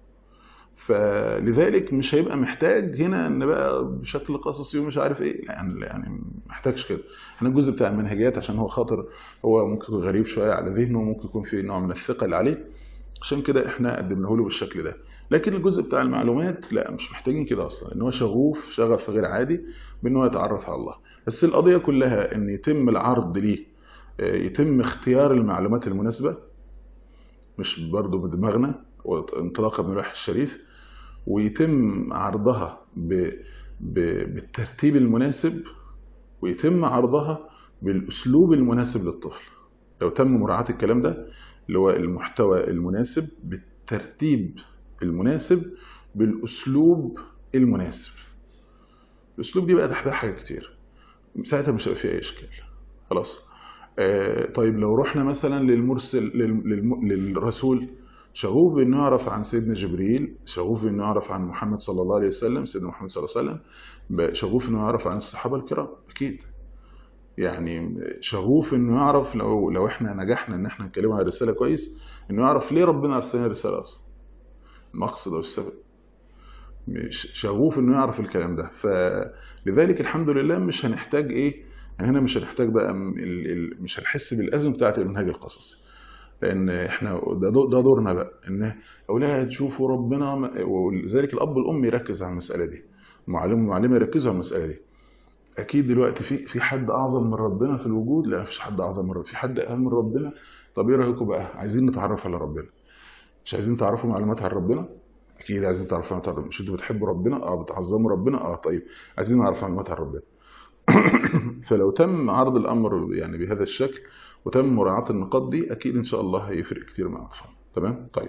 فلذلك مش هيبقى محتاج هنا ان بقى بشكل قصصي ومش عارف ايه يعني يعني محتاجش كده احنا الجزء بتاع المنهجيات عشان هو خاطر هو ممكن يكون غريب شويه على ذهنه وممكن يكون في نوع من الثقل عليه عشان كده احنا قدمناه له بالشكل ده لكن الجزء بتاع المعلومات لا مش محتاجين كده اصلا ان هو شغوف شغف غير عادي بان هو يتعرف على الله بس القضيه كلها ان يتم العرض ليه آه، يتم اختيار المعلومات المناسبه مش برضه بدماغنا وانطلاقا من الوحي الشريف ويتم عرضها ب... ب... بالترتيب المناسب ويتم عرضها بالاسلوب المناسب للطفل لو تم مراعاة الكلام ده اللي هو المحتوى المناسب بالترتيب المناسب بالاسلوب المناسب الاسلوب دي بقى تحتها حاجات كتير ساعتها مش هيبقى فيها اي اشكال خلاص آه طيب لو رحنا مثلا للمرسل لل... للم... للرسول شغوف بانه يعرف عن سيدنا جبريل شغوف بانه يعرف عن محمد صلى الله عليه وسلم سيدنا محمد صلى الله عليه وسلم ب- شغوف انه يعرف عن الصحابه الكرام اكيد يعني شغوف انه يعرف لو لو احنا نجحنا ان احنا نتكلم عن الرساله كويس انه يعرف ليه ربنا ارسلنا الرساله اصلا المقصد او السبب مش شغوف انه يعرف الكلام ده فلذلك الحمد لله مش هنحتاج ايه يعني هنا مش هنحتاج بقى م- ال- ال- مش هنحس بالازمه بتاعه المنهج القصصي لان احنا ده دو- ده دورنا بقى ان اولاد شوفوا ربنا م- ولذلك الاب والام يركز على المساله دي المعلم والمعلمه يركزوا على المساله دي اكيد دلوقتي في في حد اعظم من ربنا في الوجود لا مفيش حد اعظم من ربنا في حد اهم من ربنا طب ايه رايكم بقى عايزين نتعرف على ربنا مش عايزين تعرفوا معلومات عن ربنا اكيد عايزين تعرفوا معلومات عن ربنا مش انتوا بتحبوا ربنا اه بتعظموا ربنا اه طيب عايزين نعرف معلومات عن ربنا فلو تم عرض الامر يعني بهذا الشكل وتم مراعاة النقاط دي اكيد ان شاء الله هيفرق كتير مع الاطفال تمام طيب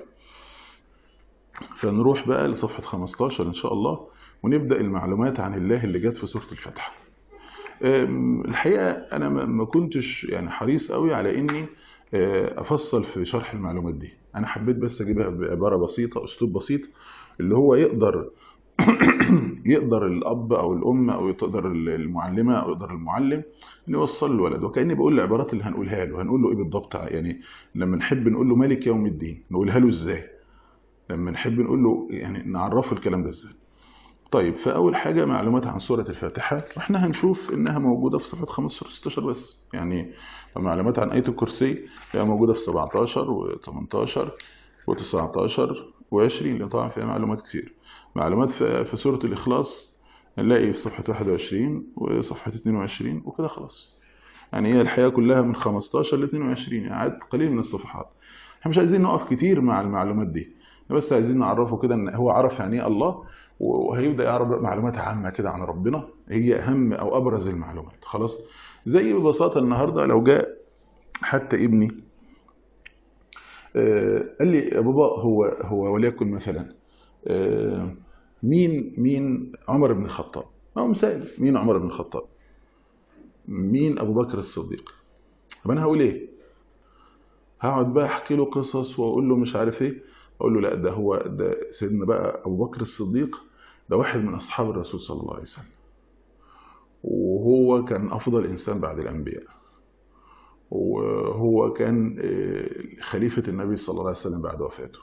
فنروح بقى لصفحة 15 ان شاء الله ونبدأ المعلومات عن الله اللي جت في سورة الفتح أم، الحقيقة انا ما ما كنتش يعني حريص قوي على اني آه، افصل في شرح المعلومات دي انا حبيت بس اجيبها بعبارة بسيطة اسلوب بسيط اللي هو يقدر يقدر الاب او الام او تقدر المعلمه او يقدر المعلم ان يوصل الولد وكاني بقول العبارات اللي هنقولها له هنقول له ايه بالضبط يعني لما نحب نقول له مالك يوم الدين نقولها له ازاي لما نحب نقول له يعني نعرفه الكلام ده ازاي طيب فاول حاجه معلومات عن سوره الفاتحه واحنا هنشوف انها موجوده في صفحه 15 16 بس يعني معلومات عن ايه الكرسي هي موجوده في 17 و18 و19 و20 اللي طبعا فيها معلومات كتير معلومات في في سورة الإخلاص نلاقي في صفحة 21 وصفحة 22 وكده خلاص يعني هي الحياة كلها من 15 ل 22 يعني عدد قليل من الصفحات احنا مش عايزين نقف كتير مع المعلومات دي احنا بس عايزين نعرفه كده ان هو عرف يعني ايه الله وهيبدأ يعرف بقى معلومات عامة كده عن ربنا هي أهم أو أبرز المعلومات خلاص زي ببساطة النهاردة لو جاء حتى ابني آه، قال لي يا بابا هو هو وليكن مثلا آه، مين مين عمر بن الخطاب هو مثال مين عمر بن الخطاب مين ابو بكر الصديق طب انا هقول ايه هقعد بقى احكي له قصص واقول له مش عارف ايه اقول له لا ده هو ده سيدنا بقى ابو بكر الصديق ده واحد من اصحاب الرسول صلى الله عليه وسلم وهو كان افضل انسان بعد الانبياء وهو كان آه، خليفة النبي صلى الله عليه وسلم بعد وفاته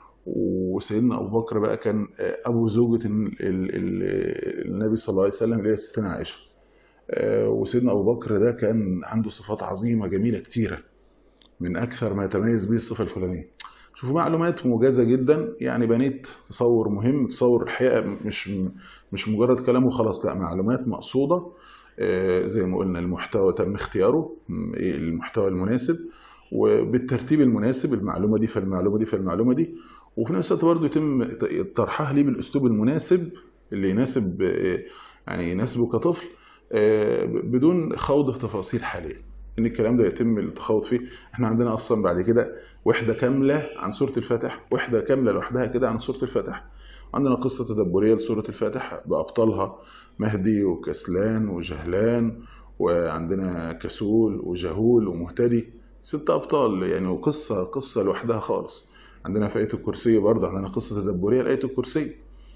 وسيدنا أبو بكر بقى كان آه، أبو زوجة ال- ال- ال- النبي صلى الله عليه وسلم اللي هي ستنا عائشة آه، وسيدنا أبو بكر ده كان عنده صفات عظيمة جميلة كتيرة من أكثر ما يتميز به الصفة الفلانية شوفوا معلومات موجزة جدا يعني بنيت تصور مهم تصور الحقيقة مش مش مجرد كلام وخلاص لا معلومات مقصودة آه، زي ما قلنا المحتوى تم اختياره م، إيه المحتوى المناسب وبالترتيب المناسب المعلومة دي فالمعلومة دي فالمعلومة دي وفي نفس الوقت برضه يتم طرحها ليه بالأسلوب المناسب اللي يناسب آه، يعني يناسبه كطفل آه، بدون خوض في تفاصيل حالية ان الكلام ده يتم التخوض فيه احنا عندنا اصلا بعد كده وحده كامله عن سوره الفاتح وحده كامله لوحدها كده عن سوره الفاتح عندنا قصه تدبريه لسوره الفاتح بابطالها مهدي وكسلان وجهلان وعندنا كسول وجهول ومهتدي ست ابطال يعني وقصه قصه لوحدها خالص عندنا في ايه الكرسي برضه عندنا قصه تدبريه لايه الكرسي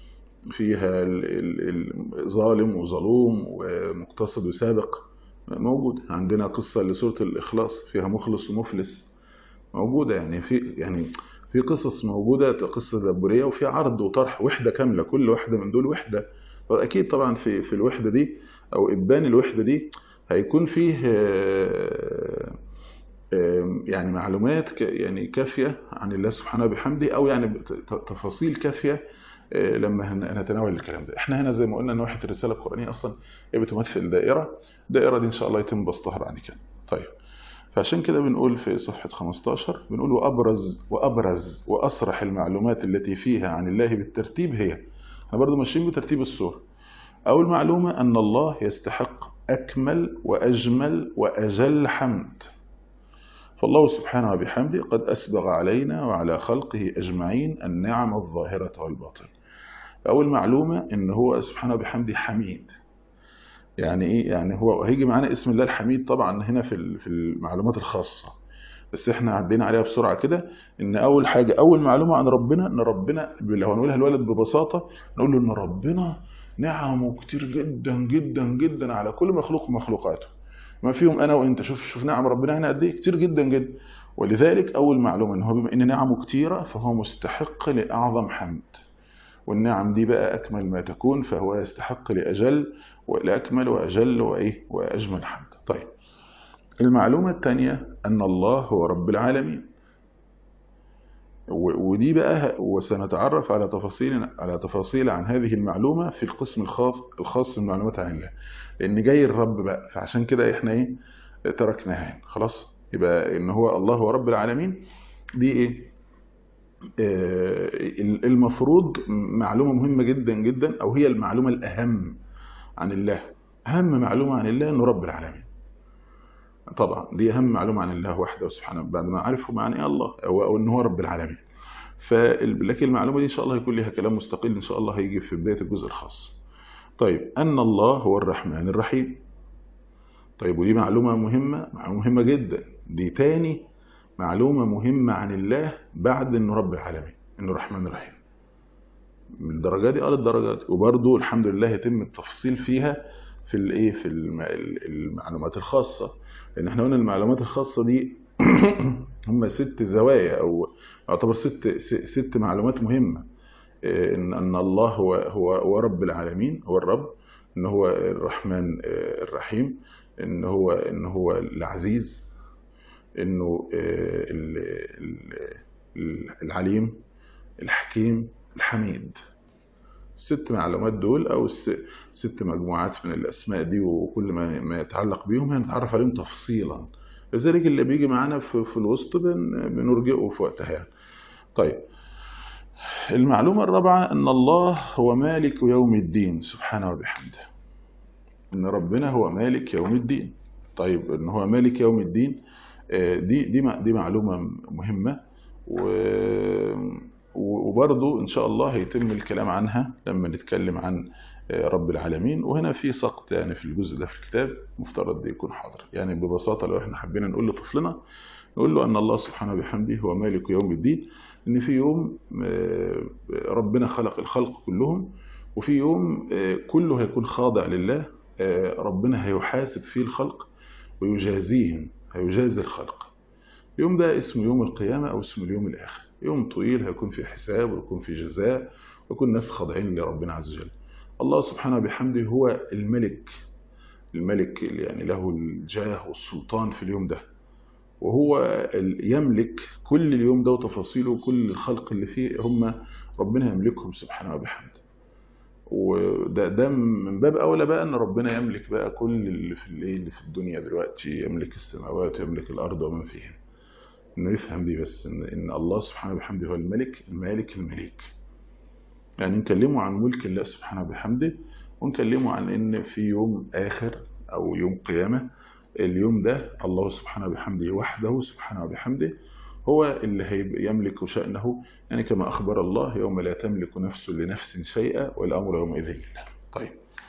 فيها ال- ال- الظالم وظلوم ومقتصد وسابق موجود عندنا قصة لسورة الإخلاص فيها مخلص ومفلس موجودة يعني في يعني في قصص موجودة قصة تدبرية وفي عرض وطرح وحدة كاملة كل واحدة من دول وحدة أكيد طبعا في في الوحدة دي أو إبان الوحدة دي هيكون فيه آه، آه، يعني معلومات ك- يعني كافية عن الله سبحانه بحمده أو يعني ت- ت- تفاصيل كافية آه، لما هن- نتناول الكلام ده احنا هنا زي ما قلنا ان وحدة الرسالة القرآنية اصلا هي بتمثل دائرة الدائرة دي ان شاء الله يتم بسطها بعد كده طيب فعشان كده بنقول في صفحة 15 بنقول وأبرز وأبرز وأصرح المعلومات التي فيها عن الله بالترتيب هي احنا برضو ماشيين بترتيب السور أول معلومة أن الله يستحق أكمل وأجمل وأجل حمد فالله سبحانه وبحمده قد أسبغ علينا وعلى خلقه أجمعين النعم الظاهرة والباطنة أول معلومة إن هو سبحانه وبحمده حميد يعني إيه يعني هو هيجي معانا اسم الله الحميد طبعا هنا في ال- في المعلومات الخاصة بس احنا عدينا عليها بسرعة كده ان اول حاجة اول معلومة عن ربنا ان ربنا لو هنقولها الولد ببساطة نقول له ان ربنا نعمه كتير جدا جدا جدا على كل مخلوق من مخلوقاته ما فيهم انا وانت شوف شوف نعم ربنا هنا قد ايه كتير جدا جدا ولذلك اول معلومة ان هو بما ان نعمه كتيرة فهو مستحق لاعظم حمد والنعم دي بقى أكمل ما تكون فهو يستحق لأجل ولأكمل وأجل وإيه وأجمل حمد طيب المعلومة الثانية أن الله هو رب العالمين و- ودي بقى وسنتعرف على تفاصيل على تفاصيل عن هذه المعلومة في القسم الخاص الخاص بالمعلومات عن الله لأن جاي الرب بقى فعشان كده إحنا إيه تركناها يعني. خلاص يبقى إن هو الله هو رب العالمين دي إيه آه، المفروض معلومة مهمة جدا جدا أو هي المعلومة الأهم عن الله أهم معلومة عن الله أنه رب العالمين طبعا دي أهم معلومة عن الله وحده سبحانه بعد ما عرفوا معنى إيه الله أو, أو أنه هو رب العالمين فال- لكن المعلومة دي إن شاء الله هيكون لها كلام مستقل إن شاء الله هيجي في بداية الجزء الخاص طيب أن الله هو الرحمن الرحيم طيب ودي معلومة مهمة معلومة مهمة جدا دي تاني معلومة مهمة عن الله بعد انه رب العالمين انه الرحمن الرحيم من الدرجة دي اه الدرجة دي وبرضه الحمد لله يتم التفصيل فيها في الايه في الم- ال- المعلومات الخاصة لان احنا قلنا المعلومات الخاصة دي هم ست زوايا او يعتبر ست س- ست معلومات مهمة إيه، ان ان الله هو هو هو رب العالمين هو الرب ان هو الرحمن آه، الرحيم ان هو ان هو العزيز انه آه، ال- ال- ال- العليم الحكيم الحميد الست معلومات دول او ست مجموعات من الاسماء دي وكل ما ما يتعلق بيهم هنتعرف عليهم تفصيلا لذلك اللي بيجي معانا في, في الوسط بن بنرجئه في وقتها يعني. طيب المعلومة الرابعة أن الله هو مالك يوم الدين سبحانه وبحمده أن ربنا هو مالك يوم الدين طيب أن هو مالك يوم الدين دي دي دي معلومة مهمة وبرضو إن شاء الله هيتم الكلام عنها لما نتكلم عن رب العالمين وهنا في سقط يعني في الجزء ده في الكتاب مفترض يكون حاضر يعني ببساطة لو احنا حبينا نقول لطفلنا نقول له أن الله سبحانه وبحمده هو مالك يوم الدين ان في يوم ربنا خلق الخلق كلهم وفي يوم كله هيكون خاضع لله ربنا هيحاسب فيه الخلق ويجازيهم هيجازي الخلق اليوم ده اسمه يوم القيامة أو اسمه اليوم الآخر يوم طويل هيكون فيه حساب ويكون فيه جزاء ويكون الناس خاضعين لربنا عز وجل الله سبحانه وبحمده هو الملك الملك اللي يعني له الجاه والسلطان في اليوم ده وهو يملك كل اليوم ده وتفاصيله وكل الخلق اللي فيه هم ربنا يملكهم سبحانه وبحمده وده ده من باب اولى بقى ان ربنا يملك بقى كل اللي في الليل في الدنيا دلوقتي يملك السماوات ويملك الارض ومن فيها انه يفهم دي بس ان, إن الله سبحانه وبحمده هو الملك المالك المليك يعني نكلمه عن ملك الله سبحانه وبحمده ونكلمه عن ان في يوم اخر او يوم قيامه اليوم ده الله سبحانه وبحمده وحده سبحانه وبحمده هو اللي يملك شأنه يعني كما أخبر الله يوم لا تملك نفس لنفس شيئا والأمر يومئذ لله طيب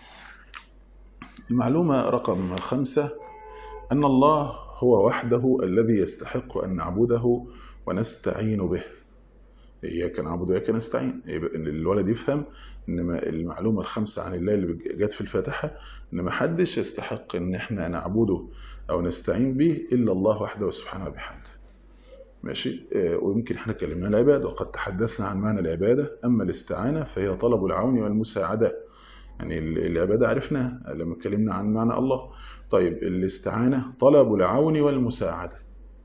المعلومة رقم خمسة أن الله هو وحده الذي يستحق أن نعبده ونستعين به إياك نعبد وإياك نستعين إن الولد يفهم إن المعلومة الخمسة عن الله اللي جت في الفاتحة إن ما حدش يستحق إن إحنا نعبده أو نستعين به إلا الله وحده سبحانه وبحمده ماشي ويمكن احنا اتكلمنا عن العبادة وقد تحدثنا عن معنى العبادة أما الاستعانة فهي طلب العون والمساعدة يعني العبادة عرفناها لما اتكلمنا عن معنى الله طيب الاستعانة طلب العون والمساعدة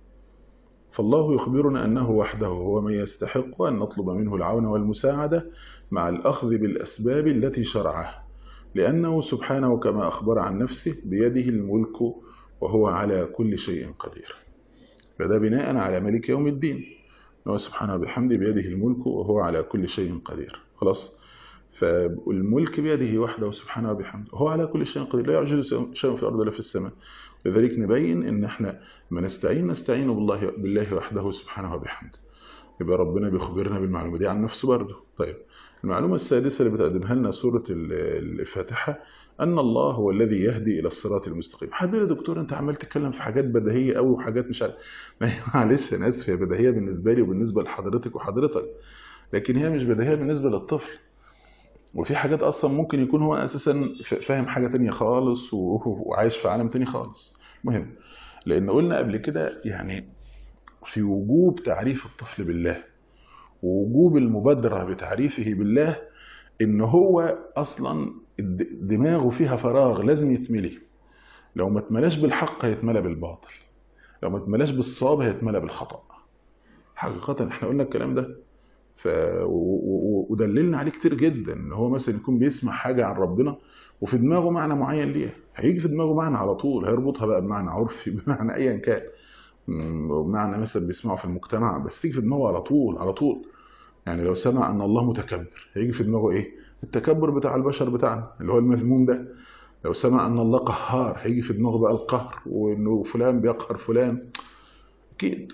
فالله يخبرنا أنه وحده هو من يستحق أن نطلب منه العون والمساعدة مع الأخذ بالأسباب التي شرعها لأنه سبحانه كما أخبر عن نفسه بيده الملك وهو على كل شيء قدير فده بناء على ملك يوم الدين هو سبحانه بحمده بيده الملك وهو على كل شيء قدير خلاص فالملك بيده وحده سبحانه وبحمده هو على كل شيء قدير لا يعجز شيء في الأرض ولا في السماء لذلك نبين ان احنا ما نستعين نستعين بالله بالله وحده سبحانه وبحمده يبقى ربنا بيخبرنا بالمعلومه دي عن نفسه برضه طيب المعلومه السادسه اللي بتقدمها لنا سوره الفاتحه ان الله هو الذي يهدي الى الصراط المستقيم حد يا دكتور انت عمال تتكلم في حاجات بديهيه قوي وحاجات مش عارف معلش انا اسف هي بديهيه بالنسبه لي وبالنسبه لحضرتك وحضرتك لكن هي مش بديهيه بالنسبه للطفل وفي حاجات اصلا ممكن يكون هو اساسا فاهم حاجه تانية خالص وعايش في عالم تاني خالص مهم لان قلنا قبل كده يعني في وجوب تعريف الطفل بالله ووجوب المبادره بتعريفه بالله ان هو اصلا دماغه فيها فراغ لازم يتملي لو ما اتملاش بالحق هيتملى بالباطل لو ما اتملاش بالصواب هيتملى بالخطا حقيقه احنا قلنا الكلام ده ف... ودللنا عليه كتير جدا ان هو مثلا يكون بيسمع حاجه عن ربنا وفي دماغه معنى معين ليها هيجي في دماغه معنى على طول هيربطها بقى بمعنى عرفي بمعنى ايا كان بمعنى مثلا بيسمعه في المجتمع بس تيجي في دماغه على طول على طول يعني لو سمع ان الله متكبر هيجي في دماغه ايه التكبر بتاع البشر بتاعنا اللي هو المذموم ده لو سمع ان الله قهار هيجي في دماغه بقى القهر وانه فلان بيقهر فلان اكيد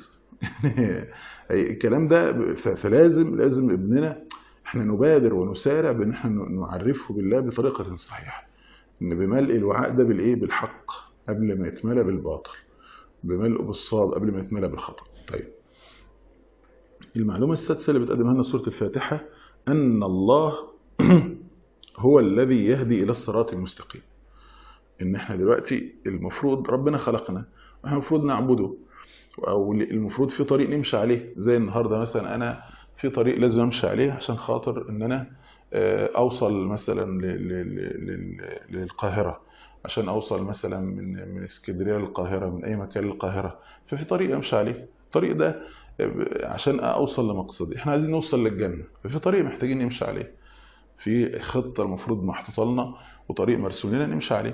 الكلام ده فلازم لازم ابننا احنا نبادر ونسارع بان احنا نعرفه بالله بطريقه صحيحه ان بملء الوعاء ده بالايه بالحق قبل ما يتملى بالباطل بملء بالصواب قبل ما يتملى بالخطا طيب المعلومه السادسه اللي بتقدمها لنا سوره الفاتحه ان الله هو الذي يهدي الى الصراط المستقيم ان احنا دلوقتي المفروض ربنا خلقنا واحنا المفروض نعبده او المفروض في طريق نمشي عليه زي النهارده مثلا انا في طريق لازم امشي عليه عشان خاطر ان انا اوصل مثلا للقاهره عشان اوصل مثلا من من اسكندريه للقاهره من اي مكان للقاهره ففي طريق امشي عليه الطريق ده عشان اوصل لمقصدي احنا عايزين نوصل للجنه ففي طريق محتاجين نمشي عليه في خطة المفروض محطوطة لنا وطريق مرسوم لنا نمشي عليه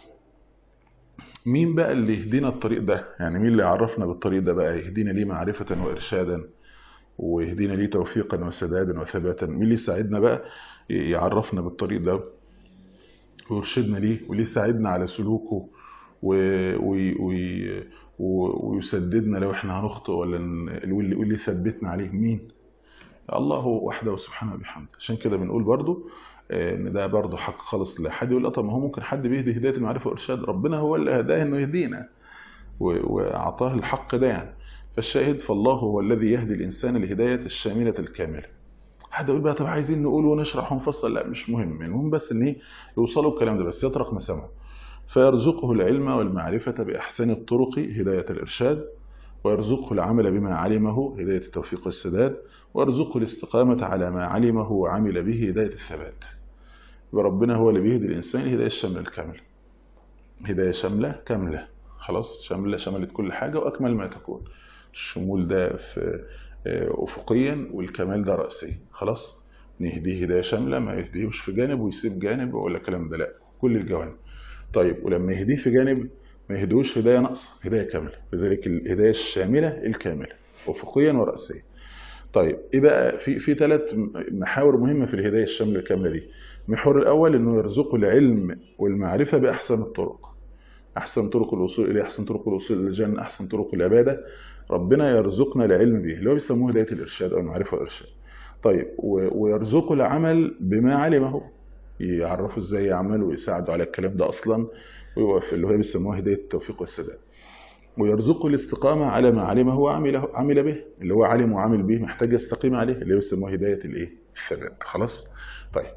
مين بقى اللي يهدينا الطريق ده يعني مين اللي يعرفنا بالطريق ده بقى يهدينا ليه معرفة وإرشادا ويهدينا ليه توفيقا وسدادا وثباتا مين اللي يساعدنا بقى يعرفنا بالطريق ده ويرشدنا ليه وليه يساعدنا على سلوكه و... و... و... و... ويسددنا لو احنا هنخطئ ولا ن- واللي واللي يثبتنا عليه مين الله وحده سبحانه وبحمده عشان كده بنقول برضو آه، ان ده برضو حق خالص لا حد يقول لا طب ما هو ممكن حد بيهدي هدايه المعرفه والارشاد ربنا هو اللي هداه انه يهدينا و- واعطاه الحق ده يعني فالشاهد فالله هو الذي يهدي الانسان الهدايه الشامله الكامله حد يقول بقى طب عايزين نقول ونشرح ونفصل لا مش مهم المهم بس ان ايه يوصلوا الكلام ده بس يطرق مسامعه فيرزقه العلم والمعرفة بأحسن الطرق هداية الإرشاد ويرزقه العمل بما علمه هداية التوفيق والسداد ويرزقه الاستقامة على ما علمه وعمل به هداية الثبات وربنا هو اللي بيهدي الإنسان الهداية الشاملة الكاملة هداية شاملة كاملة خلاص شاملة شملت كل حاجة وأكمل ما تكون الشمول ده في آه، أفقيا والكمال ده رأسي خلاص نهديه هداية شاملة ما يهديهوش في جانب ويسيب جانب ولا الكلام ده لا كل الجوانب طيب ولما يهديه في جانب ما يهدوش هداية ناقصة هداية كاملة لذلك الهداية الشاملة الكاملة أفقيا ورأسيا طيب ايه بقى في في ثلاث محاور مهمة في الهداية الشاملة الكاملة دي المحور الأول إنه يرزقه العلم والمعرفة بأحسن الطرق أحسن طرق الوصول إليه أحسن طرق الوصول إلى الجنة أحسن طرق العبادة ربنا يرزقنا العلم به اللي هو بيسموه هداية الإرشاد أو المعرفة والإرشاد طيب و- ويرزقه العمل بما علمه يعرفه ازاي يعمل ويساعده على الكلام ده اصلا ويوقف اللي هو بيسموه هدايه التوفيق والسداد ويرزقه الاستقامه على ما علمه وعمله عمل به اللي هو علم وعمل به محتاج يستقيم عليه اللي هو بيسموه هدايه الايه الثبات خلاص طيب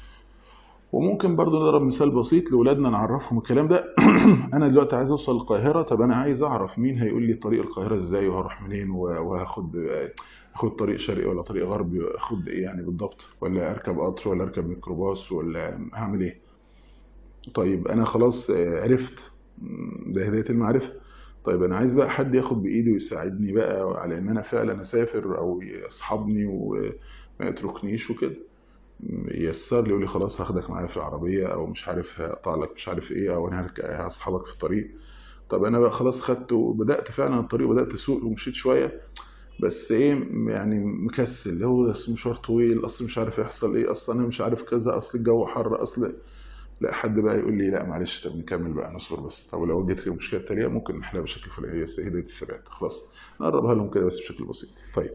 وممكن برضو نضرب مثال بسيط لاولادنا نعرفهم الكلام ده انا دلوقتي عايز اوصل القاهره طب انا عايز اعرف مين هيقول لي طريق القاهره ازاي وهروح منين و- وهاخد اخد طريق شرقي ولا طريق غربي اخد ايه يعني بالضبط ولا اركب قطر ولا اركب ميكروباص ولا هعمل ايه طيب انا خلاص آه، عرفت م، ده هدايه المعرفه طيب انا عايز بقى حد ياخد بايدي ويساعدني بقى على ان انا فعلا اسافر او يصحبني وما يتركنيش وكده يسر لي يقول لي خلاص هاخدك معايا في العربيه او مش عارف هقطع لك مش عارف ايه او انا هرك- هصحبك في الطريق طب انا بقى خلاص خدت وبدات فعلا الطريق وبدات اسوق ومشيت شويه بس ايه يعني مكسل هو ده أصل مشوار طويل اصل مش عارف يحصل ايه اصل انا مش عارف كذا اصل الجو حر اصل لا حد بقى يقول لي لا معلش طب نكمل بقى نصبر بس طب لو وجدت مشكله تانيه ممكن نحلها بشكل فلاني هي هدايه الثبات خلاص نقربها لهم كده بس بشكل بسيط طيب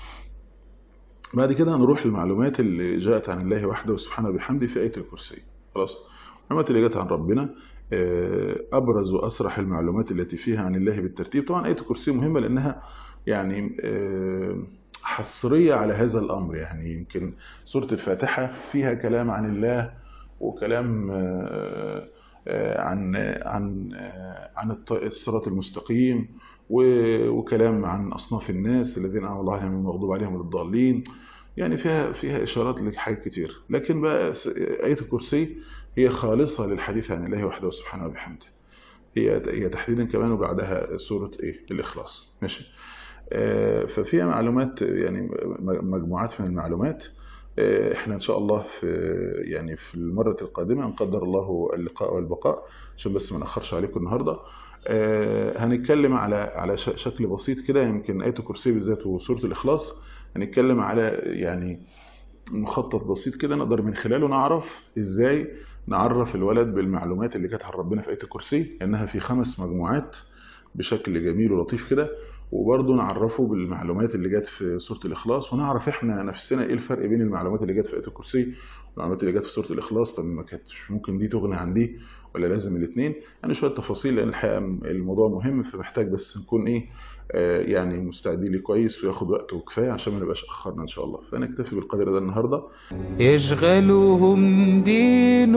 بعد كده هنروح للمعلومات اللي جاءت عن الله وحده سبحانه وبحمده في آية الكرسي خلاص المعلومات اللي جاءت عن ربنا آه، أبرز وأصرح المعلومات التي فيها عن الله بالترتيب طبعا آية الكرسي مهمة لأنها يعني آه، حصرية على هذا الأمر يعني يمكن سورة الفاتحة فيها كلام عن الله وكلام آه، آه، عن عن آه، عن الط- الصراط المستقيم و- وكلام عن أصناف الناس الذين أنعم الله عليهم المغضوب عليهم ولا الضالين يعني فيها فيها إشارات لحاجات كتير لكن بقى س- آية الكرسي هي خالصة للحديث عن الله وحده سبحانه وبحمده هي هي تحديدا كمان وبعدها سورة إيه الإخلاص ماشي آه، ففيها معلومات يعني م- مجموعات من المعلومات آه، احنا ان شاء الله في يعني في المرة القادمة ان قدر الله اللقاء والبقاء عشان بس ما ناخرش عليكم النهارده آه، هنتكلم على على ش- شكل بسيط كده يمكن آية الكرسي بالذات وسورة الإخلاص هنتكلم على يعني مخطط بسيط كده نقدر من خلاله نعرف ازاي نعرف الولد بالمعلومات اللي جت عن ربنا في آية الكرسي لأنها في خمس مجموعات بشكل جميل ولطيف كده وبرضه نعرفه بالمعلومات اللي جت في سورة الإخلاص ونعرف احنا نفسنا ايه الفرق بين المعلومات اللي جت في آية الكرسي والمعلومات اللي جت في سورة الإخلاص طب ما كانتش ممكن دي تغني عن دي ولا لازم الاثنين يعني شوية تفاصيل لأن الحقيقة الموضوع مهم فمحتاج بس نكون ايه آه، يعني مستعدين ليه كويس وياخد وقت وكفاية عشان ما نبقاش أخرنا إن شاء الله فنكتفي بالقدر ده النهاردة يشغلهم دين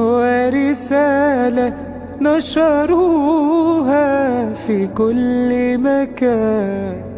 ورسالة نشروها في كل مكان